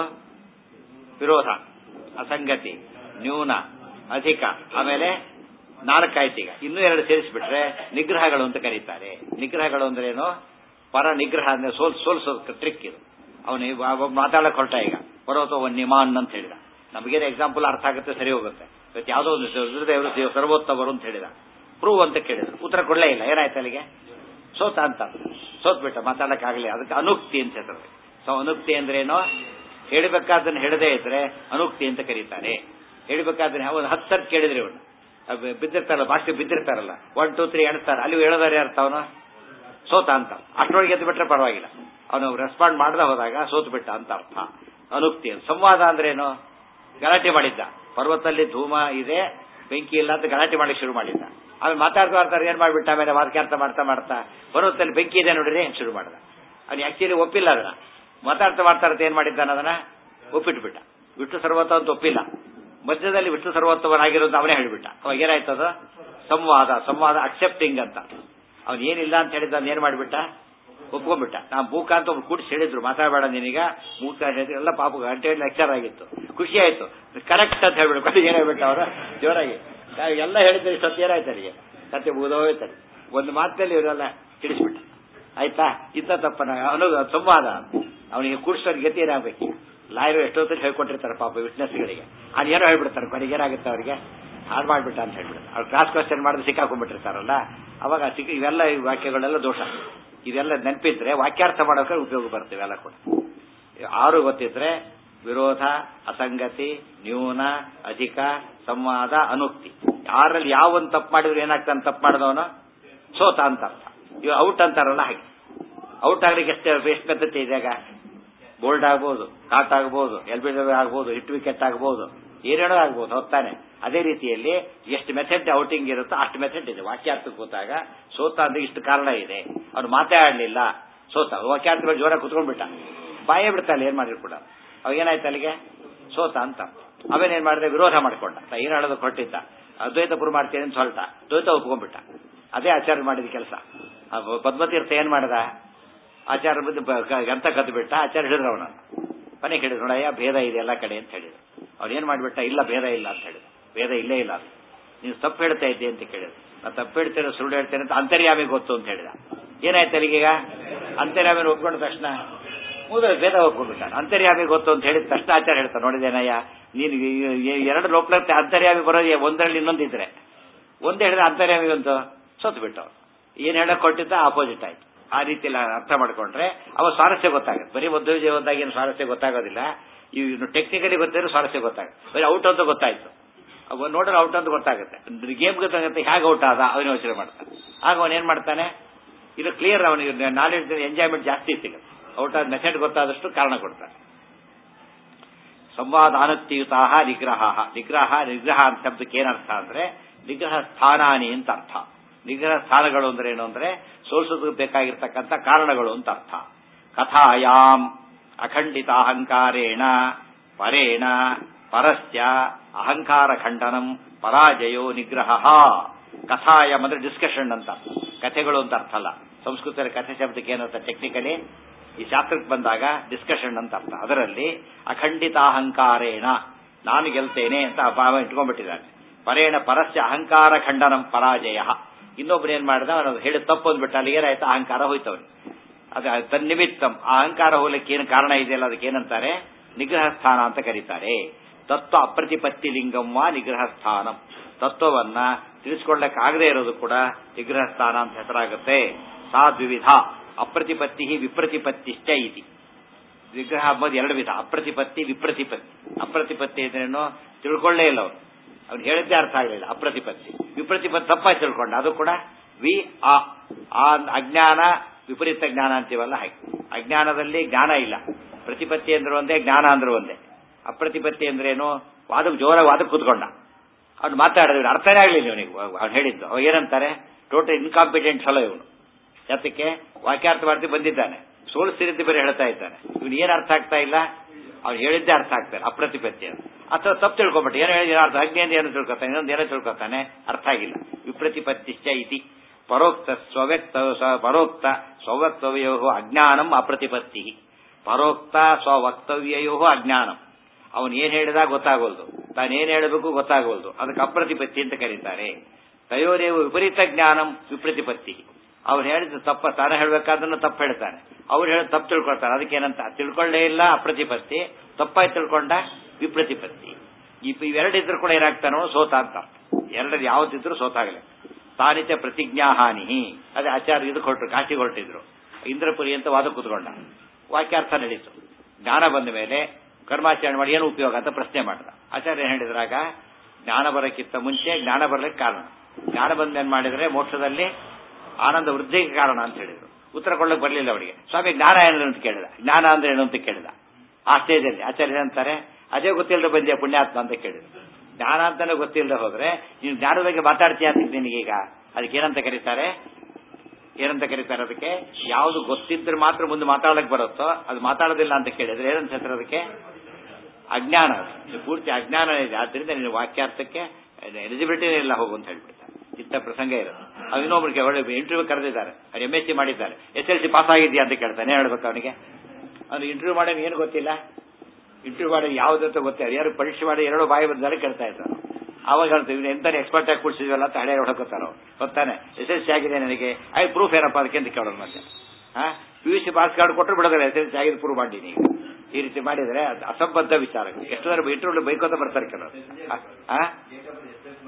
ವಿರೋಧ ಅಸಂಗತಿ ನ್ಯೂನ ಅಧಿಕ ಆಮೇಲೆ ನಾಲ್ಕಾಯ್ತು ಈಗ ಇನ್ನೂ ಎರಡು ಸೇರಿಸ್ಬಿಟ್ರೆ ನಿಗ್ರಹಗಳು ಅಂತ ಕರೀತಾರೆ ನಿಗ್ರಹಗಳು ಅಂದ್ರೆ ಏನು ಪರ ನಿಗ್ರಹ ಅಂದ್ರೆ ಸೋಲ್ ಸೋಲ್ಸೋ ಟ್ರಿಕ್ ಇದು ಅವನು ಮಾತಾಡಕ್ ಹೊರಟ ಈಗ ಪರ್ವತ ಒಂದು ನಿಮಾನ್ ಅಂತ ಹೇಳಿದ ನಮಗೇನು ಎಕ್ಸಾಂಪಲ್ ಅರ್ಥ ಆಗುತ್ತೆ ಸರಿ ಹೋಗುತ್ತೆ ಇವತ್ತು ಯಾವುದೋ ಒಂದು ರುದ್ರದೇವರು ದೇವ ಸರ್ವೋತ್ತಮರು ಅಂತ ಹೇಳಿದ ಪ್ರೂವ್ ಅಂತ ಕೇಳಿದ್ರು ಉತ್ತರ ಕೊಡಲೇ ಇಲ್ಲ ಏನಾಯ್ತು ಅಲ್ಲಿಗೆ ಸೋತ ಅಂತ ಸೋತ್ ಬಿಟ್ಟ ಮಾತಾಡಕ್ಕಾಗಲಿ ಅದಕ್ಕೆ ಅನುಕ್ತಿ ಅಂತ ಹೇಳ್ತಾರೆ ಸೊ ಅನುಕ್ತಿ ಅಂದ್ರೇನು ಹೇಳಬೇಕಾದನ್ನ ಹೇಳದೇ ಇದ್ರೆ ಅನುಕ್ತಿ ಅಂತ ಕರೀತಾರೆ ಹೇಳಬೇಕಾದ್ರೆ ಒಂದು ಹತ್ತು ಸರ್ತಿ ಕೇಳಿದ್ರಿ ಅವನು ಬಿದ್ದಿರ್ತಾರಲ್ಲ ಭಾಷೆ ಬಿದ್ದಿರ್ತಾರಲ್ಲ ಒನ್ ಟೂ ತ್ರೀ ಎಣ್ತಾರೆ ಅಲ್ಲಿ ಹೇಳೋದಾರೆ ಅರ್ಥ ಅವನು ಸೋತ ಅಂತ ಅಷ್ಟರೊಳಗೆ ಎದ್ದು ಬಿಟ್ರೆ ಪರವಾಗಿಲ್ಲ ಅವನು ರೆಸ್ಪಾಂಡ್ ಮಾಡದೆ ಹೋದಾಗ ಸೋತು ಬಿಟ್ಟ ಅಂತ ಅರ್ಥ ಅನುಕ್ತಿ ಸಂವಾದ ಅಂದ್ರೇನು ಗಲಾಟೆ ಮಾಡಿದ್ದ ಪರ್ವತದಲ್ಲಿ ಧೂಮ ಇದೆ ಬೆಂಕಿ ಇಲ್ಲ ಅಂತ ಗಲಾಟೆ ಮಾಡಿ ಶುರು ಮಾಡಿದ್ದ ಆಮೇಲೆ ಮಾತಾಡ್ತಾ ಮಾತಾಡ್ತಾರೆ ಏನ್ ಮಾಡ್ಬಿಟ್ಟ ಆಮೇಲೆ ವಾಕ್ಯಾರ್ಥ ಮಾಡ್ತಾ ಮಾಡ್ತಾ ಪರ್ವತದಲ್ಲಿ ಬೆಂಕಿ ಇದೆ ನೋಡ್ರಿ ಶುರು ಮಾಡಿದ ಅವ್ನು ಆಕ್ಚುಲಿ ಒಪ್ಪಿಲ್ಲ ಅದನ್ನ ಮಾತಾಡ್ತಾ ಮಾತಾಡ್ತಾ ಏನ್ ಮಾಡಿದ್ದಾನ ಅದನ್ನ ಒಪ್ಪಿಟ್ಬಿಟ್ಟ ವಿಷ್ಣು ಸರ್ವೋತ್ತ ಅಂತ ಒಪ್ಪಿಲ್ಲ ಮಧ್ಯದಲ್ಲಿ ವಿಷ್ಣು ಸರ್ವೋತ್ತಮನಾಗಿರೋದು ಅವನೇ ಹೇಳ್ಬಿಟ್ಟ ಅವಾಗ ಏನಾಯ್ತದ ಸಂವಾದ ಸಂವಾದ ಅಕ್ಸೆಪ್ಟಿಂಗ್ ಅಂತ ಅವ್ನು ಏನಿಲ್ಲ ಅಂತ ಹೇಳಿದ ಏನ್ ಮಾಡ್ಬಿಟ್ಟ ಒಪ್ಕೊಂಡ್ಬಿಟ್ಟ ನಾ ಮೂಕ ಅಂತ ಒಬ್ರು ಕೂಡಿಸಿ ಹೇಳಿದ್ರು ಮಾತಾಡಬೇಡ ನೀನೀಗ ಮೂಕ ಹೇಳಿದ್ರು ಎಲ್ಲ ಪಾಪ ಗಂಟೆ ಲೆಕ್ಚರ್ ಆಗಿತ್ತು ಖುಷಿ ಆಯ್ತು ಕರೆಕ್ಟ್ ಅಂತ ಹೇಳ್ಬಿಟ್ಟು ಕಡೆ ಏನ್ ಹೇಳ್ಬಿಟ್ಟ ಅವರ ಜೋರಾಗಿ ಎಲ್ಲ ಹೇಳಿದ್ರೆ ಇಷ್ಟೊತ್ತು ಏನಾಯ್ತು ಅಲ್ಲಿಗೆ ಕತೆ ಮುಗಿದೋಯ್ತಾರೆ ಒಂದು ಮಾತಲ್ಲಿ ಇವರೆಲ್ಲ ತಿಳಿಸ್ಬಿಟ್ಟ ಆಯ್ತಾ ಇಂಥ ತಪ್ಪನ ಅನು ಸಂವಾದ ಅವನಿಗೆ ಕೂಡಿಸೋರ್ ಗತಿ ಏನಾಗಬೇಕು ಲಾಯರ್ ಎಷ್ಟೊತ್ತು ಹೇಳ್ಕೊಟ್ಟಿರ್ತಾರೆ ಪಾಪ ವಿಟ್ನೆಸ್ಗಳಿಗೆ ಅದು ಏನೋ ಹೇಳ್ಬಿಡ್ತಾರೆ ಕೊನೆಗೆ ಏನಾಗುತ್ತೆ ಅವರಿಗೆ ಹಾಳು ಮಾಡ್ಬಿಟ್ಟ ಅಂತ ಹೇಳ್ಬಿಡ್ತಾರೆ ಅವ್ರು ಕ್ಲಾಸ್ ಕ್ವಶನ್ ಮಾಡಿದ್ರೆ ಸಿಕ್ಕಾಕೊಂಡ್ಬಿಟ್ಟಿರ್ತಾರಲ್ಲ ಅವಾಗ ಸಿಕ್ಕ ಇವೆಲ್ಲ ಈ ವಾಕ್ಯಗಳೆಲ್ಲ ದೋಷ ಇದೆಲ್ಲ ನೆನಪಿದ್ರೆ ವಾಕ್ಯಾರ್ಥ ಮಾಡೋಕೆ ಉಪಯೋಗ ಬರ್ತವೆ ಎಲ್ಲ ಕೂಡ ಆರು ಗೊತ್ತಿದ್ರೆ ವಿರೋಧ ಅಸಂಗತಿ ನ್ಯೂನ ಅಧಿಕ ಸಂವಾದ ಅನುಕ್ತಿ ಯಾರಲ್ಲಿ ಯಾವೊಂದು ತಪ್ಪು ಮಾಡಿದ್ರೆ ಏನಾಗ್ತಾನೆ ತಪ್ಪು ಮಾಡಿದವನು ಸೋತ ಅಂತ ಅರ್ಥ ಇವು ಔಟ್ ಅಂತಾರಲ್ಲ ಹಾಗೆ ಔಟ್ ಆಗ್ಲಿಕ್ಕೆ ಎಷ್ಟು ಎಷ್ಟು ಪದ್ಧತಿ ಇದೆಯಾಗ ಬೋಲ್ಡ್ ಆಗ್ಬೋದು ಕಾಟ್ ಆಗ್ಬೋದು ಎಲ್ ಬಿ ಆಗ್ಬೋದು ಹಿಟ್ ವಿಕೆಟ್ ಆಗ್ಬೋದು ಏನೇನೋ ಆಗ್ಬೋದು ಹೊತ್ತಾನೆ ಅದೇ ರೀತಿಯಲ್ಲಿ ಎಷ್ಟು ಮೆಥಡ್ ಔಟಿಂಗ್ ಇರುತ್ತೋ ಅಷ್ಟು ಮೆಥಡ್ ಇದೆ ವಾಕ್ಯಾರ್ಥಕ್ಕೆ ಕೂತಾಗ ಸೋತ ಅಂದ್ರೆ ಇಷ್ಟು ಕಾರಣ ಇದೆ ಅವ್ನು ಮಾತಾಡಲಿಲ್ಲ ಸೋತ ವಾಕ್ಯಾರ್ಥಗಳು ಜೋರ ಕುತ್ಕೊಂಡ್ಬಿಟ್ಟ ಬಾಯೇ ಬಿಡ್ತಾನೆ ಏನ್ ಮಾಡಿರ್ ಕೂಡ ಅವಾಗ ಏನಾಯ್ತು ಅಲ್ಲಿಗೆ ಸೋತ ಅಂತ ಅವೇನೇನ್ ಮಾಡಿದೆ ವಿರೋಧ ಮಾಡ್ಕೊಂಡ ಏನ್ ಹೇಳೋದು ಕೊಟ್ಟಿದ್ದ ಅದ್ವೈತ ಪುರು ಮಾಡ್ತೇನೆ ಅಂತ ಹೊರಟ ದ್ವೈತ ಒಪ್ಕೊಂಡ್ಬಿಟ್ಟ ಅದೇ ಆಚಾರ್ಯ ಮಾಡಿದ ಕೆಲಸ ಪದ್ಮತೀರ್ಥ ಏನ್ ಮಾಡದ ಆಚಾರ್ಯ ಬಂದು ಗಂತ ಕದ್ದು ಬಿಟ್ಟ ಆಚಾರ್ಯ ಹಿಡಿದ್ರು ಅವನ ಮನೆಗೆ ಹೇಳಿದ್ರು ನೋಡಯ್ಯ ಭೇದ ಇದೆ ಎಲ್ಲ ಕಡೆ ಅಂತ ಹೇಳಿದ್ರು ಅವ್ನು ಏನ್ ಮಾಡ್ಬಿಟ್ಟ ಇಲ್ಲ ಭೇದ ಇಲ್ಲ ಅಂತ ಹೇಳಿದ್ರು ಭೇದ ಇಲ್ಲೇ ಇಲ್ಲ ಅಂತ ನೀನು ತಪ್ಪು ಹೇಳ್ತಾ ಇದ್ದೆ ಅಂತ ಕೇಳಿದ್ರು ನಾನು ತಪ್ಪು ಹೇಳ್ತೇನೆ ಸುಳ್ಳು ಹೇಳ್ತೇನೆ ಅಂತ ಅಂತರ್ಯಾಮಿ ಗೊತ್ತು ಅಂತ ಹೇಳಿದ ಏನಾಯ್ತು ಅಲ್ಲಿಗೀಗ ಅಂತರ್ಯಾಮಿ ಒಪ್ಕೊಂಡ ತಕ್ಷಣ ಮೂಲ ಭೇದ ಒಪ್ಕೊಂಡ್ಬಿಟ್ಟ ಅಂತರ್ಯಾಮಿ ಗೊತ್ತು ಅಂತ ಹೇಳಿದ ತಕ್ಷಣ ಆಚಾರ ಹೇಳ್ತಾನೆ ನೋಡಿದೇನಯ್ಯ ನೀನು ಎರಡು ಲೋಕಲತ್ತೆ ಅಂತರ್ಯಾಮಿ ಬರೋದು ಒಂದರಲ್ಲಿ ಇನ್ನೊಂದಿದ್ರೆ ಒಂದ್ ಹೇಳಿದ್ರೆ ಅಂತರ್ಯಾಮಿ ಒಂದು ಸೋತು ಬಿಟ್ಟು ಏನ್ ಹೇಳಕ್ ಕೊಟ್ಟಿದ್ದ ಆಪೋಸಿಟ್ ಆಯ್ತು ಆ ರೀತಿಯಲ್ಲಿ ಅರ್ಥ ಮಾಡ್ಕೊಂಡ್ರೆ ಅವ ಸ್ವಾರಸ್ಯ ಗೊತ್ತಾಗುತ್ತೆ ಬರೀ ಒಂದು ವಿಜಯ ಹೋದಾಗ ಏನು ಸ್ವಾರಸ್ಯ ಗೊತ್ತಾಗೋದಿಲ್ಲ ಇನ್ನು ಟೆಕ್ನಿಕಲಿ ಗೊತ್ತಿದ್ರೆ ಸ್ವಾರಸ್ಯ ಗೊತ್ತಾಗುತ್ತೆ ಬರೀ ಔಟ್ ಅಂತ ಗೊತ್ತಾಯ್ತು ಅವ ನೋಡಿದ್ರೆ ಔಟ್ ಅಂತ ಗೊತ್ತಾಗುತ್ತೆ ಗೇಮ್ ಗೊತ್ತಾಗುತ್ತೆ ಹೇಗೆ ಔಟ್ ಆದ ಅವನ ಯೋಚನೆ ಮಾಡ್ತಾನೆ ಆಗ ಅವನ್ ಏನ್ ಮಾಡ್ತಾನೆ ಇದು ಕ್ಲಿಯರ್ ಅವನಿಗೆ ನಾಲೆಡ್ಜ್ ಎಂಜಾಯ್ಮೆಂಟ್ ಜಾಸ್ತಿ ಸಿಗುತ್ತೆ ಔಟ್ ಆದ ಮೆಥಡ್ ಗೊತ್ತಾದಷ್ಟು ಕಾರಣ ಕೊಡ್ತಾನೆ ಸಂವಾದಾನುಕ್ತಿಯುತ ನಿಗ್ರಹ ನಿಗ್ರಹ ನಿಗ್ರಹ ಅಂತ ಶಬ್ದಕ್ಕೆ ಏನರ್ಥ ಅಂದ್ರೆ ನಿಗ್ರಹ ಸ್ಥಾನಾನಿ ಅಂತ ಅರ್ಥ ನಿಗ್ರಹ ಸ್ಥಾನಗಳು ಅಂದ್ರೆ ಏನು ಅಂದ್ರೆ ಸೋಲಿಸೋದಕ್ಕೆ ಬೇಕಾಗಿರ್ತಕ್ಕಂಥ ಕಾರಣಗಳು ಅಂತ ಅರ್ಥ ಕಥಾಯಾಮ್ ಅಖಂಡಿತ ಅಹಂಕಾರೇಣ ಪರೇಣ ಪರಸ್ಯ ಅಹಂಕಾರ ಖಂಡನಂ ಪರಾಜಯೋ ನಿಗ್ರಹ ಕಥಾಯಮ್ ಅಂದ್ರೆ ಡಿಸ್ಕಷನ್ ಅಂತ ಕಥೆಗಳು ಅಂತ ಅರ್ಥ ಅಲ್ಲ ಸಂಸ್ಕೃತದಲ್ಲಿ ಕಥೆ ಶಬ್ದಕ್ಕೆ ಏನರ್ಥ ಟೆಕ್ನಿಕಲಿ ಈ ಶಾಸ್ತ್ರಕ್ಕೆ ಬಂದಾಗ ಡಿಸ್ಕಷನ್ ಅಂತ ಅರ್ಥ ಅದರಲ್ಲಿ ಅಖಂಡಿತ ಅಹಂಕಾರೇಣ ನಾನು ಗೆಲ್ತೇನೆ ಅಂತ ಭಾವ ಇಟ್ಕೊಂಡ್ಬಿಟ್ಟಿದ್ದಾನೆ ಪರೇಣ ಪರಸ್ಯ ಅಹಂಕಾರ ಖಂಡನಂ ಪರಾಜಯ ಇನ್ನೊಬ್ರು ಏನ್ ಮಾಡಿದ ಅವನು ಹೇಳಿ ತಪ್ಪು ಅಂದ್ಬಿಟ್ಟು ಅಲ್ಲಿ ಏನಾಯ್ತು ಅಹಂಕಾರ ಹೋಯ್ತವನು ಅದು ತನ್ನಿಮಿತ್ತಂ ಆ ಅಹಂಕಾರ ಹೋಗ್ಲಿಕ್ಕೆ ಏನು ಕಾರಣ ಇದೆಯಲ್ಲ ಅದಕ್ಕೆ ಏನಂತಾರೆ ನಿಗ್ರಹ ಸ್ಥಾನ ಅಂತ ಕರೀತಾರೆ ತತ್ವ ಅಪ್ರತಿಪತ್ತಿ ಲಿಂಗಮ್ಮ ನಿಗ್ರಹ ಸ್ಥಾನಂ ತತ್ವವನ್ನ ತಿಳಿಸ್ಕೊಳ್ಳಕ್ ಆಗದೆ ಇರೋದು ಕೂಡ ನಿಗ್ರಹ ಸ್ಥಾನ ಅಂತ ಹೆಸರಾಗುತ್ತೆ ಸಾ ದ್ವಿವಿಧ ಅಪ್ರತಿಪತ್ತಿ ವಿಪ್ರತಿಪತ್ತಿಶ್ಚ ಇತಿ ವಿಗ್ರಹ ಅಂಬೋದು ಎರಡು ವಿಧ ಅಪ್ರತಿಪತ್ತಿ ವಿಪ್ರತಿಪತ್ತಿ ಅಪ್ರತಿಪತ್ತಿ ಅಂದ್ರೇನು ತಿಳ್ಕೊಳ್ಳೇ ಇಲ್ಲ ಅವನು ಅವ್ನು ಹೇಳಿದ್ದೇ ಅರ್ಥ ಆಗಲಿಲ್ಲ ಅಪ್ರತಿಪತ್ತಿ ವಿಪ್ರತಿಪತ್ತಿ ತಪ್ಪಾಗಿ ತಿಳ್ಕೊಂಡ ಅದು ಕೂಡ ವಿ ಆ ಆ ಅಜ್ಞಾನ ವಿಪರೀತ ಜ್ಞಾನ ಅಂತೀವಲ್ಲ ಹಾಗೆ ಅಜ್ಞಾನದಲ್ಲಿ ಜ್ಞಾನ ಇಲ್ಲ ಪ್ರತಿಪತ್ತಿ ಅಂದ್ರೆ ಒಂದೇ ಜ್ಞಾನ ಅಂದ್ರೆ ಒಂದೇ ಅಪ್ರತಿಪತ್ತಿ ಅಂದ್ರೇನು ವಾದಕ್ಕೆ ಜೋರ ವಾದಕ್ಕೆ ಕೂತ್ಕೊಂಡ ಅವ್ನು ಮಾತಾಡಿದ್ರೆ ಅರ್ಥನೇ ಆಗಲಿಲ್ಲ ಇವನಿಗೆ ಅವ್ನು ಹೇಳಿದ್ದು ಅವ ಏನಂತಾರೆ ಟೋಟಲ್ ಇನ್ಕಾಂಪಿಟೆಂಟ್ ಫಲ ಇವನು ಯಾತಕ್ಕೆ ವಾಕ್ಯಾರ್ಥ ಮಾಡ್ತಿ ಬಂದಿದ್ದಾನೆ ಸೋಲಿಸ್ತಿರಿದ್ದು ಬೇರೆ ಹೇಳ್ತಾ ಇದ್ದಾನೆ ಇವನು ಏನ್ ಅರ್ಥ ಆಗ್ತಾ ಇಲ್ಲ ಅವ್ನು ಹೇಳಿದ್ದೇ ಅರ್ಥ ಆಗ್ತಾರೆ ಅಪ್ರತಿಪತ್ತಿ ಅಂತ ಅಥವಾ ತಪ್ಪು ತಿಳ್ಕೊಬಿಟ್ಟು ಏನು ಹೇಳಿದ ಅರ್ಥ ಅಜ್ಞೆಯಿಂದ ಏನು ತಿಳ್ಕೊತಾನೆ ಇನ್ನೊಂದು ಏನೋ ತಿಳ್ಕೊತಾನೆ ಅರ್ಥ ಆಗಿಲ್ಲ ವಿಪ್ರತಿಪತ್ತಿಶ್ಚ ಇತಿ ಪರೋಕ್ತ ಸ್ವವ್ಯಕ್ತ ಪರೋಕ್ತ ಸ್ವವಕ್ತವ್ಯೋ ಅಜ್ಞಾನಂ ಅಪ್ರತಿಪತ್ತಿ ಪರೋಕ್ತ ಸ್ವವಕ್ತವ್ಯಯೋ ಅಜ್ಞಾನಂ ಅವನು ಏನ್ ಹೇಳಿದ ಗೊತ್ತಾಗೋಲ್ದು ತಾನೇನ್ ಹೇಳಬೇಕು ಗೊತ್ತಾಗೋಲ್ದು ಅದಕ್ಕೆ ಅಪ್ರತಿಪತ್ತಿ ಅಂತ ಕರೀತಾರೆ ತಯೋರೇವು ವಿಪರೀತ ಜ್ಞಾನಂ ವಿಪ್ರತಿಪತ್ತಿ ಅವ್ರು ಹೇಳಿದ ತಪ್ಪ ತಾನೇ ಹೇಳ್ಬೇಕಾದನ್ನ ತಪ್ಪು ಹೇಳ್ತಾನೆ ಅವ್ರು ಹೇಳಿ ತಪ್ಪು ತಿಳ್ಕೊಳ್ತಾರೆ ಅದಕ್ಕೇನಂತ ತಿಳ್ಕೊಳ್ಳೇ ಇಲ್ಲ ಅಪ್ರತಿಪತ್ತಿ ತಪ್ಪಾಗಿ ತಿಳ್ಕೊಂಡ ವಿಪ್ರತಿಪತ್ತಿ ಇವೆರಡಿದ್ರು ಕೂಡ ಏನಾಗ್ತಾನೋ ಸೋತ ಅಂತ ಎರಡರಲ್ಲಿ ಯಾವ್ದಿದ್ರು ಸೋತಾಗಲಿ ತಾನಿತ ಪ್ರತಿಜ್ಞಾಹಾನಿ ಅದೇ ಆಚಾರ್ಯ ಇದು ಕೊಟ್ಟರು ಕಾಶಿಗೆ ಹೊರಟಿದ್ರು ಇಂದ್ರಪುರಿ ಅಂತ ವಾದ ಕೂತ್ಕೊಂಡ ವಾಕ್ಯಾರ್ಥ ನಡೀತು ಜ್ಞಾನ ಬಂದ ಮೇಲೆ ಕರ್ಮಾಚರಣೆ ಮಾಡಿ ಏನು ಉಪಯೋಗ ಅಂತ ಪ್ರಶ್ನೆ ಮಾಡಿದ ಆಚಾರ್ಯ ಏನ್ ಹೇಳಿದ್ರಾಗ ಜ್ಞಾನ ಬರೋಕ್ಕಿಂತ ಮುಂಚೆ ಜ್ಞಾನ ಬರಲಿಕ್ಕೆ ಕಾರಣ ಜ್ಞಾನ ಬಂದ ಏನ್ ಮಾಡಿದ್ರೆ ಮೋಕ್ಷದಲ್ಲಿ ಆನಂದ ವೃದ್ಧಿಗೆ ಕಾರಣ ಅಂತ ಹೇಳಿದ್ರು ಉತ್ತರ ಕೊಡ್ಲಿಕ್ಕೆ ಬರಲಿಲ್ಲ ಅವರಿಗೆ ಸ್ವಾಮಿ ಜ್ಞಾನ ಏನು ಅಂತ ಕೇಳಿದ ಜ್ಞಾನ ಅಂದ್ರೆ ಏನು ಅಂತ ಕೇಳಿದ ಆ ಸ್ಟೇಜಲ್ಲಿ ಆಚಾರ್ಯ ಏನಂತಾರೆ ಅದೇ ಗೊತ್ತಿಲ್ಲದೆ ಬಂದ್ಯಾ ಪುಣ್ಯಾತ್ಮ ಅಂತ ಕೇಳಿದ್ರು ಜ್ಞಾನ ಅಂತಾನೆ ಗೊತ್ತಿಲ್ಲದೆ ಹೋದ್ರೆ ನೀನು ಜ್ಞಾನದ ಬಗ್ಗೆ ಮಾತಾಡ್ತೀಯ ಅಂತ ನಿನಗೀಗ ಅದಕ್ಕೆ ಏನಂತ ಕರೀತಾರೆ ಏನಂತ ಕರೀತಾರೆ ಅದಕ್ಕೆ ಯಾವುದು ಗೊತ್ತಿದ್ರೆ ಮಾತ್ರ ಮುಂದೆ ಮಾತಾಡಕ್ ಬರುತ್ತೋ ಅದು ಮಾತಾಡೋದಿಲ್ಲ ಅಂತ ಕೇಳಿದ್ರೆ ಏನಂತ ಹೆಸರು ಅದಕ್ಕೆ ಅಜ್ಞಾನ ಅದು ಪೂರ್ತಿ ಅಜ್ಞಾನ ಇದೆ ಆದ್ರಿಂದ ನಿನ್ನ ವಾಕ್ಯಾರ್ಥಕ್ಕೆ ಎಲಿಜಿಬಿಲಿಟಿ ಇಲ್ಲ ಹೋಗು ಅಂತ ಹೇಳ್ಬಿಡ್ತಾರೆ ಇಂಥ ಪ್ರಸಂಗ ಇರೋದು ಅವ್ ಇನ್ನೊಬ್ರಿಗೆ ಒಳ್ಳೆ ಇಂಟರ್ವ್ಯೂ ಕರೆದಿದ್ದಾರೆ ಅವ್ರು ಎಂ ಎಸ್ ಸಿ ಮಾಡಿದ್ದಾರೆ ಎಸ್ ಎಲ್ ಸಿ ಪಾಸ್ ಆಗಿದ್ಯಾ ಅಂತ ಕೇಳ್ತಾನೆ ಹೇಳ್ಬೇಕು ಅವನಿಗೆ ಅವ್ನು ಇಂಟರ್ವ್ಯೂ ಮಾಡೋದು ಏನು ಗೊತ್ತಿಲ್ಲ ಇಂಟರ್ವ್ಯೂ ಮಾಡೋದು ಯಾವ್ದಂತ ಗೊತ್ತಿಲ್ಲ ಯಾರು ಪರೀಕ್ಷೆ ಮಾಡಿ ಎರಡು ಬಾಯಿ ಬಂದಾರೆ ಕೇಳ್ತಾ ಇದ್ದಾರೆ ಅವಾಗ ಹೇಳ್ತೀವಿ ಎಂತಾನೆ ಎಕ್ಸ್ಪರ್ಟ್ ಆಗಿ ಕೂಡಿಸಿದ್ವಲ್ಲ ಅಂತ ಹಳೆ ಹೊಡಕೋತಾರ ಗೊತ್ತಾನೆ ಎಸ್ ಎಲ್ ಸಿ ಆಗಿದೆ ನನಗೆ ಐ ಪ್ರೂಫ್ ಏನಪ್ಪ ಅದಕ್ಕೆ ಅಂತ ಕೇಳೋದು ಮತ್ತೆ ಹಾ P U C pass card ಕೊಟ್ಟರು ಬಿಡೋದಿಲ್ಲ ಎಸ್ ಎಲ್ ಸಿ ಆಗಿದೆ ಪ್ರೂವ್ ಮಾಡಿ ನೀವು ಈ ರೀತಿ ಮಾಡಿದ್ರೆ ಅದು ಅಸಂಬದ್ಧ ವಿಚಾರ ಎಷ್ಟು ಜನ ಇಂಟರ್ವ್ಯೂ ಬೈಕೋತ ಬರ್ತಾರೆ ಕೆಲವರು ಆ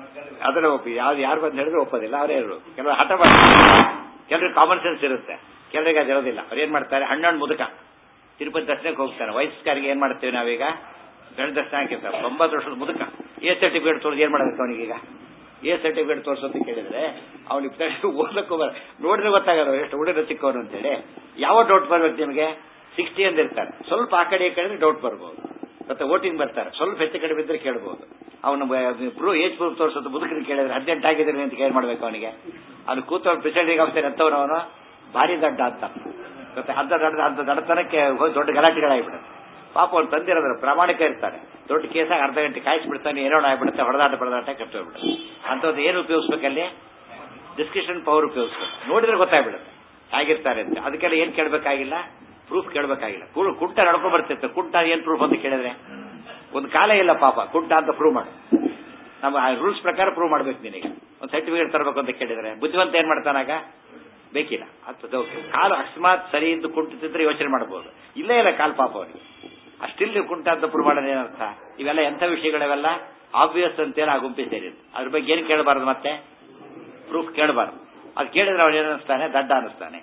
ಅದನ್ನ ಒಪ್ಪಿ ಯಾವ್ದು ಯಾರು ಬಂದು ಹೇಳಿದ್ರೆ ಒಪ್ಪೋದಿಲ್ಲ ಅವರೇ ಇವರು ಕೆಲವರು ಹಠ ಮಾಡಿ ಕೆಲವರು ಕಾಮನ್ ಸೆನ್ಸ್ ಇರುತ್ತೆ ಕೆಲವರಿಗೆ ಅದು ಇರೋದಿಲ್ಲ ಅವ್ರು ಏನ್ ಮಾಡ್ತಾರೆ ಹಣ್ಣಣ್ಣು ಮುದುಕ ತಿರುಪತಿ ದರ್ಶನಕ್ಕೆ ಹೋಗ್ತಾನೆ ವಯಸ್ಕರಿಗೆ ಏನ್ ಮಾಡ್ತೇವೆ ನಾವೀಗ ಗಂಡ ದರ್ಶನ ಹಾಕಿರ್ತಾರೆ ತೊಂಬತ್ತು ವರ್ಷದ ಮುದುಕ ಎ ಸರ್ಟಿಫಿಕೇಟ್ ತೋರಿಸಿ ಏನ್ ಮಾಡಬೇಕು ಅವನಿಗೀಗ ಎ ಸರ್ಟಿಫಿಕೇಟ್ ತೋರಿಸೋದು ಕೇಳಿದ್ರೆ ಅವ್ನಿಗೆ ಓದಕ್ಕೂ ಬರ ನೋಡಿದ್ರೆ ಗೊತ್ತಾಗಲ್ಲ ಎಷ್ಟು ಹುಡುಗ ಚಿಕ್ಕವನು ಅಂತೇಳಿ ಯಾವ ಡೌಟ್ ಬರ್ಬೇಕು ನಿಮಗೆ ಸಿಕ್ಸ್ಟಿ ಅಂದಿರ್ತಾರೆ ಸ್ವಲ್ಪ ಆ ಕಡೆ ಈ ಕಡೆ ಡೌಟ್ ಬರ್ಬೋದು ಮತ್ತೆ ವೋಟಿಂಗ್ ಬರ್ತಾರೆ ಸ್ವಲ್ಪ ಹೆಚ್ಚು ಕಡಿಮೆ ಇದ್ರೆ ಕೇಳ್ಬೋದು ಅವನು ಪ್ರೂಫ್ ಏಜ್ ಪ್ರೂಫ್ ತೋರಿಸೋದು ಮುದುಕರಿಗೆ ಕೇಳಿದ್ರೆ ಹದಿನೆಂಟು ಆಗಿದ್ರೆ ಅಂತ ಕೇಳಿ ಮಾಡ್ಬೇಕು ಅವನಿಗೆ ಅವ್ನು ಕೂತವ್ರು ಪ್ರೆಸಿಡೆಂಟಿಗೆ ಆಫೀಸರ್ ಎಂತವನು ಅವನು ಭಾರಿ ದಡ್ಡ ಅಂತ ಮತ್ತೆ ಅರ್ಧ ದಡ್ಡ ಅರ್ಧ ದಡ್ಡತನಕ್ಕೆ ಹೋಗಿ ದೊಡ್ಡ ಗಲಾಟೆಗಳಾಗ್ಬಿಡುತ್ತೆ ಪಾಪ ಅವ್ನು ತಂದಿರೋದ್ರ ಪ್ರಾಮಾಣಿಕ ಇರ್ತಾರೆ ದೊಡ್ಡ ಕೇಸಾಗ ಅರ್ಧ ಗಂಟೆ ಕಾಯಿಸ್ಬಿಡ್ತಾನೆ ಏನೋ ಆಗ್ಬಿಡುತ್ತೆ ಹೊಡೆದಾಟ ಬಡದಾಟ ಕೆಟ್ಟೋಗ್ಬಿಡುತ್ತೆ ಅಂಥದ್ದು ಏನು ಉಪಯೋಗಿಸ್ಬೇಕಲ್ಲಿ ಡಿಸ್ಕಷನ್ ಪವರ್ ಉಪಯೋಗಿಸ್ಬೇಕು ನೋಡಿದ್ರೆ ಗೊತ್ತಾಗ್ಬಿಡುತ್ತೆ ಆಗಿರ್ತಾರೆ ಅಂತ ಅದಕ್ಕೆಲ್ಲ ಏನ್ ಕೇಳಬೇಕಾಗಿಲ್ಲ ಪ್ರೂಫ್ ಕೇಳಬೇಕಾಗಿಲ್ಲ ಕುಂಟ ನಡ್ಕೊಂಡ್ ಬರ್ತಿತ್ತು ಕುಂಟ ಏನ್ ಪ್ರೂಫ್ ಅಂತ ಕೇಳಿದ್ರೆ ಒಂದು ಕಾಲ ಇಲ್ಲ ಪಾಪ ಕುಂಟ ಅಂತ ಪ್ರೂವ್ ಮಾಡು ನಮ್ಮ ರೂಲ್ಸ್ ಪ್ರಕಾರ ಪ್ರೂವ್ ಮಾಡ್ಬೇಕು ನಿನಗೆ ಒಂದು ಸರ್ಟಿಫಿಕೇಟ್ ತರಬೇಕು ಅಂತ ಕೇಳಿದ್ರೆ ಬುದ್ಧಿವಂತ ಏನ್ ಮಾಡ್ತಾನಾಗ ಬೇಕಿಲ್ಲ ಅದು ಕಾಲು ಅಕಸ್ಮಾತ್ ಸರಿ ಇದ್ದು ಕುಂಟಿದ್ರೆ ಯೋಚನೆ ಮಾಡಬಹುದು ಇಲ್ಲೇ ಇಲ್ಲ ಕಾಲ್ ಪಾಪ ಅವನಿಗೆ ಅಷ್ಟಿಲ್ ನೀವು ಕುಂಟ ಅಂತ ಪ್ರೂವ್ ಮಾಡೋದು ಏನರ್ಥ ಇವೆಲ್ಲ ಎಂಥ ವಿಷಯಗಳವೆಲ್ಲ ಆಬ್ವಿಯಸ್ ಅಂತೇಳಿ ಆ ಗುಂಪಿ ಸೇರಿದ್ದು ಅದ್ರ ಬಗ್ಗೆ ಏನು ಕೇಳಬಾರ್ದು ಮತ್ತೆ ಪ್ರೂಫ್ ಕೇಳಬಾರ್ದು ಅದು ಕೇಳಿದ್ರೆ ಅವನು ಏನು ಅನಿಸ್ತಾನೆ ದಡ್ಡ ಅನಿಸ್ತಾನೆ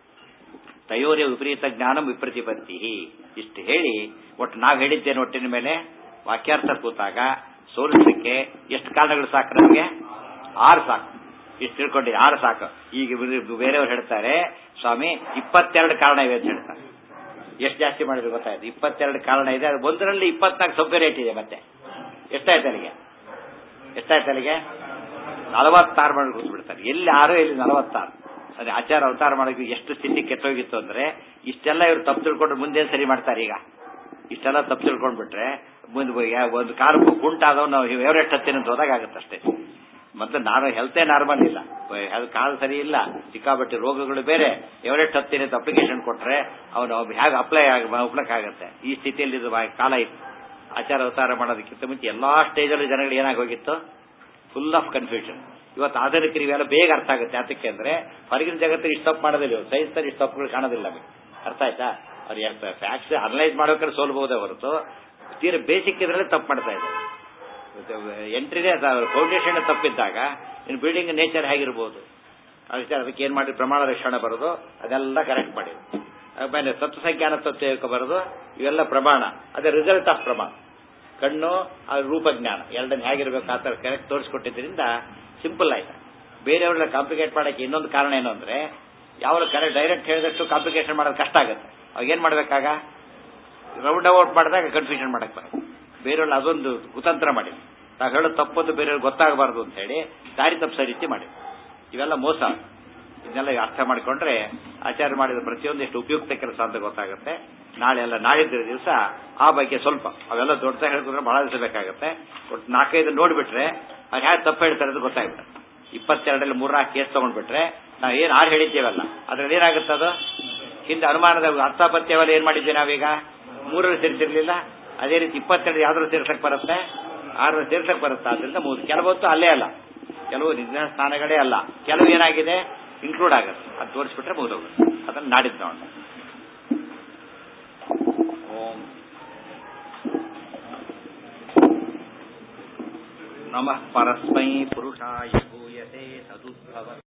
ತಯೋರ್ಯ ವಿಪರೀತ ಜ್ಞಾನ ವಿಪ್ರತಿಪತ್ತಿ ಇಷ್ಟು ಹೇಳಿ ಒಟ್ಟು ನಾವು ಹೇಳಿದ್ದೇನೆ ಒಟ್ಟಿನ ಮೇಲೆ ವಾಕ್ಯಾರ್ಥ ಕೂತಾಗ ಸೋಲಿಸಲಿಕ್ಕೆ ಎಷ್ಟು ಕಾರಣಗಳು ಸಾಕು ನಮಗೆ ಆರು ಸಾಕು ಇಷ್ಟು ತಿಳ್ಕೊಂಡಿದೆ ಆರು ಸಾಕು ಈಗ ಬೇರೆಯವ್ರು ಹೇಳ್ತಾರೆ ಸ್ವಾಮಿ ಇಪ್ಪತ್ತೆರಡು ಕಾರಣ ಇವೆ ಅಂತ ಹೇಳ್ತಾರೆ ಎಷ್ಟು ಜಾಸ್ತಿ ಮಾಡಿದ್ರು ಗೊತ್ತಾಯ್ತು ಇಪ್ಪತ್ತೆರಡು ಕಾರಣ ಇದೆ ಅದು ಒಂದರಲ್ಲಿ ಇಪ್ಪತ್ನಾಲ್ಕು ಸೊಪ್ಪೆ ರೇಟ್ ಇದೆ ಮತ್ತೆ ಎಷ್ಟಾಯ್ತು ಅಲ್ಲಿಗೆ ಎಷ್ಟಾಯ್ತು ಅಲ್ಲಿಗೆ ನಲವತ್ತಾರು ಮಾಡಿ ಕೂತ್ಬಿಡ್ತಾರೆ ಎಲ್ಲಿ ಆರು ಎಲ್ಲಿ ನಲವತ್ತಾರು ಅದೇ ಆಚಾರ ಅವತಾರ ಮಾಡೋಕೆ ಎಷ್ಟು ಸ್ಥಿತಿ ಕೆಟ್ಟೋಗಿತ್ತು ಅಂದ್ರೆ ಇಷ್ಟೆಲ್ಲ ಇವರು ತಪ್ಪು ತಿಳ್ಕೊಂಡ್ರೆ ಮುಂದೆ ಸರಿ ಮಾಡ್ತಾರೆ ಈಗ ಇಷ್ಟೆಲ್ಲ ತಪ್ಪು ತಿಳ್ಕೊಂಡ್ಬಿಟ್ರೆ ಮುಂದೆ ಒಂದು ಕಾರು ಗುಂಟಾದವ್ ನಾವು ಎವರೆಸ್ಟ್ ಹತ್ತೀನಿ ಅಂತ ಹೋದಾಗ ಆಗುತ್ತಷ್ಟೇ ಮತ್ತೆ ನಾನು ಹೆಲ್ತೇ ನಾರ್ಮಲ್ ಇಲ್ಲ ಕಾಲು ಸರಿ ಇಲ್ಲ ಸಿಕ್ಕಾಪಟ್ಟೆ ರೋಗಗಳು ಬೇರೆ ಎವರೆಸ್ಟ್ ಹತ್ತೀನಿ ಅಂತ ಅಪ್ಲಿಕೇಶನ್ ಕೊಟ್ರೆ ಅವನು ಹೇಗೆ ಅಪ್ಲೈ ಆಗುತ್ತೆ ಈ ಸ್ಥಿತಿಯಲ್ಲಿ ಇದು ಕಾಲ ಇತ್ತು ಆಚಾರ ಅವತಾರ ಮಾಡೋದಕ್ಕಿಂತ ಮುಂಚೆ ಎಲ್ಲಾ ಸ್ಟೇಜಲ್ಲೂ ಜನಗಳು ಏನಾಗಿ ಹೋಗಿತ್ತು ಫುಲ್ ಆಫ್ ಕನ್ಫ್ಯೂಷನ್ ಇವತ್ತು ಆಧುನಿಕರು ಇವೆಲ್ಲ ಬೇಗ ಅರ್ಥ ಆಗುತ್ತೆ ಯಾತಕ್ಕೆ ಅಂದ್ರೆ ಹೊರಗಿನ ಜಗತ್ತಿಗೆ ಇಷ್ಟು ತಪ್ಪು ಮಾಡೋದಿಲ್ಲ ಸೈನ್ಸ್ ನಲ್ಲಿ ಇಷ್ಟು ತಪ್ಪುಗಳು ಕಾಣೋದಿಲ್ಲ ನಮಗೆ ಅರ್ಥ ಆಯ್ತಾ ಅವ್ರು ಫ್ಯಾಕ್ಟ್ಸ್ ಅನಲೈಸ್ ಮಾಡೋಕೆ ಸೋಲ್ಬಹುದೇ ಹೊರತು ತೀರ ಬೇಸಿಕ್ ಇದ್ರಲ್ಲಿ ತಪ್ಪು ಮಾಡ್ತಾ ಇದ್ದಾರೆ ಎಂಟ್ರಿನೇ ಫೌಂಡೇಶನ್ ತಪ್ಪಿದ್ದಾಗ ಇನ್ನು ಬಿಲ್ಡಿಂಗ್ ನೇಚರ್ ಹೇಗಿರ್ಬೋದು ಅದಕ್ಕೆ ಅದಕ್ಕೆ ಏನ್ ಮಾಡಿ ಪ್ರಮಾಣ ರಕ್ಷಣೆ ಬರೋದು ಅದೆಲ್ಲ ಕರೆಕ್ಟ್ ಮಾಡಿ ಆಮೇಲೆ ತತ್ವ ಸಂಖ್ಯಾನ ತತ್ವ ಬರೋದು ಇವೆಲ್ಲ ಪ್ರಮಾಣ ಅದೇ ರಿಸಲ್ಟ್ ಆಫ್ ಪ್ರಮಾಣ ಕಣ್ಣು ಆ ರೂಪಜ್ಞಾನ ಎರಡನ್ನ ಹೇಗಿರ್ಬೇಕು ಆ ಥರ ಕರೆಕ್ಟ್ ತೋರಿಸ್ಕೊಟ್ಟಿದ್ರಿಂದ ಸಿಂಪಲ್ ಆಯ್ತು ಬೇರೆಯವ್ರನ್ನ ಕಾಂಪ್ಲಿಕೇಟ್ ಮಾಡಕ್ಕೆ ಇನ್ನೊಂದು ಕಾರಣ ಏನು ಅಂದ್ರೆ ಯಾವ ಕರೆಕ್ಟ್ ಡೈರೆಕ್ಟ್ ಹೇಳಿದಷ್ಟು ಕಾಂಪ್ಲಿಕೇಶನ್ ಮಾಡೋದು ಕಷ್ಟ ಆಗುತ್ತೆ ಅವಾಗ ಏನ್ ಮಾಡ್ಬೇಕಾಗ ರೌಂಡ್ ಔಟ್ ಮಾಡಿದಾಗ ಕನ್ಫ್ಯೂಷನ್ ಮಾಡಕ್ ಬರೋದು ಬೇರೆಯವ್ರು ಅದೊಂದು ಕುತಂತ್ರ ಮಾಡಿ ನಾವು ಹೇಳೋದು ತಪ್ಪೊಂದು ಬೇರೆಯವ್ರಿಗೆ ಗೊತ್ತಾಗಬಾರ್ದು ಅಂತ ಹೇಳಿ ದಾರಿ ತಪ್ಪಿಸೋ ರೀತಿ ಮಾಡಿ ಇವೆಲ್ಲ ಮೋಸ ಇದನ್ನೆಲ್ಲ ಅರ್ಥ ಮಾಡಿಕೊಂಡ್ರೆ ಆಚಾರ್ಯ ಮಾಡಿದ ಪ್ರತಿಯೊಂದು ಎಷ್ಟು ಉಪಯುಕ್ತ ಕೆಲಸ ಅಂತ ಗೊತ್ತಾಗುತ್ತೆ ನಾಳೆ ಎಲ್ಲ ನಾಳಿದ್ದ ದಿವಸ ಆ ಬಗ್ಗೆ ಸ್ವಲ್ಪ ಅವೆಲ್ಲ ದೊಡ್ಡ ಹೇಳ್ಕೊಂಡ್ರೆ ಬಹಳ ದಿವಸ ಬೇಕಾಗುತ್ತೆ ಒಟ್ಟು ನಾಲ್ಕೈದು ನೋಡ್ಬಿಟ್ರೆ ಅವ್ರು ಹೇಗೆ ತಪ್ಪು ಹೇಳ್ತಾರೆ ಅಂತ ಗೊತ್ತಾಗುತ್ತೆ ಇಪ್ಪತ್ತೆರಡರಲ್ಲಿ ಮೂರ್ನಾಲ್ಕು ಕೇಸ್ ತಗೊಂಡ್ಬಿಟ್ರೆ ನಾವು ಏನ್ ಆರು ಹೇಳಿದ್ದೇವಲ್ಲ ಅದ್ರಲ್ಲಿ ಏನಾಗುತ್ತೆ ಅದು ಹಿಂದೆ ಅನುಮಾನದ ಅರ್ಥಪತ್ಯವೆಲ್ಲ ಏನ್ ಮಾಡಿದ್ವಿ ನಾವೀಗ ಮೂರರಲ್ಲಿ ಸೇರಿಸಿರ್ಲಿಲ್ಲ ಅದೇ ರೀತಿ ಇಪ್ಪತ್ತೆರಡು ಯಾವ್ದಾದ್ರು ಸೇರ್ಸಕ್ ಬರುತ್ತೆ ಆರರಲ್ಲಿ ಸೇರ್ಸಕ್ ಬರುತ್ತೆ ಆದ್ರಿಂದ ಮೂರು ಕೆಲವೊತ್ತು ಅಲ್ಲೇ ಅಲ್ಲ ಕೆಲವು ನಿಜ್ಞಾನ ಸ್ಥಾನಗಳೇ ಅಲ್ಲ ಕೆಲವು ಏನಾಗಿದೆ ಇನ್ಕ್ಲೂಡ್ ಆಗುತ್ತೆ ಅದು ತೋರಿಸ್ಬಿಟ್ರೆ ಮುಗಿದೋಗುತ್ತೆ ಅದನ್ನ ನಾಡಿದ್ದು ನೋಡೋಣ ಓಂ ನಮಃ ಪರಸ್ಮೈ ಪುರುಷಾಯ ಭೂಯತೆ ಸದುದ್ಭವ